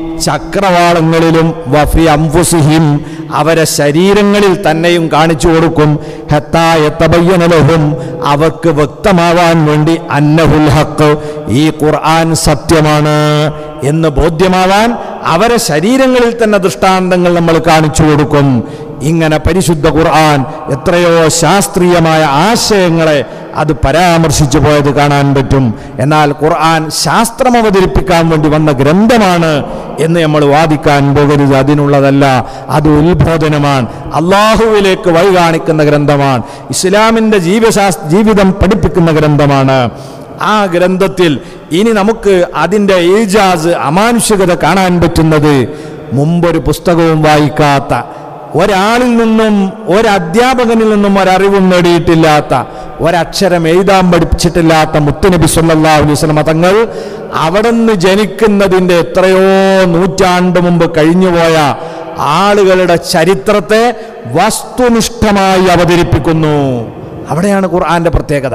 ചക്രവാളങ്ങളിലും വഫി അംഫുസിഹിം അവരെ ശരീരങ്ങളിൽ തന്നെയും കാണിച്ചു കൊടുക്കും ഹെത്തായത്തബയ്യനലഹും അവർക്ക് വ്യക്തമാവാൻ വേണ്ടി അന്നഹുൽ ഹക്ക് ഈ ഖുർആൻ സത്യമാണ് എന്ന് ബോധ്യമാവാൻ അവരെ ശരീരങ്ങളിൽ തന്നെ ദൃഷ്ടാന്തങ്ങൾ നമ്മൾ കാണിച്ചു കൊടുക്കും ഇങ്ങനെ പരിശുദ്ധ ഖുർആൻ എത്രയോ ശാസ്ത്രീയമായ ആശയങ്ങളെ അത് പരാമർശിച്ചു പോയത് കാണാൻ പറ്റും എന്നാൽ ഖുർആൻ ശാസ്ത്രം അവതരിപ്പിക്കാൻ വേണ്ടി വന്ന ഗ്രന്ഥമാണ് എന്ന് നമ്മൾ വാദിക്കാൻ പോകരുത് അതിനുള്ളതല്ല അത് ഉത്ബോധനമാണ് അള്ളാഹുവിലേക്ക് വഴി കാണിക്കുന്ന ഗ്രന്ഥമാണ് ഇസ്ലാമിൻ്റെ ജീവശാസ് ജീവിതം പഠിപ്പിക്കുന്ന ഗ്രന്ഥമാണ് ആ ഗ്രന്ഥത്തിൽ ഇനി നമുക്ക് അതിൻ്റെ ഏജാസ് അമാനുഷികത കാണാൻ പറ്റുന്നത് മുമ്പൊരു പുസ്തകവും വായിക്കാത്ത ഒരാളിൽ നിന്നും ഒരധ്യാപകനിൽ നിന്നും ഒരറിവും നേടിയിട്ടില്ലാത്ത ഒരക്ഷരം എഴുതാൻ പഠിപ്പിച്ചിട്ടില്ലാത്ത മുത്തുനബി സല്ലല്ലാഹു അലൈഹി വസല്ലം തങ്ങൾ അവിടെ നിന്ന് ജനിക്കുന്നതിൻ്റെ എത്രയോ നൂറ്റാണ്ട് മുമ്പ് കഴിഞ്ഞുപോയ ആളുകളുടെ ചരിത്രത്തെ വസ്തുനിഷ്ഠമായി അവതരിപ്പിക്കുന്നു അവിടെയാണ് ഖുർആന്റെ പ്രത്യേകത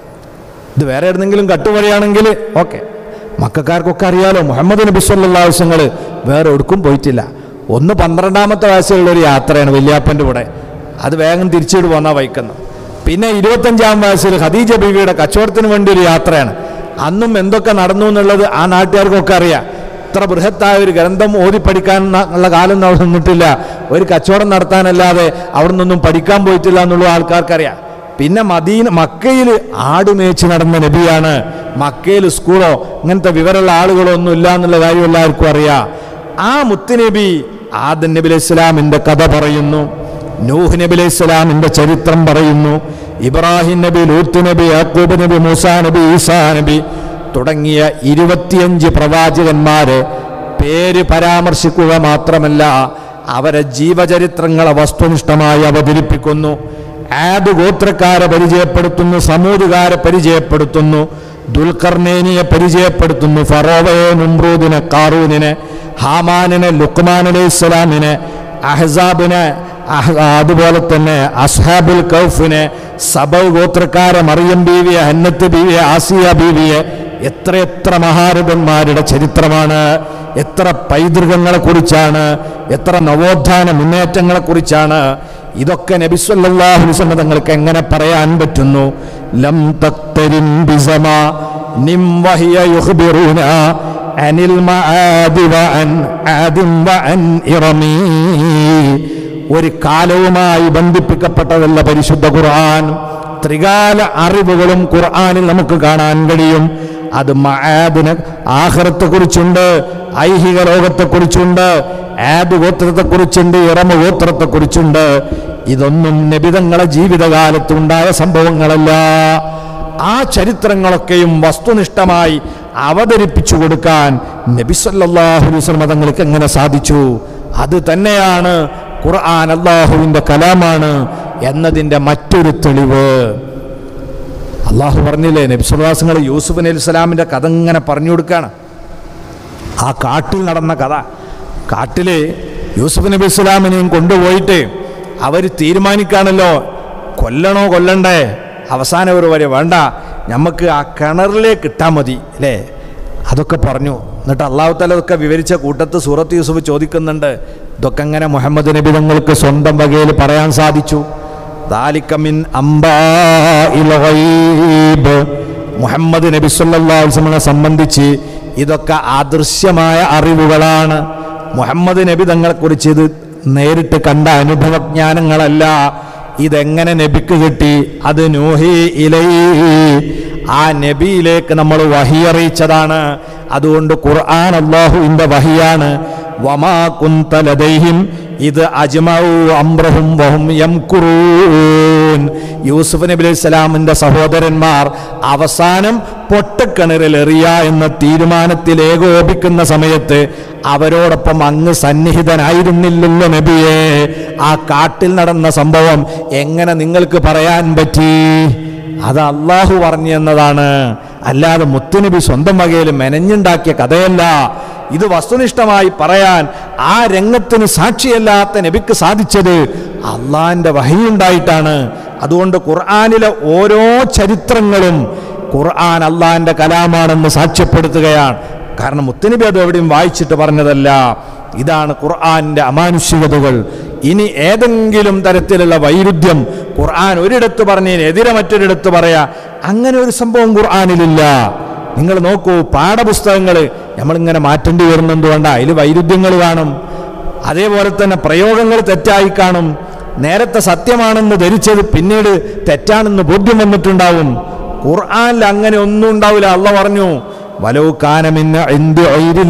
ഇത് വേറെ എവിടെന്നെങ്കിലും കട്ടുപറയാണെങ്കിൽ ഓക്കെ മക്കാർക്കൊക്കെ അറിയാലോ മുഹമ്മദ് നബി സല്ലല്ലാഹു അലൈഹി വസല്ലങ്ങൾ വേറെ എവിടേക്കും പോയിട്ടില്ല ഒന്ന് പന്ത്രണ്ടാമത്തെ വയസ്സിലുള്ള ഒരു യാത്രയാണ് വല്യാപ്പൻ്റെ കൂടെ അത് വേഗം തിരിച്ചിട്ട് പോന്നാ വൈക്കുന്നത് പിന്നെ ഇരുപത്തഞ്ചാം വയസ്സിൽ ഖദീജ ബീവിയുടെ കച്ചവടത്തിന് വേണ്ടി ഒരു യാത്രയാണ് അന്നും എന്തൊക്കെ നടന്നു എന്നുള്ളത് ആ നാട്ടുകാർക്കൊക്കെ അറിയാം ഇത്ര ബൃഹത്തായ ഒരു ഗ്രന്ഥം ഓതി പഠിക്കാൻ ന- ഉള്ള കാലം അവിടെ നിന്നിട്ടില്ല ഒരു കച്ചവടം നടത്താനല്ലാതെ അവിടെ നിന്നൊന്നും പഠിക്കാൻ പോയിട്ടില്ല എന്നുള്ള ആൾക്കാർക്കറിയാം പിന്നെ മദീന മക്കയിൽ ആടുമേച്ച് നടന്ന നബിയാണ് മക്കയിൽ സ്കൂളോ ഇങ്ങനത്തെ വിവരമുള്ള ആളുകളോ ഒന്നും ഇല്ല എന്നുള്ള കാര്യം എല്ലാവർക്കും അറിയാം ആ മുത്തുനബി ആദൻ നബി അലൈഹി ഇസ്ലാമിന്റെ കഥ പറയുന്നു നൂഹ് നബി അലൈഹി ഇസ്ലാമിന്റെ ചരിത്രം പറയുന്നു ഇബ്രാഹിം നബി ലൂത്ത് നബി യാക്കൂബ് നബി മൂസാ നബി ഈസാ നബി തുടങ്ങിയ ഇരുപത്തിയഞ്ച് പ്രവാചകന്മാരെ പേര് പരാമർശിക്കുക മാത്രമല്ല അവരെ ജീവചരിത്രങ്ങളെ വസ്തുനിഷ്ഠമായി അവതരിപ്പിക്കുന്നു ആദ് ഗോത്രക്കാരെ പരിചയപ്പെടുത്തുന്നു സമൂതുകാരെ പരിചയപ്പെടുത്തുന്നു ദുൽഖർനേനിയെ പരിചയപ്പെടുത്തുന്നു ഫറോവയെ നുംറൂദിനെ കാറൂനിനെ ഹാമാനിനെ ലുക്മാൻ അലൈഹി സ്വലാമിനെ അഹ്സാബിനെ അഹ് അതുപോലെ തന്നെ അസ്ഹാബുൽ കൗഫിനെ സബൗ ഗോത്രക്കാരെ മറിയം ബീവിയെ ഹന്നത്ത് ബീവിയെ ആസിയ ബീവിയെ എത്രയെത്ര മഹാരഥന്മാരുടെ ചരിത്രമാണ് എത്ര പൈതൃകങ്ങളെ കുറിച്ചാണ് എത്ര നവോത്ഥാന മുന്നേറ്റങ്ങളെ കുറിച്ചാണ് ഇതൊക്കെ നബിസ്വല്ലാഹു തങ്ങൾക്ക് എങ്ങനെ പറയാൻ പറ്റുന്നു ലം തക്തരിൻ ബിസമ നിം വഹിയ യുഖ്ബിറൂന അനിൽ മആദി വഅൻ ആദിം വഅൻ ഇറമീ ഒരു കാലവുമായി ബന്ധിപ്പിക്കപ്പെട്ടതല്ല പരിശുദ്ധ ഖുർആൻ ത്രികാല അറിവുകളും ഖുർആനിൽ നമുക്ക് കാണാൻ കഴിയും അത് മആദിന് ആഹ്റത്തെ കുറിച്ചുണ്ട് ഐഹിക ലോകത്തെ കുറിച്ചുണ്ട് ആദ് ഗോത്രത്തെ കുറിച്ചുണ്ട് ഇറമ ഗോത്രത്തെ കുറിച്ചുണ്ട് ഇതൊന്നും നബിതങ്ങളെ ജീവിതകാലത്ത് ഉണ്ടായ സംഭവങ്ങളല്ല ആ ചരിത്രങ്ങളൊക്കെയും വസ്തുനിഷ്ഠമായി അവതരിപ്പിച്ചു കൊടുക്കാൻ നബിസല്ലാഹു വസല്ലം തങ്ങൾക്ക് എങ്ങനെ സാധിച്ചു അത് തന്നെയാണ് ഖുർആൻ അള്ളാഹുവിൻ്റെ കലാമാണ് എന്നതിൻ്റെ മറ്റൊരു തെളിവ് അള്ളാഹു പറഞ്ഞില്ലേ നബിസുല്ലാസങ്ങൾ യൂസുഫ് അലൈഹി സ്വലാമിൻ്റെ കഥ ഇങ്ങനെ പറഞ്ഞു കൊടുക്കുകയാണ് ആ കാട്ടിൽ നടന്ന കഥ കാട്ടില് യൂസുഫ് നബി ഇസ്ലാമിനെയും കൊണ്ടുപോയിട്ട് അവർ തീരുമാനിക്കാണല്ലോ കൊല്ലണോ കൊല്ലണ്ടേ അവസാനം ഒരു വരെ വേണ്ട നമുക്ക് ആ കിണറിലേക്ക് ഇട്ടാൽ മതി അല്ലേ അതൊക്കെ പറഞ്ഞു എന്നിട്ട് അള്ളാഹു തല ഇതൊക്കെ വിവരിച്ച കൂട്ടത്ത് സൂറത്ത് യൂസുഫ് ചോദിക്കുന്നുണ്ട് ഇതൊക്കെ എങ്ങനെ മുഹമ്മദ് നബി തങ്ങൾക്ക് സ്വന്തം വകയിൽ പറയാൻ സാധിച്ചു ദാലിക്കമിൻ അംബാഇൽ ഗൈബ് മുഹമ്മദ് നബി സല്ലല്ലാഹു അലൈഹി വസല്ലമയെ സംബന്ധിച്ച് ഇതൊക്കെ അദൃശ്യമായ അറിവുകളാണ് മുഹമ്മദ് നബി തങ്ങളെക്കുറിച്ച് ഇത് നേരിട്ട് കണ്ട അനുഭവജ്ഞാനങ്ങളല്ല ഇതെങ്ങനെ നബിക്ക് കിട്ടി അത് നൂഹി ഇലൈ ആ നബിയിലേക്ക് നമ്മൾ വഹി അറിയിച്ചതാണ് അതുകൊണ്ട് ഖുർആൻ അള്ളാഹുവിൻ്റെ വഹിയാണ് വമാ കുന്ത ലദൈഹിം ഇത് അജ്മഉ അംറഹും വഹും യംകുറൂൻ യൂസുഫ് നബി അലൈഹി സ്വലാമിൻ്റെ സഹോദരന്മാർ അവസാനം പൊട്ടക്കിണറിൽ എറിയ എന്ന തീരുമാനത്തിൽ ഏകോപിക്കുന്ന സമയത്ത് അവരോടൊപ്പം അങ്ങ് സന്നിഹിതനായിരുന്നില്ലല്ലോ നബിയെ ആ കാട്ടിൽ നടന്ന സംഭവം എങ്ങനെ നിങ്ങൾക്ക് പറയാൻ പറ്റി അത് അള്ളാഹു പറഞ്ഞു എന്നതാണ് അല്ലാതെ മുത്തുനബി സ്വന്തം വകയിൽ മെനഞ്ഞുണ്ടാക്കിയ കഥയല്ല ഇത് വസ്തുനിഷ്ഠമായി പറയാൻ ആ രംഗത്തിന് സാക്ഷിയല്ലാത്ത നബിക്ക് സാധിച്ചത് അള്ളാഹിൻ്റെ വഹയുണ്ടായിട്ടാണ് അതുകൊണ്ട് ഖുർആാനിലെ ഓരോ ചരിത്രങ്ങളും ഖുർആൻ അള്ളാഹിൻ്റെ കലാമാണെന്ന് സാക്ഷ്യപ്പെടുത്തുകയാണ് കാരണം മുത്തനബി അത് എവിടെയും വായിച്ചിട്ട് പറഞ്ഞതല്ല ഇതാണ് ഖുർആാനിൻ്റെ അമാനുഷികതകൾ ഇനി ഏതെങ്കിലും തരത്തിലുള്ള വൈരുദ്ധ്യം ഖുർആൻ ഒരിടത്ത് പറഞ്ഞതിന് എതിരെ മറ്റൊരിടത്ത് പറയാ അങ്ങനെ ഒരു സംഭവം ഖുർആാനിലില്ല നിങ്ങൾ നോക്കൂ പാഠപുസ്തകങ്ങൾ നമ്മളിങ്ങനെ മാറ്റേണ്ടി വരുന്നതുകൊണ്ട് അതിൽ വൈരുദ്ധ്യങ്ങൾ കാണും അതേപോലെ തന്നെ പ്രയോഗങ്ങൾ തെറ്റായി കാണും നേരത്തെ സത്യമാണെന്ന് ധരിച്ചത് പിന്നീട് തെറ്റാണെന്ന് ബോധ്യം വന്നിട്ടുണ്ടാവും ഖുർആനിൽ അങ്ങനെ ഒന്നും ഉണ്ടാവില്ല അള്ള പറഞ്ഞു വലോ കാനമിന്ന എന്ത്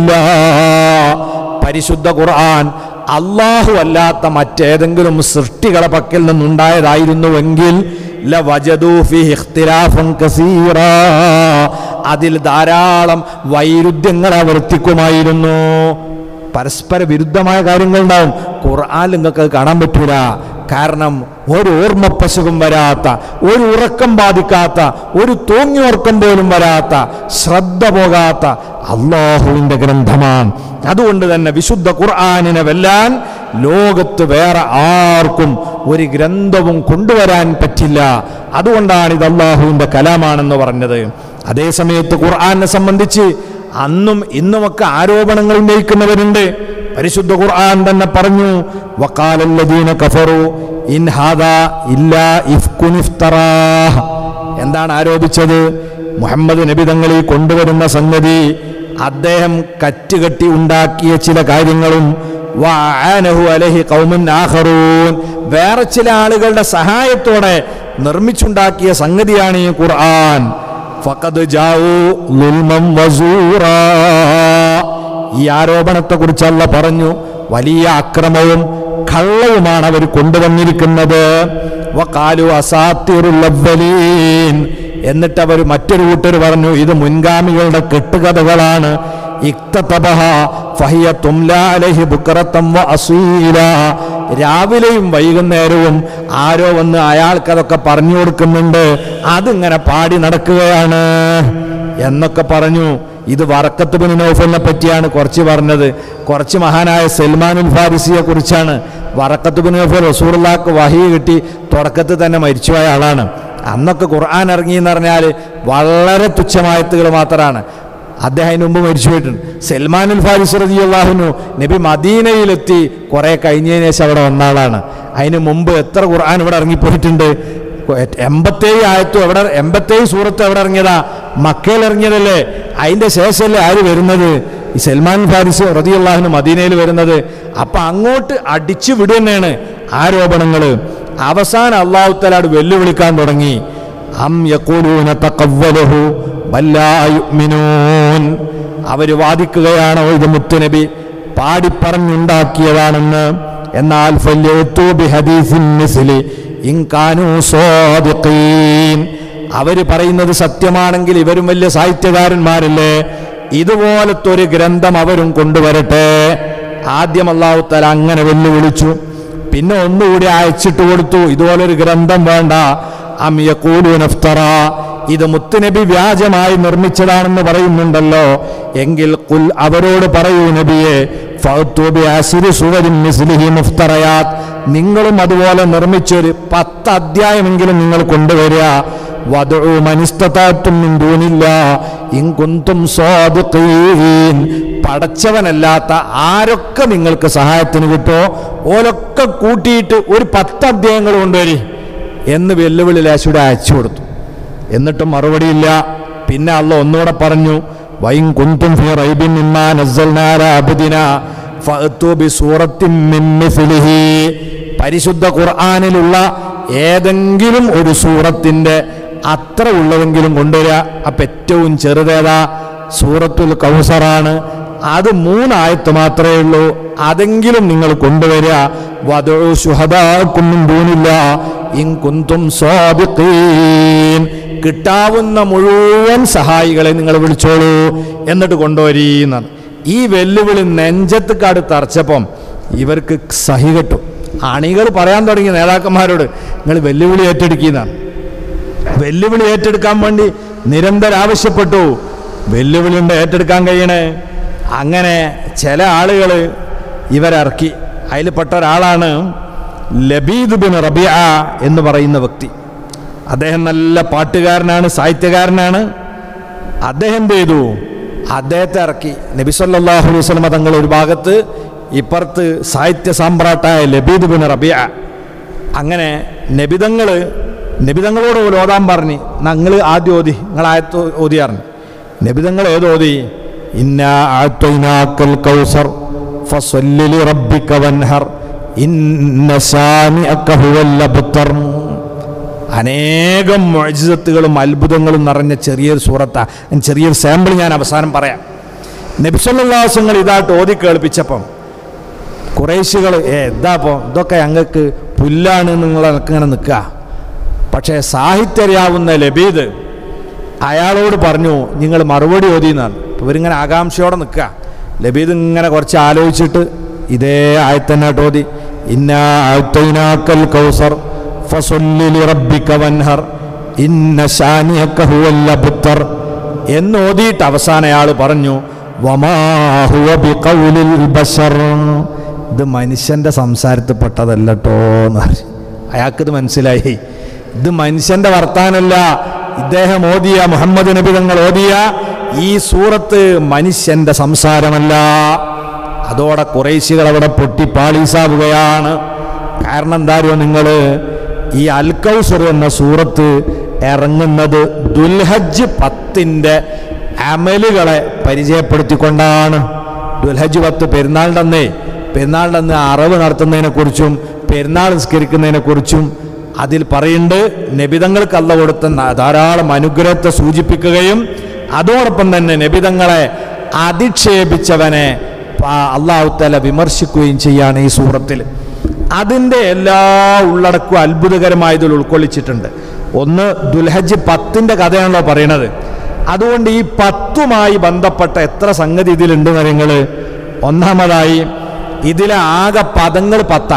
പരിശുദ്ധ ഖുർആൻ അള്ളാഹു അല്ലാത്ത മറ്റേതെങ്കിലും സൃഷ്ടികളെ പക്കൽ നിന്നുണ്ടായതായിരുന്നുവെങ്കിൽ ലവജദൂ ഫീഹി ഇഖ്തിലാഫൻ കസീറാ. അതിൽ ധാരാളം വൈരുദ്ധ്യങ്ങൾ ആവർത്തിക്കുമായിരുന്നു പരസ്പര വിരുദ്ധമായ കാര്യങ്ങളുണ്ടാവും ഖുർആൻ നിങ്ങൾക്ക് അത് കാണാൻ പറ്റൂല കാരണം ഒരു ഓർമ്മപ്പശുകം വരാത്ത ഒരു ഉറക്കം ബാധിക്കാത്ത ഒരു തൂങ്ങി ഉറക്കം പോലും വരാത്ത ശ്രദ്ധ പോകാത്ത അള്ളാഹുവിൻ്റെ ഗ്രന്ഥമാണ് അതുകൊണ്ട് തന്നെ വിശുദ്ധ ഖുർആാനിനെ വെല്ലാൻ ലോകത്ത് വേറെ ആർക്കും ഒരു ഗ്രന്ഥവും കൊണ്ടുവരാൻ പറ്റില്ല അതുകൊണ്ടാണ് ഇത് അള്ളാഹുവിൻ്റെ കലാമാണെന്ന് പറഞ്ഞത് അതേ സമയത്ത് ഖുർആാനെ സംബന്ധിച്ച് അന്നും ഇന്നുമൊക്കെ ആരോപണങ്ങൾ ഉന്നയിക്കുന്നവരുണ്ട് പരിശുദ്ധ ഖുർആൻ തന്നെ പറഞ്ഞു വക്കാലല്ലദീന കഫറു ഇൻ ഹാദാ ഇല്ലാ ഇഫ്കുൻ ഇഫ്തറാഹ് എന്താണ് ആരോപിച്ചത് മുഹമ്മദ് നബി തങ്ങൾ ഈ കൊണ്ടുവരുന്ന സംഗതി അദ്ദേഹം കറ്റുകെട്ടി ഉണ്ടാക്കിയ ചില കാര്യങ്ങളും വഅനഹു അലൈഹി ഖൗമുൻ ആഖറൂൻ വേറെ ചില ആളുകളുടെ സഹായത്തോടെ നിർമ്മിച്ചുണ്ടാക്കിയ സംഗതിയാണ് ഈ ഖുർആൻ ഫഖദ് ജാഊ ളുൽമൻ വസൂറാ ഈ ആരോപണത്തെ കുറിച്ച് അല്ല പറഞ്ഞു വലിയ അക്രമവും കള്ളവുമാണ് അവർ കൊണ്ടുവന്നിരിക്കുന്നത് വഖാലു അസാത്തിറുൽ അവ്വലീൻ എന്നിട്ട് അവർ മറ്റൊരു കൂട്ടർ പറഞ്ഞു ഇത് മുൻഗാമികളുടെ കെട്ടുകഥകളാണ് ഇക്തതബഹ ഫഹിയ തുംലാ അലൈഹി ബുക്റത്തം വ അസീല രാവിലെയും വൈകുന്നേരവും ആരോ വന്ന് അയാൾക്കതൊക്കെ പറഞ്ഞു കൊടുക്കുന്നുണ്ട് അതിങ്ങനെ പാടി നടക്കുകയാണ് എന്നൊക്കെ പറഞ്ഞു ഇത് വറക്കത്ത് ബിൻ നൗഫലിനെ പറ്റിയാണ് കുറച്ച് പറഞ്ഞത് കുറച്ച് മഹാനായ സൽമാനുൽ ഫാരിസിയെ കുറിച്ചാണ് വറക്കത്ത് ബിൻ നൗഫൽ റസൂറുള്ളാക്ക് വഹി കിട്ടി തുടക്കത്തിൽ തന്നെ മരിച്ചുപോയ ആളാണ് അന്നൊക്കെ ഖുർആൻ ഇറങ്ങി എന്ന് പറഞ്ഞാൽ വളരെ തുച്ഛമായത്തുകൾ മാത്രമാണ് അദ്ദേഹം അതിന് മുമ്പ് മരിച്ചു പോയിട്ടുണ്ട് സൽമാനുൽ ഫാരിസ് റതി അള്ളാഹുനു നബി മദീനയിലെത്തി കുറെ കഴിഞ്ഞതിന് ശേഷം അവിടെ വന്ന ആളാണ് അതിന് മുമ്പ് എത്ര ഖുർആൻ ഇവിടെ ഇറങ്ങിപ്പോയിട്ടുണ്ട് എൺപത്തേഴ് ആയത്തും എവിടെ എൺപത്തേഴ് സൂറത്ത് എവിടെ ഇറങ്ങിയതാ മക്കയിൽ ഇറങ്ങിയതല്ലേ അതിന്റെ ശേഷമല്ലേ ആര് വരുന്നത് ഈ സൽമാൻ ഫാരിസ് റതിയുള്ളാഹിന് മദീനയിൽ വരുന്നത് അപ്പൊ അങ്ങോട്ട് അടിച്ചു വിടുന്നതാണ് ആരോപണങ്ങൾ അവസാനം അള്ളാഹു തലാട് വെല്ലുവിളിക്കാൻ തുടങ്ങി അം യഖൂലൂന തഖവ്വലഹു ബല്ലാ യുഅ്മിനൂൻ അവര് വാദിക്കുകയാണോ ഇത് മുത്തുനബി പാടിപ്പറഞ്ഞുണ്ടാക്കിയതാണെന്ന് എന്നാൽ ഫല്യഅ്തു ബിഹദീസിൻ മിസ്ലി ഇൻ കാനൂ സാദിഖീൻ അവര് പറയുന്നത് സത്യമാണെങ്കിൽ ഇവരും വലിയ സാഹിത്യകാരന്മാരല്ലേ ഇതുപോലത്തെ ഒരു ഗ്രന്ഥം അവരും കൊണ്ടുവരട്ടെ ആദ്യം അള്ളാഹു തല അങ്ങനെ വെല്ലുവിളിച്ചു പിന്നെ ഒന്നുകൂടി അയച്ചിട്ട് കൊടുത്തു ഇതുപോലൊരു ഗ്രന്ഥം വേണ്ട അം യഖൂലൂന ഇഫ്തറ ഇത് മുത്തുനബി വ്യാജമായി നിർമ്മിച്ചതാണെന്ന് പറയുന്നുണ്ടല്ലോ എങ്കിൽ കുൽ അവരോട് പറയൂ നബിയെ ഫഅ്തു ബിഅസ്രി സുവരിൻ മിസ്ലിഹി മുഫ്തറയാത്ത് നിങ്ങളും അതുപോലെ നിർമ്മിച്ചൊരു പത്ത് അധ്യായമെങ്കിലും നിങ്ങൾ കൊണ്ടുവരിക വദഉ മനിസ്തതാത്തും മിൻ ദൂനില്ലാ ഇൻ കുന്തും സ്വാദിഖീൻ പടച്ചവനല്ലാത്ത ആരൊക്കെ നിങ്ങൾക്ക് സഹായത്തിന് കിട്ടോ ഓലൊക്കെ കൂട്ടിയിട്ട് ഒരു പത്ത് അധ്യായങ്ങൾ കൊണ്ടുവരി എന്ന് വെല്ലുവിളി ലേശയുടെ അയച്ചു കൊടുത്തു എന്നിട്ടും മറുപടിയില്ല പിന്നെ അള്ള ഒന്നുകൂടെ പറഞ്ഞു വൈൻ കുന്തും ഫി റൈബിൻ മിമ്മാ നസ്സൽനാ അലാ അബ്ദിനാ ഫഅ്തു ബിസൂറത്തിൻ മിൻ മിസ്ലിഹി പരിശുദ്ധ ഖുർആനിലുള്ള ഏതെങ്കിലും ഒരു സൂറത്തിന്റെ അത്ര ഉള്ളതെങ്കിലും കൊണ്ടുവരിക അപ്പൊ ഏറ്റവും ചെറുതേതാ സൂറത്തുൽ കൗസറാണ് അത് മൂന്നായത്ത് മാത്രമേ ഉള്ളൂ അതെങ്കിലും നിങ്ങൾ കൊണ്ടുവരിക വധു ശുഹദാക്കും ദൂനില്ല ഇൻ കുന്തും സ്വാദിഖീൻ കിട്ടാവുന്ന മുഴുവൻ സഹായികളെ നിങ്ങൾ വിളിച്ചോളൂ എന്നിട്ട് കൊണ്ടുവരീന്നാണ് ഈ വെല്ലുവിളി നെഞ്ചത്തുകാട് തറച്ചപ്പം ഇവർക്ക് സഹി കെട്ടു അണികൾ പറയാൻ തുടങ്ങി നേതാക്കന്മാരോട് നിങ്ങൾ വെല്ലുവിളി ഏറ്റെടുക്കുന്നതാണ് വെല്ലുവിളി ഏറ്റെടുക്കാൻ വേണ്ടി നിരന്തരം ആവശ്യപ്പെട്ടു വെല്ലുവിളി ഉണ്ട് ഏറ്റെടുക്കാൻ കഴിയണേ അങ്ങനെ ചില ആളുകൾ ഇവരിറക്കി അതിൽപ്പെട്ട ഒരാളാണ് ലബീദ് ബിൻ റബിയ എന്ന് പറയുന്ന വ്യക്തി അദ്ദേഹം നല്ല പാട്ടുകാരനാണ് സാഹിത്യകാരനാണ് അദ്ദേഹം എന്ത് ചെയ്തു അദ്ദേഹത്തെ ഇറക്കി നബി സല്ലല്ലാഹു അലൈഹി വസല്ലമ തങ്ങൾ ഒരു ഭാഗത്ത് ഇപ്പുറത്ത് സാഹിത്യ സാമ്രാട്ടായ ലബീദ് ബിൻ റബിയ അങ്ങനെ നബിതങ്ങൾ നബിതങ്ങളോട് പോലും ഓതാൻ പറഞ്ഞ് ഞങ്ങൾ ആദ്യം ഓതി നിങ്ങൾ ആയത്ത് ഓതിയാറിന് നബിതങ്ങൾ ഏതോതി ഇന്ന ആഴ്ത്തൈനാക്കൽ കൗസർ ഫസ്വല്ലി ലി വൻഹർ ഇന്ന ശാനിഅക ഹുവൽ അബ്തർ അനേകം മോചിതത്തുകളും അത്ഭുതങ്ങളും നിറഞ്ഞ ചെറിയൊരു സൂറത്താ ചെറിയൊരു സാമ്പിൾ ഞാൻ അവസാനം പറയാം നബിസ്വല്ലാസങ്ങൾ ഇതായിട്ട് ഓതി കേൾപ്പിച്ചപ്പം കുറേശികൾ ഏ എന്താപ്പോ ഇതൊക്കെ ഞങ്ങൾക്ക് പുല്ലാണ് നിങ്ങൾ ഇങ്ങനെ നിൽക്കുക പക്ഷേ സാഹിത്യറിയാവുന്ന ലബീദ് അയാളോട് പറഞ്ഞു നിങ്ങൾ മറുപടി ഓതിയെന്നാണ് അപ്പോൾ ഇവരിങ്ങനെ ആകാംക്ഷയോടെ നിൽക്കുക ലബീദ് ഇങ്ങനെ കുറച്ച് ആലോചിച്ചിട്ട് ഇതേ ആയത്തന്നായിട്ട് ഓതി ഇന്ന ആഴ്ത്തൈനാക്കൽ കൗസർ ഫസൊല്ലി ലിറബ്ബിക വൻഹർ ഇന്ന ശാനിയക ഹുവൽ അബ്തർ എന്ന് ഓതിയിട്ട് അവസാനം അയാൾ പറഞ്ഞു വമാ ഹുവ ബിഖൗലിൽ ബശർ ഇത് മനുഷ്യന്റെ സംസാരത്തിൽ പെട്ടതല്ലട്ടോ എന്ന് പറഞ്ഞു അയാൾക്കിത് മനസ്സിലായി ഇത് മനുഷ്യന്റെ വർത്താനല്ല ഇദ്ദേഹം ഓതിയ മുഹമ്മദ് നബി തങ്ങൾ ഓതിയ ഈ സൂറത്ത് മനുഷ്യന്റെ സംസാരമല്ല അതോടെ കുറേശികൾ അവിടെ പൊട്ടി പാളീസാവുകയാണ് കാരണം എന്താ അറിയോ നിങ്ങൾ ഈ അൽക്കൗസർ എന്ന സൂറത്ത് ഇറങ്ങുന്നത് ദുൽഹജ്ജ് പത്തിൻ്റെ അമലുകളെ പരിചയപ്പെടുത്തിക്കൊണ്ടാണ് ദുൽഹജ് പത്ത് പെരുന്നാളിൻ്റെ അന്നേ പെരുന്നാളിൻ്റെ അന്ന് അറവ് നടത്തുന്നതിനെക്കുറിച്ചും പെരുന്നാൾ നിസ്കരിക്കുന്നതിനെക്കുറിച്ചും അതിൽ പറയുന്നുണ്ട് നബിതങ്ങൾക്ക് അല്ല കൊടുത്ത ന- ധാരാളം അനുഗ്രഹത്തെ സൂചിപ്പിക്കുകയും അതോടൊപ്പം തന്നെ നബിതങ്ങളെ അധിക്ഷേപിച്ചവനെ അള്ളാഹുത്തല വിമർശിക്കുകയും ചെയ്യാണ് ഈ സൂറത്തിൽ അതിൻ്റെ എല്ലാ ഉള്ളടക്കവും അത്ഭുതകരമായതിൽ ഉൾക്കൊള്ളിച്ചിട്ടുണ്ട് ഒന്ന് ദുൽഹജ് പത്തിൻ്റെ കഥയാണല്ലോ പറയണത് അതുകൊണ്ട് ഈ പത്തുമായി ബന്ധപ്പെട്ട എത്ര സംഗതി ഇതിലുണ്ട് നിങ്ങൾ ഒന്നാമതായി ഇതിലെ ആകെ പദങ്ങൾ പത്താ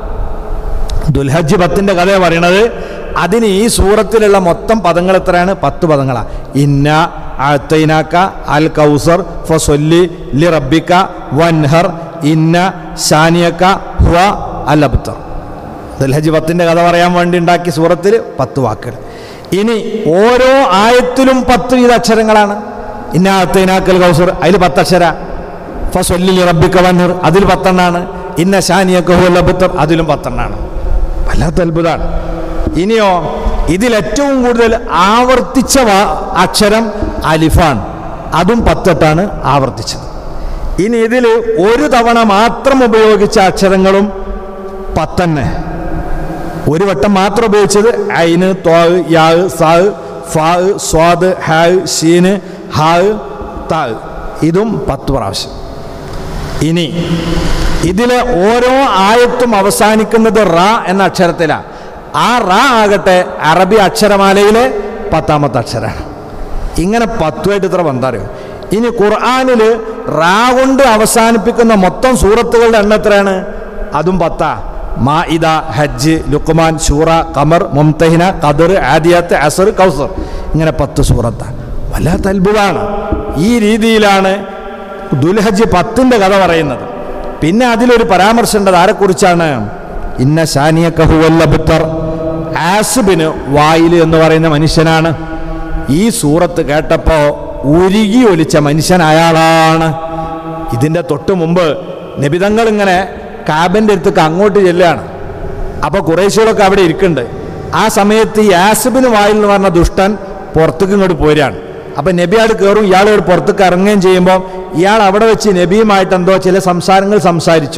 ദുൽഹജ് പത്തിന്റെ കഥ പറയണത് അതിന് ഈ സൂറത്തിലുള്ള മൊത്തം പദങ്ങൾ എത്രയാണ് പത്ത് പദങ്ങളാണ് ഇന്ന അത്തൈനാക്ക അൽ കൗസർ ഫസൊല്ലി ലി റബ്ബിക്ക വൻഹർ ഇന്ന ഷാനിയക്ക ഹുവ അൽ അബ്തർ ദുൽഹജ് പത്തിന്റെ കഥ പറയാൻ വേണ്ടി ഉണ്ടാക്കിയ സൂറത്തിൽ പത്ത് വാക്കുകൾ ഇനി ഓരോ ആയത്തിലും പത്ത് വീത അക്ഷരങ്ങളാണ് ഇന്ന അത്തൈനാക്കൽ കൗസർ അതിൽ പത്തക്ഷര ഫസൊല്ലി റബ്ബിക്ക വൻഹർ അതിൽ പത്തെണ്ണാണ് ഇന്ന ഷാനിയക്ക ഹുവ അൽ അബ്തർ അതിലും പത്തെണ്ണാണ് വല്ലാത്ത അത്ഭുതമാണ് ഇനിയോ ഇതിൽ ഏറ്റവും കൂടുതൽ ആവർത്തിച്ച വാ- അക്ഷരം അലിഫാണ് അതും പത്തെട്ടാണ് ആവർത്തിച്ചത് ഇനി ഇതിൽ ഒരു തവണ മാത്രം ഉപയോഗിച്ച അക്ഷരങ്ങളും പത്തന്നെ ഒരു വട്ടം മാത്രം ഉപയോഗിച്ചത് ഐന് ത്വാ യാ സാ ഫാ സ്വാദ് ഹാ ഷീന് ഹാ താ ഇതും പത്ത് പ്രാവശ്യം ഇനി ഇതിലെ ഓരോ ആയത്തും അവസാനിക്കുന്നത് റ എന്ന അക്ഷരത്തിലാണ് ആ റ ആകട്ടെ അറബി അക്ഷരമാലയിലെ പത്താമത്തെ അക്ഷരമാണ് ഇങ്ങനെ പത്തുമായിട്ട് ഇത്ര ബന്ധം അറിയോ ഇനി ഖുർആാനിൽ റാ കൊണ്ട് അവസാനിപ്പിക്കുന്ന മൊത്തം സൂറത്തുകളുടെ എണ്ണം എത്രയാണ് അതും പത്താ മാ ഇദ ഹജ്ജ് ലുക്മാൻ ഷൂറ കമർ മുംതഹിന ഖദർ ആദിയാത്ത് അസർ കൗസർ ഇങ്ങനെ പത്ത് സൂറത്താണ് വല്ലാത്ത അത്ഭുതമാണ് ഈ രീതിയിലാണ് ദുൽഹജ് പത്തിൻ്റെ കഥ പറയുന്നത് പിന്നെ അതിലൊരു പരാമർശമുണ്ട് ആരെക്കുറിച്ചാണ് ഇന്ന ഷാനിയ കഹുവല്ലബുത്തർ ആസിബിന് വായിൽ എന്ന് പറയുന്ന മനുഷ്യനാണ് ഈ സൂറത്ത് കേട്ടപ്പോൾ ഉരുകി ഒലിച്ച മനുഷ്യൻ അയാളാണ് ഇതിൻ്റെ തൊട്ട് മുമ്പ് നബിതങ്ങൾ ഇങ്ങനെ കാബിൻ്റെ അടുത്തേക്ക് അങ്ങോട്ട് ചെല്ലുകയാണ് അപ്പോൾ കുറേശ്ശികളൊക്കെ അവിടെ ഇരിക്കുന്നുണ്ട് ആ സമയത്ത് ഈ ആസിബിന് വായിൽ എന്ന് പറഞ്ഞ ദുഷ്ടൻ പുറത്തേക്ക് ഇങ്ങോട്ട് പോരാണ് അപ്പം നബി ആട് കയറും ഇയാൾ ഒരു പുറത്തേക്ക് ഇറങ്ങുകയും ചെയ്യുമ്പോൾ ഇയാൾ അവിടെ വെച്ച് നബിയുമായിട്ട് എന്തോ ചില സംസാരങ്ങൾ സംസാരിച്ചു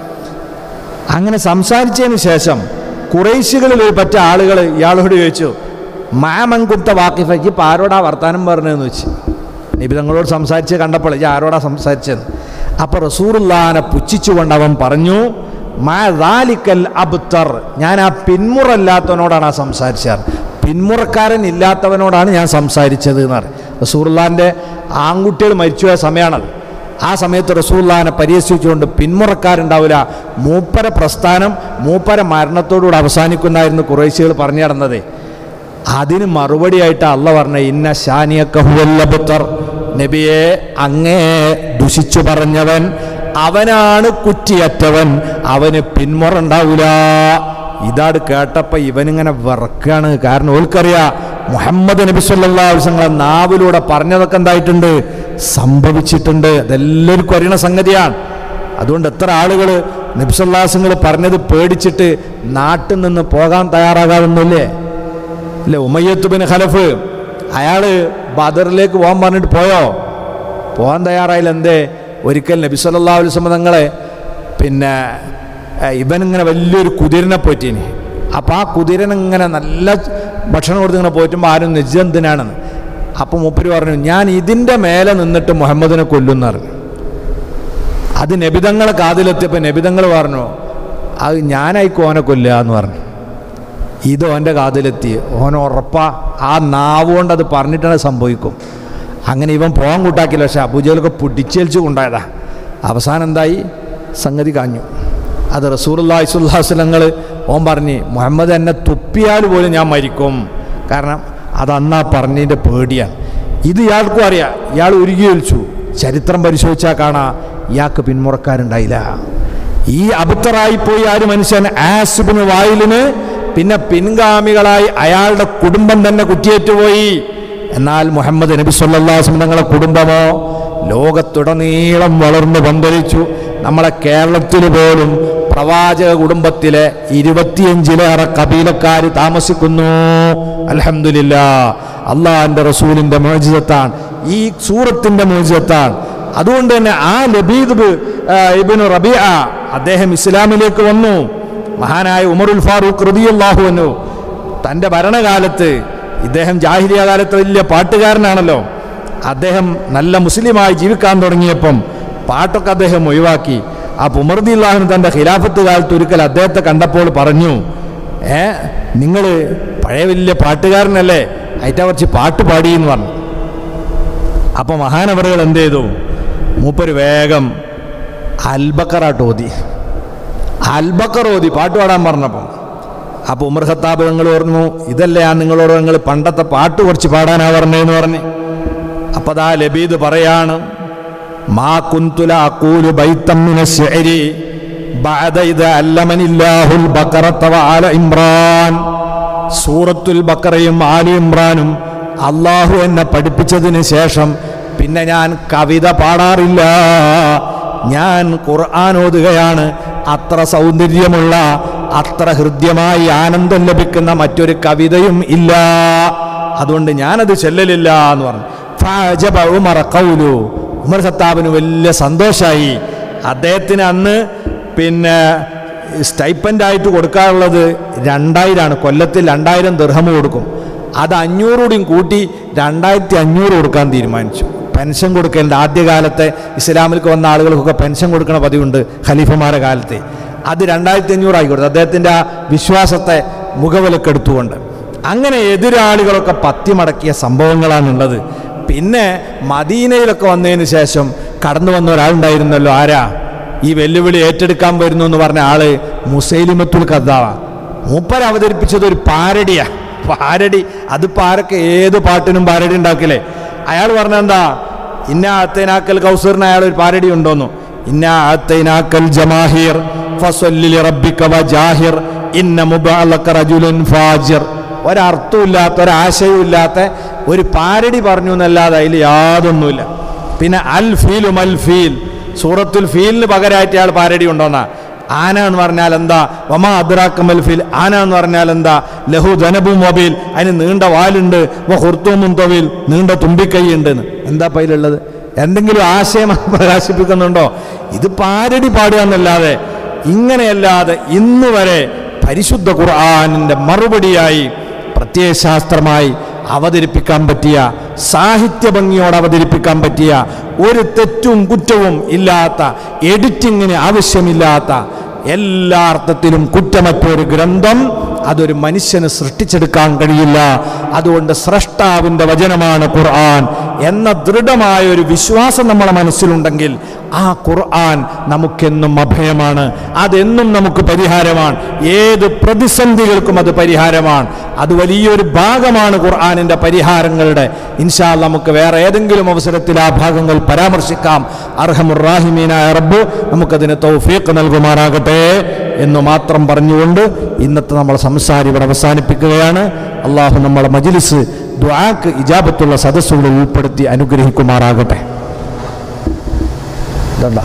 അങ്ങനെ സംസാരിച്ചതിന് ശേഷം കുറേശികളിൽ ഒരു പറ്റ ആളുകൾ ഇയാളോട് ചോദിച്ചു മാമൻകുപ്ത വാക്കിഫയ്ക്ക് ഇപ്പം ആരോടാ വർത്താനം പറഞ്ഞതെന്ന് വെച്ച് നബി തങ്ങളോട് സംസാരിച്ച് കണ്ടപ്പോൾ ഇത് ആരോടാ സംസാരിച്ചത് അപ്പോൾ റസൂറുല്ലാനെ പുച്ഛിച്ചുകൊണ്ട് അവൻ പറഞ്ഞു മാ ദാലിക്കൽ അബ്തർ ഞാൻ ആ പിന്മുറല്ലാത്തവനോടാണ് ആ സംസാരിച്ചത് പിന്മുറക്കാരൻ ഇല്ലാത്തവനോടാണ് ഞാൻ സംസാരിച്ചത് എന്ന് പറയും റസൂറുല്ലാൻ്റെ ആൺകുട്ടികൾ മരിച്ചുപോയ സമയമാണത് ആ സമയത്ത് റസൂല്ലാനെ പരിഹസിച്ചുകൊണ്ട് പിന്മുറക്കാരുണ്ടാവില്ല മൂപ്പര പ്രസ്ഥാനം മൂപ്പര മരണത്തോടുകൂടി അവസാനിക്കുന്നായിരുന്നു കുറേശ്ശികൾ പറഞ്ഞു നടന്നത് അതിന് മറുപടിയായിട്ട് അള്ള പറഞ്ഞ ഇന്ന ഷാനിയക്കഹുവല്ലബുത്തർ നബിയെ അങ്ങേ ദുഷിച്ചു പറഞ്ഞവൻ അവനാണ് കുറ്റിയറ്റവൻ അവന് പിന്മുറ ഉണ്ടാവില്ല ഇതാട് കേട്ടപ്പോൾ ഇവനിങ്ങനെ വിറക്കാണ് കാരണം ഓൽക്കറിയാം മുഹമ്മദ് നബി സല്ലല്ലാഹു അലൈഹി വസല്ലം നാവിലൂടെ പറഞ്ഞതൊക്കെ എന്തായിട്ടുണ്ട് സംഭവിച്ചിട്ടുണ്ട് അതെല്ലാവർക്കും അറിയണ സംഗതിയാണ് അതുകൊണ്ട് എത്ര ആളുകൾ നബ്സല്ലാസങ്ങൾ പറഞ്ഞത് പേടിച്ചിട്ട് നാട്ടിൽ നിന്ന് പോകാൻ തയ്യാറാകാതൊന്നുമില്ലേ ഇല്ലേ ഉമയ്യത്ത് ബിൻ ഖലഫ് അയാൾ ബദറിലേക്ക് പോകാൻ പറഞ്ഞിട്ട് പോയോ പോകാൻ തയ്യാറായില്ല എന്തേ ഒരിക്കൽ നബി സല്ലല്ലാഹു അലൈഹി വസല്ലം തങ്ങളെ പിന്നെ ഏ, ഇവനിങ്ങനെ വലിയൊരു കുതിരനെ പോറ്റീനി അപ്പം ആ കുതിരനിങ്ങനെ നല്ല ഭക്ഷണം കൊടുത്ത് ഇങ്ങനെ പോറ്റുമ്പോൾ ആരും നിജന്തിനാണെന്ന് അപ്പം മൂപ്പര് പറഞ്ഞു ഞാൻ ഇതിൻ്റെ മേലെ നിന്നിട്ട് മുഹമ്മദിനെ കൊല്ലുന്ന പറഞ്ഞു അത് നബിതങ്ങളെ കാതിലെത്തിയപ്പോൾ നബിതങ്ങൾ പറഞ്ഞു അത് ഞാനായിക്കോ ഓനെ കൊല്ലുക എന്ന് പറഞ്ഞു ഇത് ഓൻ്റെ കാതിലെത്തി ഓൻ ഉറപ്പാ ആ നാവ് കൊണ്ട് അത് പറഞ്ഞിട്ടാണ് സംഭവിക്കും അങ്ങനെ ഇവൻ പോകാൻ കൂട്ടാക്കില്ല പക്ഷെ അബുജലൊക്കെ പിടിച്ചേൽച്ച് കൊണ്ടായതാ അവസാനം എന്തായി സംഗതി കാഞ്ഞു അത് റസൂർല്ലാഹി സ്വല്ലാസ്ലങ്ങൾ ഓൻ പറഞ്ഞ് മുഹമ്മദ് എന്നെ തുപ്പിയാൽ പോലും ഞാൻ മരിക്കും കാരണം അത് അന്നാ പറഞ്ഞതിൻ്റെ പേടിയാണ് ഇത് ഇയാൾക്കും അറിയാം ഇയാൾ ഉരുകി ഒലിച്ചു ചരിത്രം പരിശോധിച്ചാൽ കാണാം ഇയാൾക്ക് പിന്മുറക്കാരുണ്ടായില്ല ഈ അബദ്ധറായിപ്പോയി ആ ഒരു മനുഷ്യൻ ആസിബിന് വായിലിന് പിന്നെ പിൻഗാമികളായി അയാളുടെ കുടുംബം തന്നെ കുറ്റിയേറ്റുപോയി എന്നാൽ മുഹമ്മദ് നബി സല്ലാസ്ലം തങ്ങളെ കുടുംബമോ ലോകത്തുടനീളം വളർന്നു പന്തലിച്ചു നമ്മളെ കേരളത്തിൽ പോലും പ്രവാചക കുടുംബത്തിലെ ഇരുപത്തിയഞ്ചിലേറെ കബീലക്കാർ താമസിക്കുന്നു അലഹമില്ല അള്ളാഹിൻ്റെ റസൂലിൻ്റെ മോചിതത്താണ് ഈ സൂറത്തിന്റെ മോചത്താണ് അതുകൊണ്ട് തന്നെ ആ ലബീദ് ഇബിന് റബിയ അദ്ദേഹം ഇസ്ലാമിലേക്ക് വന്നു മഹാനായ ഉമറുൽ ഫാറൂഖ് റബിയുല്ലാഹു വന്നു തൻ്റെ ഭരണകാലത്ത് ഇദ്ദേഹം ജാഹിരിയ കാലത്ത് വലിയ പാട്ടുകാരനാണല്ലോ അദ്ദേഹം നല്ല മുസ്ലിമായി ജീവിക്കാൻ തുടങ്ങിയപ്പം പാട്ടൊക്കെ അദ്ദേഹം ഒഴിവാക്കി ആ ഉമർദി അള്ളാഹുന് തൻ്റെ ഖിലാഫത്ത് കാലത്ത് ഒരിക്കൽ അദ്ദേഹത്തെ കണ്ടപ്പോൾ പറഞ്ഞു ഏ നിങ്ങൾ പഴയ വലിയ പാട്ടുകാരനല്ലേ അയറ്റ കുറച്ച് പാട്ട് പാടി എന്ന് പറഞ്ഞു അപ്പോൾ മഹാനവറുകൾ എന്ത് ചെയ്തു മൂപ്പര് വേഗം അൽബക്കറാട്ട് ഓതി അൽബക്കർ ഓതി പാട്ട് പാടാൻ പറഞ്ഞപ്പം അപ്പോൾ ഉമർ ഖത്താബ് നിങ്ങൾ പറഞ്ഞു ഇതല്ലേ ഞാൻ നിങ്ങളോട് നിങ്ങൾ പണ്ടത്തെ പാട്ട് കുറച്ച് പാടാനാ പറഞ്ഞതെന്ന് പറഞ്ഞ് അപ്പോൾ ദാ ലബീദ് പറയാണ് മാ കുന്തുല അക്കൂലു ബൈത്തം മിന ശഅരി ബഅദ ഇദ അല്ലമനില്ലാഹുൽ ബഖറത വആല ഇമ്രാൻ സൂറത്തുൽ ബക്കറയും ആലി ഇമ്രാനും അള്ളാഹു എന്നെ പഠിപ്പിച്ചതിന് ശേഷം പിന്നെ ഞാൻ കവിത പാടാറില്ല ഞാൻ ഖുർആൻ ഓതുകയാണ് അത്ര സൗന്ദര്യമുള്ള അത്ര ഹൃദ്യമായി ആനന്ദം ലഭിക്കുന്ന മറ്റൊരു കവിതയും ഇല്ല അതുകൊണ്ട് ഞാനത് ചെല്ലലില്ല എന്ന് പറഞ്ഞു ഫഅജബ ഉമർ ഖൗലു ഉമർ സത്താബിന് വലിയ സന്തോഷമായി അദ്ദേഹത്തിന് അന്ന് പിന്നെ സ്റ്റൈപ്പൻ്റായിട്ട് കൊടുക്കാറുള്ളത് രണ്ടായിരമാണ് കൊല്ലത്തിൽ രണ്ടായിരം ദർഹം കൊടുക്കും അത് അഞ്ഞൂറൂടെയും കൂട്ടി രണ്ടായിരത്തി അഞ്ഞൂറ് കൊടുക്കാൻ തീരുമാനിച്ചു പെൻഷൻ കൊടുക്കേണ്ട ആദ്യകാലത്തെ ഇസ്ലാമിലേക്ക് വന്ന ആളുകൾക്കൊക്കെ പെൻഷൻ കൊടുക്കണ പതിവുണ്ട് ഖലീഫമാരുടെ കാലത്ത് അത് രണ്ടായിരത്തി അഞ്ഞൂറായി കൊടുത്തു അദ്ദേഹത്തിൻ്റെ ആ വിശ്വാസത്തെ മുഖവിലക്കെടുത്തുകൊണ്ട് അങ്ങനെ എതിരാളികളൊക്കെ പത്തിമടക്കിയ സംഭവങ്ങളാണുള്ളത് പിന്നെ മദീനയിലൊക്കെ വന്നതിന് ശേഷം കടന്നു വന്ന ഒരാളുണ്ടായിരുന്നല്ലോ ആരാ ഈ വെല്ലുവിളി ഏറ്റെടുക്കാൻ വരുന്നു എന്ന് പറഞ്ഞ ആള് മുസൈലിമത്തുൽ കദ്ദാവ മൂപ്പർ അവതരിപ്പിച്ചത് ഒരു പാരടിയാ പാരടി അതിപ്പോ ആരൊക്കെ ഏത് പാട്ടിനും പാരടി ഉണ്ടാക്കില്ലേ അയാൾ പറഞ്ഞ എന്താ ഇന്ന അത്തൈനാക്കൽ കൗസറിന് അയാൾ ഒരു പാരടി ഉണ്ടോന്നു ഇന്ന അത്തൈനാക്കൽ ജമാഹിർ ഫസ്വല്ലി റബ്ബിക വജാഹിർ ഇന്ന മുബഅലക റജുലുൻ ഫാജിർ ഒരർത്ഥമില്ലാത്ത ഒരാശയവും ഇല്ലാത്ത ഒരു പാരടി പറഞ്ഞു എന്നല്ലാതെ അതിൽ യാതൊന്നുമില്ല പിന്നെ അൽ ഫീലു മൽ ഫീൽ സൂറത്തുൽ ഫീലിന് പകരമായിട്ട് അയാൾ പാരടി ഉണ്ടോന്നാ ആന എന്ന് പറഞ്ഞാൽ എന്താ വമാ അദ്രാക്കമൽ ഫീൽ ആന എന്ന് പറഞ്ഞാൽ എന്താ ലഹു ധനബും മൊബൈൽ അതിന് നീണ്ട വാലുണ്ട് ഹുർത്തുമും തൊവിൽ നീണ്ട തുമ്പിക്കൈ ഉണ്ട് എന്ന് എന്താ പൈലുള്ളത് എന്തെങ്കിലും ആശയം പ്രകാശിപ്പിക്കുന്നുണ്ടോ ഇത് പാരടി പാടുക എന്നല്ലാതെ ഇങ്ങനെയല്ലാതെ ഇന്ന് വരെ പരിശുദ്ധ ഖുർആാനിൻ്റെ മറുപടിയായി പ്രത്യയശാസ്ത്രമായി അവതരിപ്പിക്കാൻ പറ്റിയ സാഹിത്യ ഭംഗിയോടെ അവതരിപ്പിക്കാൻ പറ്റിയ ഒരു തെറ്റും കുറ്റവും ഇല്ലാത്ത എഡിറ്റിങ്ങിന് ആവശ്യമില്ലാത്ത എല്ലാ അർത്ഥത്തിലും കുറ്റമറ്റൊരു ഗ്രന്ഥം അതൊരു മനുഷ്യന് സൃഷ്ടിച്ചെടുക്കാൻ കഴിയില്ല അതുകൊണ്ട് സ്രഷ്ടാവിൻ്റെ വചനമാണ് ഖുർആൻ എന്ന ദൃഢമായ ഒരു വിശ്വാസം നമ്മളെ മനസ്സിലുണ്ടെങ്കിൽ ആ ഖുർആൻ നമുക്കെന്നും അഭയമാണ് അതെന്നും നമുക്ക് പരിഹാരമാണ് ഏത് പ്രതിസന്ധികൾക്കും അത് പരിഹാരമാണ് അത് വലിയൊരു ഭാഗമാണ് ഖുർആാനിൻ്റെ പരിഹാരങ്ങളുടെ ഇൻഷാൽ നമുക്ക് വേറെ ഏതെങ്കിലും അവസരത്തിൽ ആ ഭാഗങ്ങൾ പരാമർശിക്കാം അർഹമുറാഹിമീനായ റബ്ബ് നമുക്കതിന് തൗഫീഖ് നൽകുമാറാകട്ടെ എന്ന് മാത്രം പറഞ്ഞുകൊണ്ട് ഇന്നത്തെ നമ്മൾ സംസാരം ഇവിടെ അവസാനിപ്പിക്കുകയാണ് അള്ളാഹു നമ്മളെ മജിലിസ് ദ്വാക്ക് ഇജാബത്തുള്ള സദസ്സുകളിൽ ഉൾപ്പെടുത്തി അനുഗ്രഹിക്കുമാറാകട്ടെ ഇതണ്ട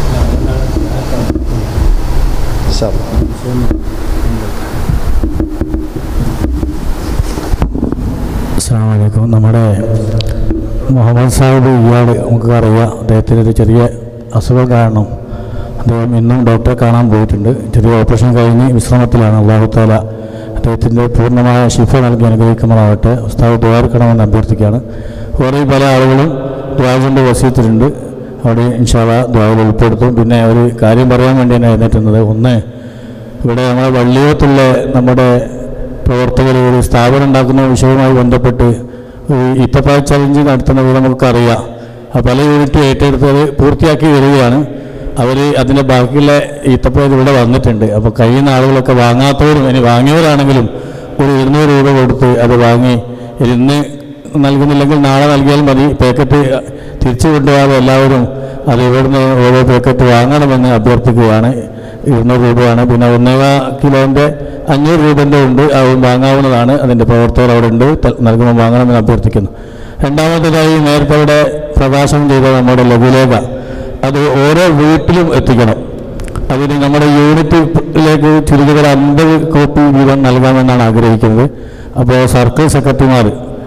അസ്സാം വലൈക്കും നമ്മുടെ മുഹമ്മദ് സാഹിബ് ഇയാൾ നമുക്ക് അറിയാം അദ്ദേഹത്തിന് ഒരു ചെറിയ അസുഖം കാരണം അദ്ദേഹം ഇന്നും ഡോക്ടറെ കാണാൻ പോയിട്ടുണ്ട് ചെറിയ ഓപ്പറേഷൻ കഴിഞ്ഞ് വിശ്രമത്തിലാണ് അള്ളാഹു താല അദ്ദേഹത്തിൻ്റെ പൂർണ്ണമായ ശിഫ നൽകി അനുഗ്രഹിക്കുമാറാവട്ടെ ഉസ്താദ് ദ്വാരക്കണമെന്ന് അഭ്യർത്ഥിക്കുകയാണ് വേറെ പല ആളുകളും ദ്വാരൻ്റെ വസീത്തിലുണ്ട് അവിടെ ഇൻഷാള്ള ദ്വാരയിൽ ഉൾപ്പെടുത്തും പിന്നെ ഒരു കാര്യം പറയാൻ വേണ്ടിയാണ് എഴുന്നേറ്റുന്നത് ഒന്ന് ഇവിടെ നമ്മുടെ വള്ളിയോത്തുള്ള നമ്മുടെ പ്രവർത്തകർ ഒരു സ്ഥാപനം ഉണ്ടാക്കുന്ന വിഷയവുമായി ബന്ധപ്പെട്ട് ഒരു ഇത്തപ്പായ ചലഞ്ച് നടത്തുന്നത് നമുക്കറിയാം ആ പല യൂണിറ്റും ഏറ്റെടുത്തത് പൂർത്തിയാക്കി വരികയാണ് അവർ അതിൻ്റെ ബാക്കിയുള്ള ഈത്തപ്പഴം ഇവിടെ വന്നിട്ടുണ്ട് അപ്പോൾ കഴിയുന്ന ആളുകളൊക്കെ വാങ്ങാത്തവരും ഇനി വാങ്ങിയവരാണെങ്കിലും ഒരു ഇരുന്നൂറ് രൂപ കൊടുത്ത് അത് വാങ്ങി ഇന്ന് നൽകുന്നില്ലെങ്കിൽ നാളെ നൽകിയാൽ മതി പാക്കറ്റ് തിരിച്ചു കൊണ്ടുപോകാതെ എല്ലാവരും അത് ഇവിടുന്ന് ഓരോ പാക്കറ്റ് വാങ്ങണമെന്ന് അഭ്യർത്ഥിക്കുകയാണ് ഇരുന്നൂറ് രൂപയാണ് പിന്നെ ഒന്നേകാ കിലോൻ്റെ അഞ്ഞൂറ് രൂപൻ്റെ ഉണ്ട് അത് വാങ്ങാവുന്നതാണ് അതിൻ്റെ പ്രവർത്തകർ അവിടെ ഉണ്ട് ത- നൽകുമ്പോൾ വാങ്ങണമെന്ന് അഭ്യർത്ഥിക്കുന്നു രണ്ടാമത്തേതായി നേരത്തെ അവിടെ പ്രകാശനം ചെയ്ത നമ്മുടെ ലഘുലേഖ അത് ഓരോ വീട്ടിലും എത്തിക്കണം അതിന് നമ്മുടെ യൂണിറ്റിലേക്ക് ചുരുങ്ങിയത് ഒരു അമ്പത് കോപ്പി വീതം നൽകാമെന്നാണ് ആഗ്രഹിക്കുന്നത് അപ്പോൾ സർക്കിൾ സെക്രട്ടറിമാർ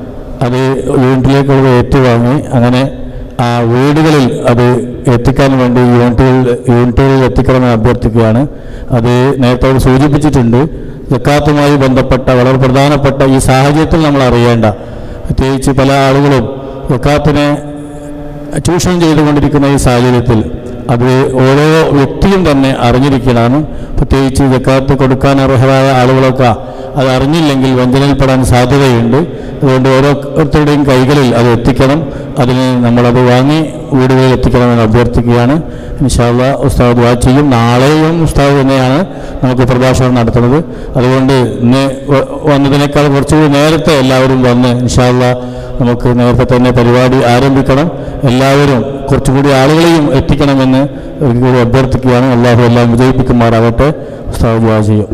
അത് യൂണിറ്റിലേക്കുള്ള ഏറ്റുവാങ്ങി അങ്ങനെ ആ വീടുകളിൽ അത് എത്തിക്കാൻ വേണ്ടി യൂണിറ്റുകളിൽ യൂണിറ്റുകളിൽ എത്തിക്കണമെന്ന് അഭ്യർത്ഥിക്കുകയാണ് അത് നേരത്തെ അവിടെ സൂചിപ്പിച്ചിട്ടുണ്ട് ജക്കാത്തുമായി ബന്ധപ്പെട്ട വളരെ പ്രധാനപ്പെട്ട ഈ സാഹചര്യത്തിൽ നമ്മൾ അറിയേണ്ട പ്രത്യേകിച്ച് പല ആളുകളും ജക്കാത്തിനെ ചൂഷണം ചെയ്തുകൊണ്ടിരിക്കുന്ന ഈ സാഹചര്യത്തിൽ അത് ഓരോ വ്യക്തിയും തന്നെ അറിഞ്ഞിരിക്കലാണ് പ്രത്യേകിച്ച് ജക്കാത്ത് കൊടുക്കാൻ അർഹരായ ആളുകളൊക്കെ അത് അറിഞ്ഞില്ലെങ്കിൽ വഞ്ചനയിൽപ്പെടാൻ സാധ്യതയുണ്ട് അതുകൊണ്ട് ഓരോരുത്തരുടെയും കൈകളിൽ അത് എത്തിക്കണം അതിന് നമ്മളത് വാങ്ങി വീടുകളിൽ എത്തിക്കണമെന്ന് അഭ്യർത്ഥിക്കുകയാണ് ഇൻഷാല്ല ഉസ്താദ് ദുആ ചെയ്യും നാളെയും ഉസ്താദ് തന്നെയാണ് നമുക്ക് പ്രഭാഷണം നടത്തുന്നത് അതുകൊണ്ട് ഇന്ന് വ- വന്നതിനേക്കാൾ കുറച്ചുകൂടി നേരത്തെ എല്ലാവരും വന്ന് ഇൻഷാല്ല നമുക്ക് നേരത്തെ തന്നെ പരിപാടി ആരംഭിക്കണം എല്ലാവരും കുറച്ചുകൂടി ആളുകളെയും എത്തിക്കണമെന്ന് ഒരിക്കൽ കൂടി അഭ്യർത്ഥിക്കുകയാണ് അള്ളാഹു എല്ലാം വിജയിപ്പിക്കുമാറാകട്ടെ ഉസ്താദ് ദുആ ചെയ്യും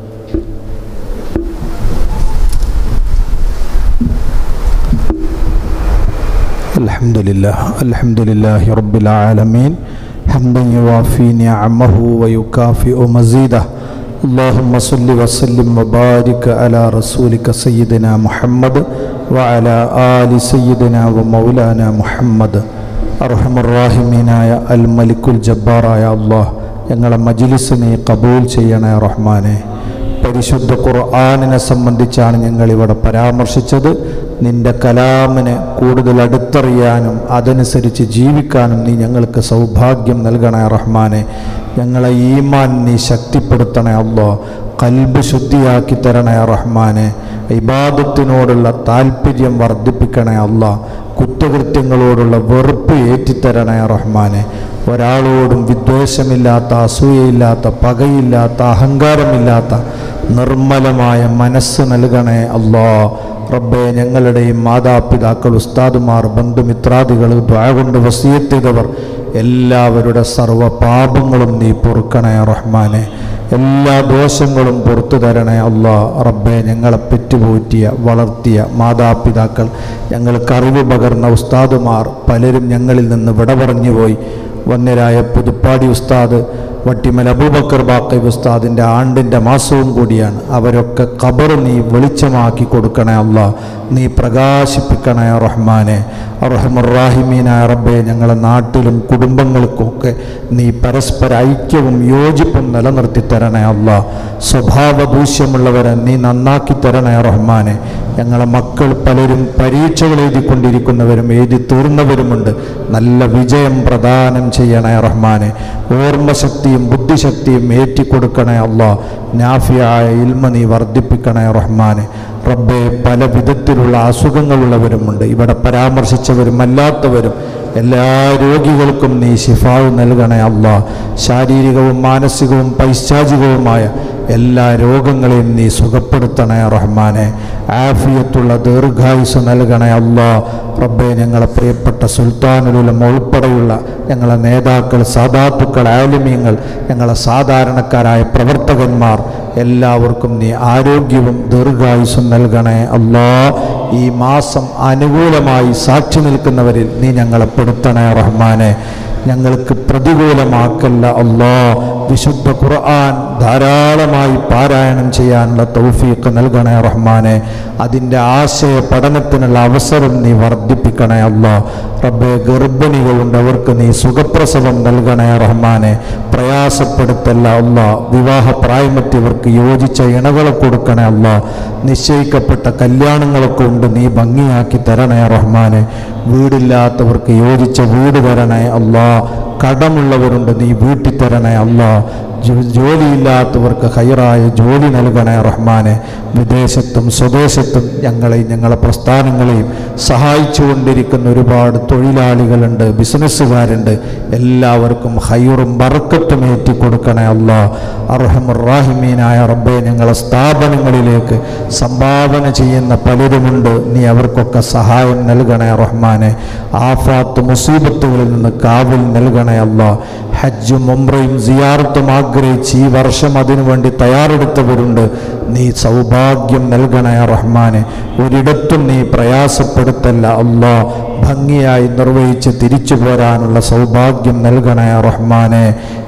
الحمد لله الحمد لله رب العالمين حمدا يوافي نعمه ويكافئ مزيده اللهم صل وسلم وبارك على رسولك سيدنا محمد وعلى آل سيدنا ومولانا محمد أرحم الراحمين يا الملك الجبار يا الله ഞങ്ങളെ മജിലിസിനെ കബൂൽ ചെയ്യണേ റഹ്മാനെ പരിശുദ്ധ ഖുർആാനിനെ സംബന്ധിച്ചാണ് ഞങ്ങൾ ഇവിടെ പരാമർശിച്ചത് നിന്റെ കലാമിനെ കൂടുതൽ അടുത്തറിയാനും അതനുസരിച്ച് ജീവിക്കാനും നീ ഞങ്ങൾക്ക് സൗഭാഗ്യം നൽകണേ റഹ്മാനെ ഞങ്ങളെ ഈമാൻ നീ ശക്തിപ്പെടുത്തണേ അല്ലോ കൽബ് ശുദ്ധിയാക്കി തരണേ റഹ്മാനെ ഇബാദത്തിനോടുള്ള താല്പര്യം വർദ്ധിപ്പിക്കണേ അല്ല കുറ്റകൃത്യങ്ങളോടുള്ള വെറുപ്പ് ഏറ്റിത്തരണേ റഹ്മാനെ ഒരാളോടും വിദ്വേഷമില്ലാത്ത അസൂയയില്ലാത്ത പകയില്ലാത്ത അഹങ്കാരമില്ലാത്ത നിർമ്മലമായ മനസ്സ് നൽകണേ അല്ലാ റബ്ബെ ഞങ്ങളുടെയും മാതാപിതാക്കൾ ഉസ്താദുമാർ ബന്ധുമിത്രാദികൾ ദ്വാ കൊണ്ട് വസീയത്തിയതവർ എല്ലാവരുടെ സർവ്വ പാപങ്ങളും നീ പൊറുക്കണേ റഹ്മാനെ എല്ലാ ദോഷങ്ങളും പുറത്തു തരണേ അല്ലാ റബ്ബെ ഞങ്ങളെ പെറ്റുപോറ്റിയ വളർത്തിയ മാതാപിതാക്കൾ ഞങ്ങൾക്ക് അറിവ് പകർന്ന ഉസ്താദുമാർ പലരും ഞങ്ങളിൽ നിന്ന് വിട പറഞ്ഞുപോയി വന്യരായ പുതുപ്പാടി ഉസ്താദ് വട്ടിമൽ അബൂബക്കർ ബാക്കി ഉസ്താദിൻ്റെ ആണ്ടിൻ്റെ മാസവും കൂടിയാണ് അവരൊക്കെ ഖബർ നീ വെളിച്ചമാക്കി കൊടുക്കണേ അല്ല നീ പ്രകാശിപ്പിക്കണേ റഹ്മാനെ റഹ്മുറാഹിമീനായ റബ്ബെ ഞങ്ങളെ നാട്ടിലും കുടുംബങ്ങൾക്കുമൊക്കെ നീ പരസ്പര ഐക്യവും യോജിപ്പും നിലനിർത്തി തരണേ അല്ല സ്വഭാവ ദൂഷ്യമുള്ളവരെ നീ നന്നാക്കി തരണേ റഹ്മാനെ ഞങ്ങളെ മക്കൾ പലരും പരീക്ഷകൾ എഴുതിക്കൊണ്ടിരിക്കുന്നവരും എഴുതി തീർന്നവരുമുണ്ട് നല്ല വിജയം പ്രദാനം ചെയ്യണേ റഹ്മാനെ ഓർമ്മശക്തിയും ബുദ്ധിശക്തിയും ഏറ്റിക്കൊടുക്കണേ അല്ലാ നാഫിയായ ഇൽമ നീ വർദ്ധിപ്പിക്കണേ റഹ്മാനെ റബ്ബെ പല വിധത്തിലുള്ള അസുഖങ്ങളുള്ളവരുമുണ്ട് ഇവിടെ പരാമർശിച്ചവരും അല്ലാത്തവരും എല്ലാ രോഗികൾക്കും നീ ശിഫാവ് നൽകണേ അല്ല ശാരീരികവും മാനസികവും പൈശാചികവുമായ എല്ലാ രോഗങ്ങളെയും നീ സുഖപ്പെടുത്തണേ റഹ്മാനെ ആഫിയത്തുള്ള ദീർഘായുസ് നൽകണേ അല്ല റബ്ബെ ഞങ്ങളെ പ്രിയപ്പെട്ട സുൽത്താനുലുലം ഉൾപ്പെടെയുള്ള ഞങ്ങളെ നേതാക്കൾ സാധാത്തുക്കൾ ആലിമ്യങ്ങൾ ഞങ്ങളെ സാധാരണക്കാരായ പ്രവർത്തകന്മാർ എല്ലാവർക്കും നീ ആരോഗ്യവും ദീർഘായുസ്സും നൽകണേ അല്ലാ ഈ മാസം അനുകൂലമായി സാക്ഷി നിൽക്കുന്നവരിൽ നീ ഞങ്ങളെ പെടുത്തണേ റഹ്മാനെ ഞങ്ങൾക്ക് പ്രതികൂലമാക്കല്ല അല്ലാ വിശുദ്ധ ഖുർആൻ ധാരാളമായി പാരായണം ചെയ്യാനുള്ള തൗഫീഖ് നൽകണേ റഹ്മാനെ അതിൻ്റെ ആശയ പഠനത്തിനുള്ള അവസരം നീ വർദ്ധിപ്പിക്കണേ അല്ലാ റബ്ബെ ഗർഭിണികളുണ്ട് അവർക്ക് നീ സുഖപ്രസവം നൽകണേ റഹ്മാനെ പ്രയാസപ്പെടുത്തല്ല അല്ല വിവാഹ പ്രായമെത്തിയവർക്ക് യോജിച്ച ഇണകളെ കൊടുക്കണേ അല്ല നിശ്ചയിക്കപ്പെട്ട കല്യാണങ്ങളൊക്കെ ഉണ്ട് നീ ഭംഗിയാക്കി തരണേ റഹ്മാനെ വീടില്ലാത്തവർക്ക് യോജിച്ച വീട് തരണേ അല്ലാ കടമുള്ളവരുണ്ട് നീ വീട്ടിൽ തരണേ അല്ലാ ജോ- ജോലിയില്ലാത്തവർക്ക് ഹൈറായ ജോലി നൽകണേ റഹ്മാനെ വിദേശത്തും സ്വദേശത്തും ഞങ്ങളെയും ഞങ്ങളെ പ്രസ്ഥാനങ്ങളെയും സഹായിച്ചുകൊണ്ടിരിക്കുന്ന ഒരുപാട് തൊഴിലാളികളുണ്ട് ബിസിനസ്സുകാരുണ്ട് എല്ലാവർക്കും ഹൈറും ബറക്കത്തും ഏറ്റി കൊടുക്കണേ അല്ലാ അർഹമുറാഹിമീനായ റബ്ബെ ഞങ്ങളെ സ്ഥാപനങ്ങളിലേക്ക് സംഭാവന ചെയ്യുന്ന പലരുമുണ്ട് നീ അവർക്കൊക്കെ സഹായം നൽകണേ റഹ്മാനെ ആഫാത്ത് മുസീബത്തുകളിൽ നിന്ന് കാവൽ നൽകണേ അല്ലാ ഹജ്ജും ഉംറയും സിയാറത്തും ആഗ്രഹിച്ച് ഈ വർഷം അതിനുവേണ്ടി തയ്യാറെടുത്തവരുണ്ട് നീ സൗഭാഗ്യം നൽകണേ റഹ്മാനെ ഒരിടത്തും നീ പ്രയാസപ്പെടുത്തല്ല അല്ലാ ഭംഗിയായി നിർവഹിച്ച് തിരിച്ചു പോരാനുള്ള സൗഭാഗ്യം നൽകണേ റഹ്മാനെ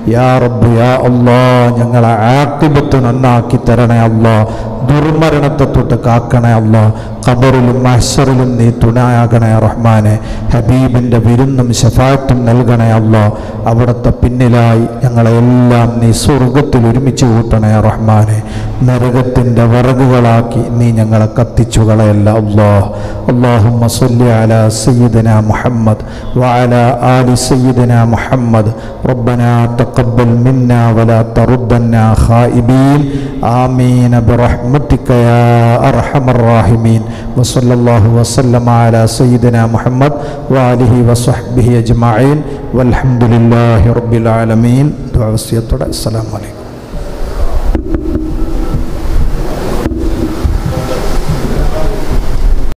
യാ റബ്ബ് യാ അല്ലാ ഞങ്ങളെ ആക്കിബത്ത് നന്നാക്കി തരണേ അല്ലാ ദുർമരണത്തെ തൊട്ട് കാക്കണേ അല്ലാ ഖബറിലും മഹ്ശറിലും നീ തുണയാകണേ റഹ്മാനെ ഹബീബിൻ്റെ വിരുന്നും ഷഫാത്തും നൽകണേ അല്ലാ അവിടുത്തെ പിന്നിലായി ഞങ്ങളെല്ലാം നീ സ്വർഗത്തിൽ ഒരുമിച്ച് കൂട്ടണേ റഹ്മാനെ നരകത്തിൻ്റെ വിറകുകളാക്കി നീ ഞങ്ങളെ കത്തിച്ചു കളയല്ല അല്ലാ اللهم صل على سيدنا محمد وعلى آل سيدنا محمد ربنا تقبل منا ولا تردنا خائبين آمين برحمتك يا أرحم الراحمين وصلى الله وسلم على سيدنا محمد وآله وصحبه أجمعين والحمد لله رب العالمين دعاء السلام عليكم